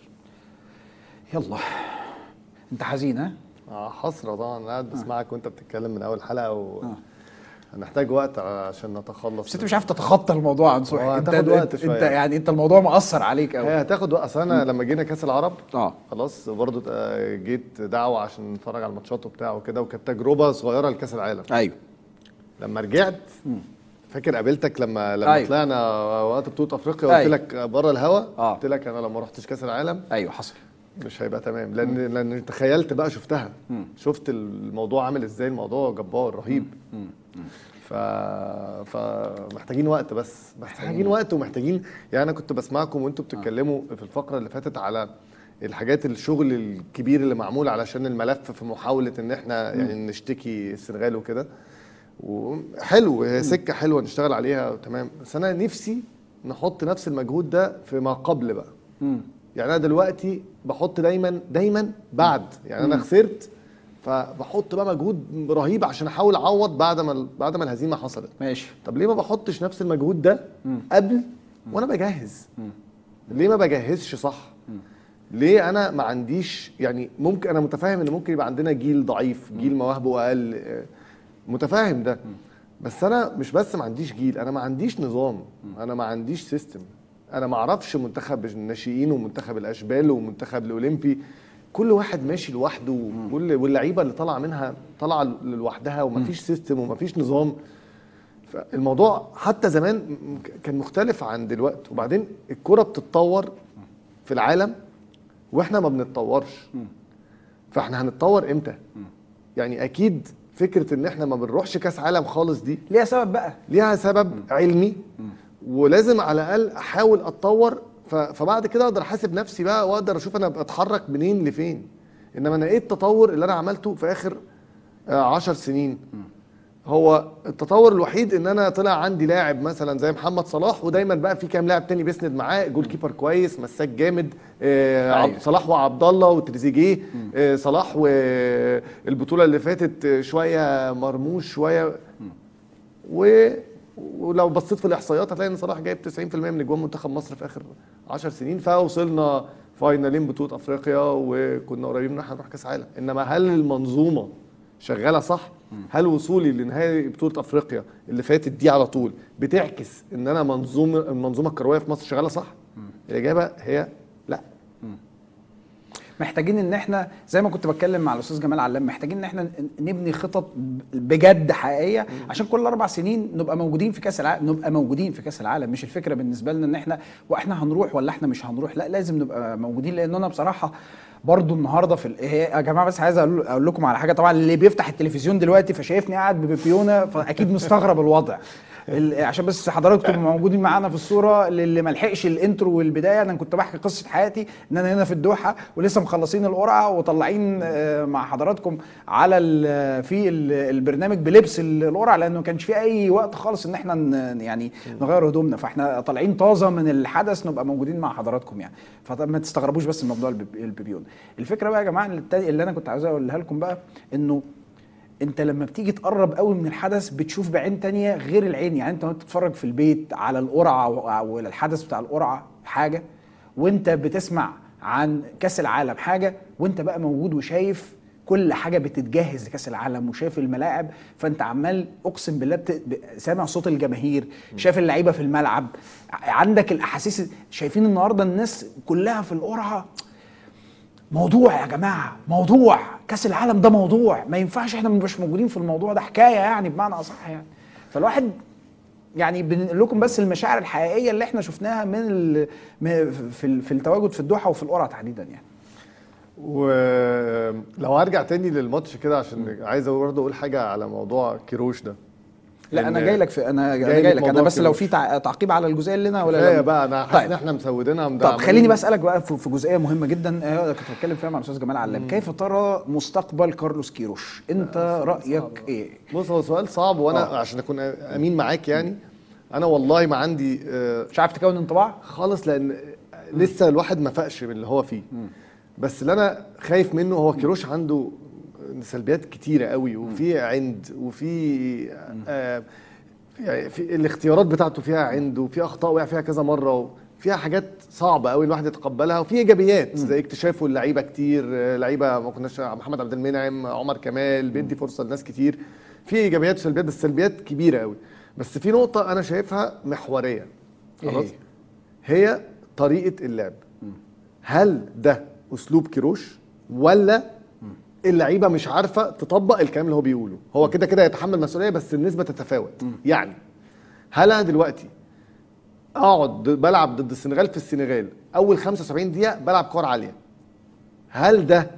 A: يلا انت حزين ها
C: آه حسرة طبعا أنا قاعد بسمعك وانت بتتكلم من اول حلقة و
A: آه.
C: هنحتاج وقت عشان نتخلص
A: بس انت مش عارف تتخطى الموضوع عن
C: هو
A: صحي انت
C: هتاخد وقت
A: انت,
C: شوية.
A: انت يعني انت الموضوع مأثر عليك
C: هي
A: قوي
C: هتاخد وقت اصل انا لما جينا كاس العرب
A: اه
C: خلاص برضو آه، جيت دعوة عشان نتفرج على الماتشات وبتاع وكده وكانت تجربة صغيرة لكاس العالم
A: ايوه
C: لما رجعت فاكر قابلتك لما لما
A: أيوة.
C: طلعنا وقت بطولة افريقيا قلت
A: أيوة.
C: لك بره الهوا
A: آه.
C: قلت لك انا لو ما رحتش كاس العالم
A: ايوه حصل
C: مش هيبقى تمام لان لان تخيلت بقى شفتها شفت الموضوع عامل ازاي الموضوع جبار رهيب ف... فمحتاجين وقت بس محتاجين وقت ومحتاجين يعني انا كنت بسمعكم وانتوا بتتكلموا في الفقره اللي فاتت على الحاجات الشغل الكبير اللي معمول علشان الملف في محاوله ان احنا يعني نشتكي السنغال وكده وحلو هي سكه حلوه نشتغل عليها تمام بس انا نفسي نحط نفس المجهود ده في ما قبل بقى يعني انا دلوقتي بحط دايما دايما بعد يعني انا خسرت فبحط بقى مجهود رهيب عشان احاول اعوض بعد ما بعد ما الهزيمه حصلت
A: ماشي
C: طب ليه ما بحطش نفس المجهود ده قبل وانا بجهز ليه ما بجهزش صح ليه انا ما عنديش يعني ممكن انا متفاهم ان ممكن يبقى عندنا جيل ضعيف جيل مواهبه اقل آه، متفاهم ده بس انا مش بس ما عنديش جيل انا ما عنديش نظام انا ما عنديش سيستم انا ما اعرفش منتخب الناشئين ومنتخب الاشبال ومنتخب الاولمبي كل واحد ماشي لوحده وكل واللعيبه اللي طالعه منها طالعه لوحدها ومفيش سيستم ومفيش نظام فالموضوع حتى زمان م- كان مختلف عن دلوقتي وبعدين الكرة بتتطور في العالم واحنا ما بنتطورش فاحنا هنتطور امتى يعني اكيد فكرة ان احنا ما بنروحش كاس عالم خالص دي
A: ليها سبب بقى
C: ليها سبب علمي ولازم على الاقل احاول اتطور ف- فبعد كده اقدر احاسب نفسي بقى واقدر اشوف انا بتحرك منين لفين انما انا ايه التطور اللي انا عملته في اخر آه، عشر سنين هو التطور الوحيد ان انا طلع عندي لاعب مثلا زي محمد صلاح ودايما بقى في كام لاعب تاني بيسند معاه جول كيبر كويس مساك جامد آه
A: أيوة.
C: عبد صلاح وعبد الله وتريزيجيه آه صلاح والبطوله اللي فاتت آه، شويه مرموش شويه و ولو بصيت في الاحصائيات هتلاقي ان صلاح جايب 90% من اجوان منتخب مصر في اخر 10 سنين فوصلنا فاينالين بطوله افريقيا وكنا قريبين ان احنا نروح كاس عالم انما هل المنظومه شغاله صح هل وصولي لنهائي بطوله افريقيا اللي فاتت دي على طول بتعكس ان انا منظومه المنظومه الكرويه في مصر شغاله صح الاجابه هي لا
A: محتاجين ان احنا زي ما كنت بتكلم مع الاستاذ جمال علام محتاجين ان احنا ن- نبني خطط بجد حقيقيه عشان كل اربع سنين نبقى موجودين في كاس العالم نبقى موجودين في كاس العالم مش الفكره بالنسبه لنا ان احنا واحنا هنروح ولا احنا مش هنروح لا لازم نبقى موجودين لان انا بصراحه برضو النهارده في ال- هي- يا جماعه بس عايز اقول أقول لكم على حاجه طبعا اللي بيفتح التلفزيون دلوقتي فشايفني قاعد ببيبيونه فاكيد مستغرب الوضع ال- عشان بس حضراتكم تبقوا موجودين معانا في الصوره للي ما لحقش الانترو والبدايه انا كنت بحكي قصه حياتي ان انا هنا في الدوحه ولسه مخلصين القرعه وطالعين آه، مع حضراتكم على ال- في ال- البرنامج بلبس ال- القرعه لانه ما كانش في اي وقت خالص ان احنا ن- يعني نغير هدومنا فاحنا طالعين طازه من الحدث نبقى موجودين مع حضراتكم يعني فما تستغربوش بس من موضوع البيب- البيبيون الفكره بقى يا جماعه اللي التاني- اللي انا كنت عاوز اقولها لكم بقى انه انت لما بتيجي تقرب قوي من الحدث بتشوف بعين تانية غير العين يعني انت وانت بتتفرج في البيت على القرعه او الحدث بتاع القرعه حاجه وانت بتسمع عن كاس العالم حاجه وانت بقى موجود وشايف كل حاجه بتتجهز لكاس العالم وشايف الملاعب فانت عمال اقسم بالله بت... ب- سامع صوت الجماهير شايف اللعيبه في الملعب ع- عندك الاحاسيس شايفين النهارده الناس كلها في القرعه موضوع يا جماعه موضوع كاس العالم ده موضوع ما ينفعش احنا ما نبقاش موجودين في الموضوع ده حكايه يعني بمعنى اصح يعني فالواحد يعني بنقول لكم بس المشاعر الحقيقيه اللي احنا شفناها من ال... م- في ال- في التواجد في الدوحه وفي القرعه تحديدا يعني
C: ولو هرجع تاني للماتش كده عشان عايز برضه اقول حاجه على موضوع كيروش ده
A: لا انا
C: إن-
A: جاي لك في انا
C: جاي
A: جاي, جاي لك انا
C: موضوع
A: بس لو
C: كيروش.
A: في تع- تعقيب على الجزئيه اللي انا ولا
C: كفايه
A: لا؟
C: بقى انا حاسس
A: طيب.
C: ان احنا مسودينها
A: طب خليني بقى اسالك بقى في في جزئيه مهمه جدا آه، كنت بتكلم فيها مع الاستاذ جمال علام كيف ترى مستقبل كارلوس كيروش انت رايك ايه
C: بص هو سؤال صعب وانا
A: آه.
C: عشان اكون امين معاك يعني انا والله ما عندي آه،
A: مش عارف تكون انطباع
C: خالص لان لسه الواحد ما فاقش من اللي هو فيه بس اللي انا خايف منه هو كيروش عنده سلبيات كتيره قوي وفي عند وفي آه يعني في الاختيارات بتاعته فيها عند وفي اخطاء وقع فيها كذا مره وفيها حاجات صعبه قوي الواحد يتقبلها وفي ايجابيات زي اكتشافه اللعيبه كتير آه، لعيبه ما كناش محمد عبد المنعم عمر كمال بيدي فرصه لناس كتير في ايجابيات وسلبيات بس سلبيات كبيره قوي بس في نقطه انا شايفها محوريه
A: إيه
C: خلاص
A: هي؟
C: هي طريقه اللعب هل ده اسلوب كيروش ولا اللعيبه مش عارفه تطبق الكلام اللي هو بيقوله هو كده كده يتحمل مسؤوليه بس النسبه تتفاوت يعني هل انا دلوقتي اقعد ضد- بلعب ضد السنغال في السنغال اول 75 دقيقه بلعب كور عاليه هل ده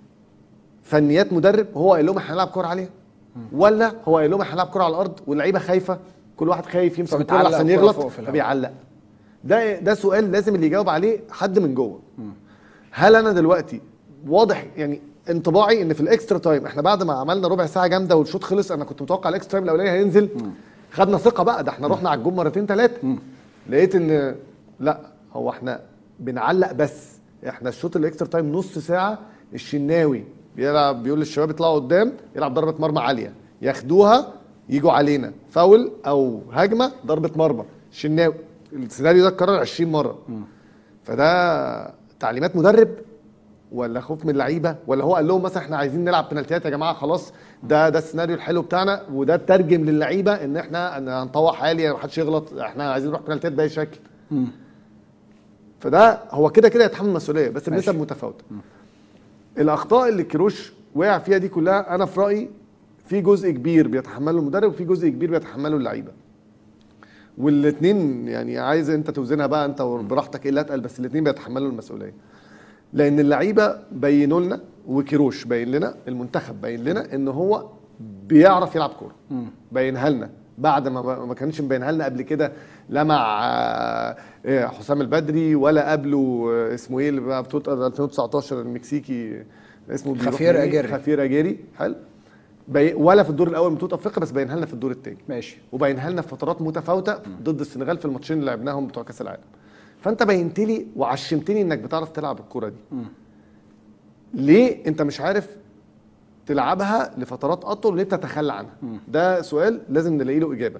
C: فنيات مدرب هو قال لهم احنا هنلعب كور عاليه ولا هو قال لهم احنا هنلعب كور على الارض واللعيبه خايفه كل واحد خايف يمسك الكوره
A: فبتعلق
C: عشان
A: الكرة
C: يغلط
A: فوق في الهواء.
C: فبيعلق ده ده سؤال لازم اللي يجاوب عليه حد من جوه هل انا دلوقتي واضح يعني انطباعي ان في الاكسترا تايم احنا بعد ما عملنا ربع ساعه جامده والشوط خلص انا كنت متوقع الاكسترا تايم الاولاني هينزل خدنا ثقه بقى ده احنا رحنا على الجون مرتين ثلاثه لقيت ان لا هو احنا بنعلق بس احنا الشوط الاكسترا تايم نص ساعه الشناوي بيلعب بيقول للشباب يطلعوا قدام يلعب ضربه مرمى عاليه ياخدوها يجوا علينا فاول او هجمه ضربه مرمى الشناوي السيناريو ده اتكرر 20 مره فده تعليمات مدرب ولا خوف من اللعيبه ولا هو قال لهم مثلا احنا عايزين نلعب بنالتيات يا جماعه خلاص ده ده السيناريو الحلو بتاعنا وده ترجم للعيبه ان احنا ان هنطوح عالي ما حدش يغلط احنا عايزين نروح بنالتيات باي شكل فده هو كده كده يتحمل مسؤوليه بس بنسب متفاوته الاخطاء اللي كيروش وقع فيها دي كلها انا في رايي في جزء كبير بيتحمله المدرب وفي جزء كبير بيتحمله اللعيبه والاثنين يعني عايز انت توزنها بقى انت براحتك ايه اللي اتقل بس الاثنين بيتحملوا المسؤوليه لان اللعيبه بينوا لنا وكيروش باين لنا المنتخب باين لنا ان هو بيعرف يلعب كوره باينها لنا بعد ما ما كانش مبينها لنا قبل كده لا مع آه، آه، حسام البدري ولا قبله آه، اسمه ايه اللي بقى بطوله 2019 المكسيكي اسمه بيروح
A: خافير
C: منين؟
A: أجيري.
C: خافير اجيري حلو بي... ولا في الدور الاول من بطوله افريقيا بس باينها لنا في الدور الثاني
A: ماشي
C: وبينها لنا في فترات متفاوته ضد السنغال في الماتشين اللي لعبناهم بتوع كاس العالم فانت بينت لي وعشمتني انك بتعرف تلعب الكره دي ليه انت مش عارف تلعبها لفترات اطول ليه بتتخلى عنها ده سؤال لازم نلاقي له اجابه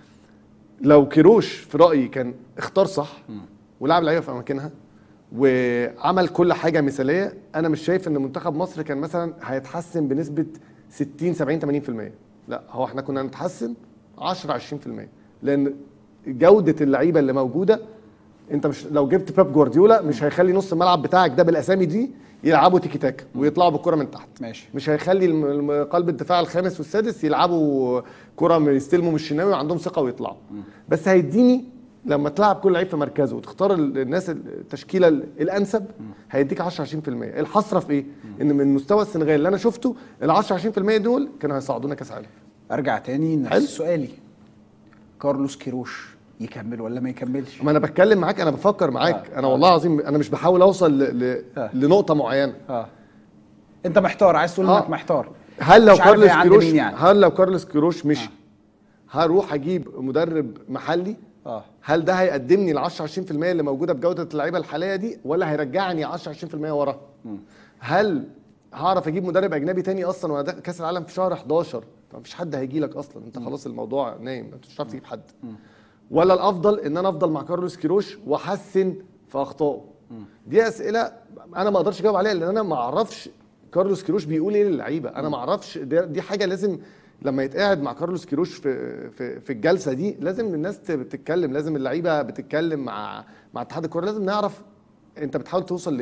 C: لو كيروش في رايي كان اختار صح ولعب لعيبه في اماكنها وعمل كل حاجه مثاليه انا مش شايف ان منتخب مصر كان مثلا هيتحسن بنسبه 60 70 80% لا هو احنا كنا نتحسن 10 20% لان جوده اللعيبه اللي موجوده انت مش لو جبت بيب جوارديولا مش هيخلي نص الملعب بتاعك ده بالاسامي دي يلعبوا تيكي تاكا ويطلعوا بالكره من تحت
A: ماشي
C: مش هيخلي الم- الم- قلب الدفاع الخامس والسادس يلعبوا كره يستلموا من الشناوي وعندهم ثقه ويطلعوا بس هيديني لما تلعب كل لعيب في مركزه وتختار ال- الناس التشكيله ال- الانسب هيديك 10 20% الحسره في ايه؟ ان من مستوى السنغال اللي انا شفته ال 10 20% دول كانوا هيصعدونا كاس عالم
A: ارجع تاني
C: حلو.
A: نفس سؤالي كارلوس كيروش يكمل ولا ما يكملش
C: ما انا بتكلم معاك انا بفكر معاك
A: آه.
C: انا والله العظيم انا مش بحاول اوصل ل... ل...
A: آه.
C: لنقطه معينه
A: اه انت محتار عايز تقول
C: آه.
A: انك محتار
C: هل لو
A: مش عارف
C: كارلوس
A: هي عند
C: كيروش
A: مين يعني.
C: هل لو كارلوس كيروش مشي هروح اجيب مدرب محلي
A: اه
C: هل ده هيقدمني ال 10 20% اللي موجوده بجوده اللعيبه الحاليه دي ولا هيرجعني 10 20% ورا هل هعرف اجيب مدرب اجنبي تاني اصلا وانا داخل كاس العالم في شهر 11 فمفيش حد هيجي لك اصلا انت خلاص الموضوع نايم انت مش هتعرف تجيب حد ولا الافضل ان انا افضل مع كارلوس كيروش واحسن في اخطائه دي اسئله انا ما اقدرش اجاوب عليها لان انا ما اعرفش كارلوس كيروش بيقول ايه للعيبه انا ما اعرفش دي, دي حاجه لازم لما يتقعد مع كارلوس كيروش في في في الجلسه دي لازم الناس ت- بتتكلم لازم اللعيبه بتتكلم مع مع اتحاد الكوره لازم نعرف انت بتحاول توصل لايه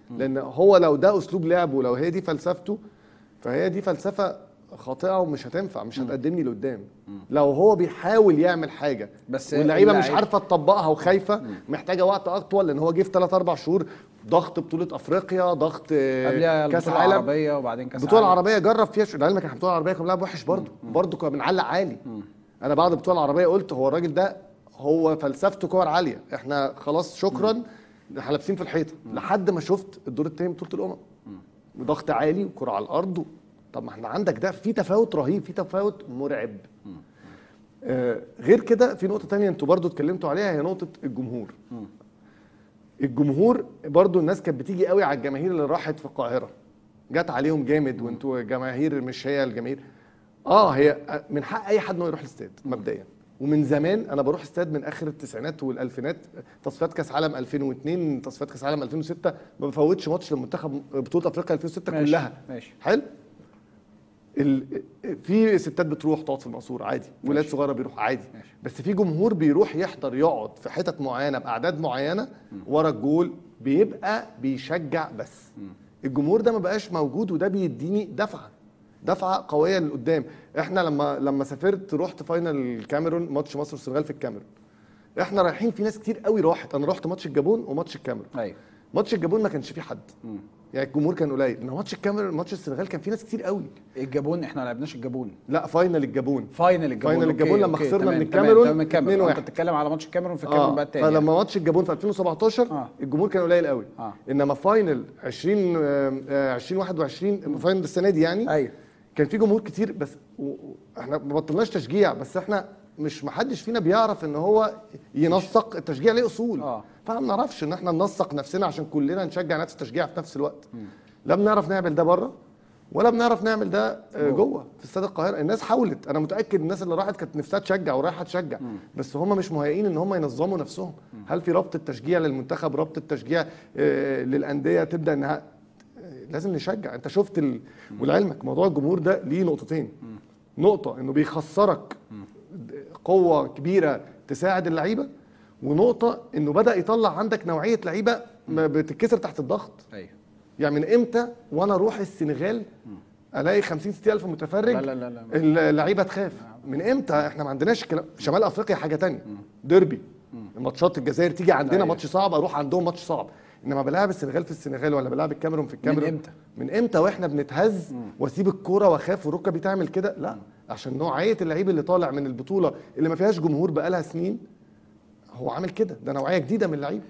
C: لان هو لو ده اسلوب لعبه ولو هي دي فلسفته فهي دي فلسفه خاطئه ومش هتنفع مش هتقدمني لقدام لو هو بيحاول يعمل حاجه
A: بس
C: واللعيبه مش
A: اللعيب-
C: عارفه تطبقها وخايفه محتاجه وقت اطول لان هو جه في 3 4 شهور ضغط بطوله افريقيا ضغط آه،
A: قبلها
C: كاس
A: البطوله
C: العالم
A: العربيه وبعدين كاس
C: البطوله
A: العالم.
C: العربيه جرب فيها شو- لعلمك احنا البطوله العربيه كنا بنلعب وحش برضه برضه كنا بنعلق عالي انا بعد البطوله العربيه قلت هو الراجل ده هو فلسفته كور عاليه احنا خلاص شكرا احنا لابسين في الحيطه لحد ما شفت الدور الثاني بطوله الامم وضغط عالي وكره على الارض و... طب ما احنا عندك ده في تفاوت رهيب في تفاوت مرعب آه غير كده في نقطه تانية انتوا برضو اتكلمتوا عليها هي نقطه الجمهور الجمهور برضو الناس كانت بتيجي قوي على الجماهير اللي راحت في القاهره جت عليهم جامد وانتوا جماهير مش هي الجماهير اه هي من حق اي حد انه يروح الاستاد مبدئيا ومن زمان انا بروح استاد من اخر التسعينات والالفينات تصفيات كاس عالم 2002 تصفيات كاس عالم 2006 ما بفوتش ماتش للمنتخب بطوله افريقيا 2006
A: ماشي،
C: كلها
A: ماشي.
C: حلو ال... في ستات بتروح تقعد في المقصوره عادي ولاد صغيره بيروح عادي
A: ماشي.
C: بس في جمهور بيروح يحضر يقعد في حتت معينه باعداد معينه ورا الجول بيبقى بيشجع بس الجمهور ده ما بقاش موجود وده بيديني دفعه دفعه قويه لقدام احنا لما لما سافرت رحت فاينل الكاميرون ماتش مصر والسنغال في الكاميرون احنا رايحين في ناس كتير قوي راحت انا رحت ماتش الجابون وماتش الكاميرون
A: ايوه
C: ماتش الجابون ما كانش فيه حد يعني الجمهور كان قليل انما ماتش الكاميرون ماتش السنغال كان فيه ناس كتير قوي
A: الجابون احنا ما لعبناش الجابون
C: لا فاينل الجابون
A: فاينل الجابون
C: فاينل
A: أوكي،
C: الجابون لما
A: أوكي،
C: خسرنا
A: تمام،
C: من
A: تمام،
C: الكاميرون
A: تمام الكاميرون
C: 2-1.
A: انت بتتكلم على ماتش الكاميرون في الكاميرون بقى التاني
C: فلما ماتش الجابون في 2017
A: آه.
C: الجمهور كان قليل قوي
A: آه.
C: انما فاينل 20 آه، آه، 2021 فاينل السنه دي يعني
A: ايوه
C: كان في جمهور كتير بس و- و- احنا ما بطلناش تشجيع بس احنا مش محدش فينا بيعرف ان هو ينسق التشجيع ليه اصول
A: آه.
C: فما بنعرفش ان احنا ننسق نفسنا عشان كلنا نشجع نفس التشجيع في نفس الوقت لا بنعرف نعمل ده بره ولا بنعرف نعمل ده آه، جوه في استاد القاهره الناس حاولت انا متاكد الناس اللي راحت كانت نفسها تشجع ورايحه تشجع بس هم مش مهيئين ان هم ينظموا نفسهم هل في رابطه تشجيع للمنتخب رابطه تشجيع آه، للانديه تبدا انها لازم نشجع انت شفت ال... ولعلمك موضوع الجمهور ده ليه نقطتين نقطه انه بيخسرك قوه كبيره تساعد اللعيبه ونقطه انه بدا يطلع عندك نوعيه لعيبه ما بتتكسر تحت الضغط
A: ايوه
C: يعني من امتى وانا اروح السنغال الاقي 50 60 الف متفرج
A: لا لا لا لا.
C: اللعيبه تخاف من امتى احنا ما عندناش الكلام شمال افريقيا حاجه تانية ديربي ماتشات الجزائر تيجي عندنا
A: أيوة.
C: ماتش صعب اروح عندهم ماتش صعب انما بلاعب السنغال في السنغال ولا بلاعب الكاميرون في الكاميرون
A: إمتى؟
C: من امتى واحنا بنتهز واسيب الكوره واخاف وركبي تعمل كده لا عشان نوعيه اللعيب اللي طالع من البطوله اللي ما فيهاش جمهور بقالها سنين هو عامل كده ده نوعيه جديده من اللعيب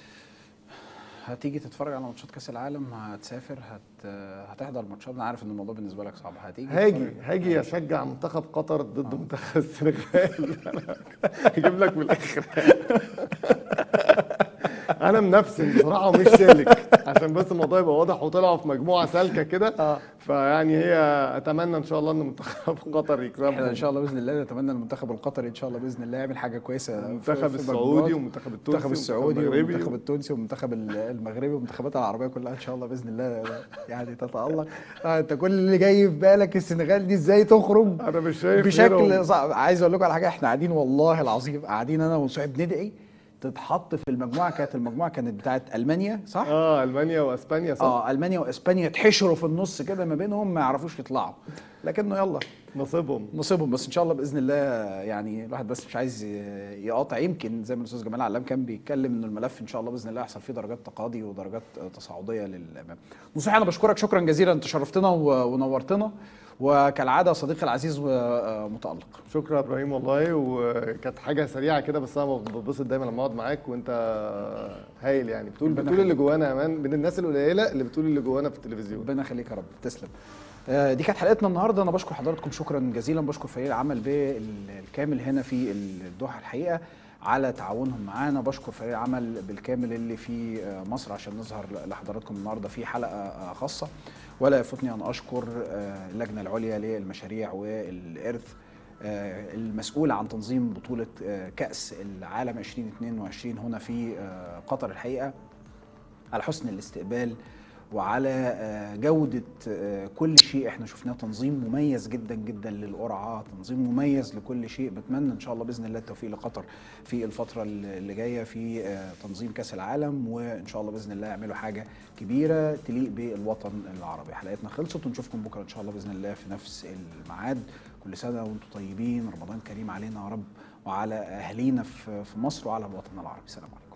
A: هتيجي تتفرج على ماتشات كاس العالم هتسافر هت... هتحضر ماتشات انا عارف ان الموضوع بالنسبه لك صعب هتيجي
C: هاجي
A: تتفرج؟
C: هاجي اشجع منتخب قطر ضد منتخب السنغال هجيب لك من الاخر انا منفسن بصراحه ومش سالك عشان بس الموضوع يبقى واضح وطلعوا في مجموعه سالكه كده فيعني هي اتمنى ان شاء الله ان منتخب قطر
A: احنا ان
C: يكسبهم
A: شاء الله باذن الله نتمنى المنتخب القطري ان شاء الله باذن الله يعمل حاجه كويسه في-
C: المنتخب
A: في
C: السعودي
A: المجموعات.
C: والمنتخب التونسي
A: المنتخب السعودي
C: والمنتخب
A: والمنتخب
C: المغربي.
A: التونسي والمنتخب ال- المغربي والمنتخبات العربيه كلها ان شاء الله باذن الله يعني تتالق آه، انت كل اللي جاي في بالك السنغال دي ازاي تخرج
C: انا مش شايف
A: بشكل
C: غيرهم.
A: صعب عايز اقول لكم على حاجه احنا قاعدين والله العظيم قاعدين انا وصعب بندعي تتحط في المجموعه كانت المجموعه كانت بتاعت المانيا صح؟
C: اه المانيا واسبانيا صح
A: اه المانيا واسبانيا يتحشروا في النص كده ما بينهم ما يعرفوش يطلعوا لكنه يلا
C: نصيبهم
A: نصيبهم بس ان شاء الله باذن الله يعني الواحد بس مش عايز ي- يقاطع يمكن زي ما الاستاذ جمال علام كان بيتكلم ان الملف ان شاء الله باذن الله يحصل فيه درجات تقاضي ودرجات تصاعديه للامام. نصيحه انا بشكرك شكرا جزيلا انت شرفتنا و- ونورتنا وكالعاده صديقي العزيز ومتالق.
C: شكرا يا ابراهيم والله وكانت حاجه سريعه كده بس انا ببسط دايما لما اقعد معاك وانت هايل يعني بتقول
A: ربنا
C: بتقول اللي جوانا يا مان من الناس القليله اللي بتقول اللي جوانا في التلفزيون
A: ربنا يخليك يا رب تسلم. آه، دي كانت حلقتنا النهارده انا بشكر حضراتكم شكرا جزيلا بشكر فريق العمل بالكامل هنا في الدوحه الحقيقه على تعاونهم معانا بشكر فريق العمل بالكامل اللي في آه، مصر عشان نظهر لحضراتكم النهارده في حلقه آه، خاصه ولا يفوتني ان اشكر آه، اللجنه العليا للمشاريع والارث آه، المسؤول عن تنظيم بطوله آه، كاس العالم 2022 هنا في آه، قطر الحقيقه على حسن الاستقبال وعلى آه، جودة آه، كل شيء احنا شفناه تنظيم مميز جدا جدا للقرعة تنظيم مميز لكل شيء بتمنى ان شاء الله باذن الله التوفيق لقطر في الفترة اللي جاية في آه، تنظيم كأس العالم وان شاء الله باذن الله يعملوا حاجة كبيرة تليق بالوطن العربي حلقتنا خلصت ونشوفكم بكرة ان شاء الله باذن الله في نفس الميعاد كل سنة وانتم طيبين رمضان كريم علينا يا رب وعلى اهالينا في في مصر وعلى الوطن العربي سلام عليكم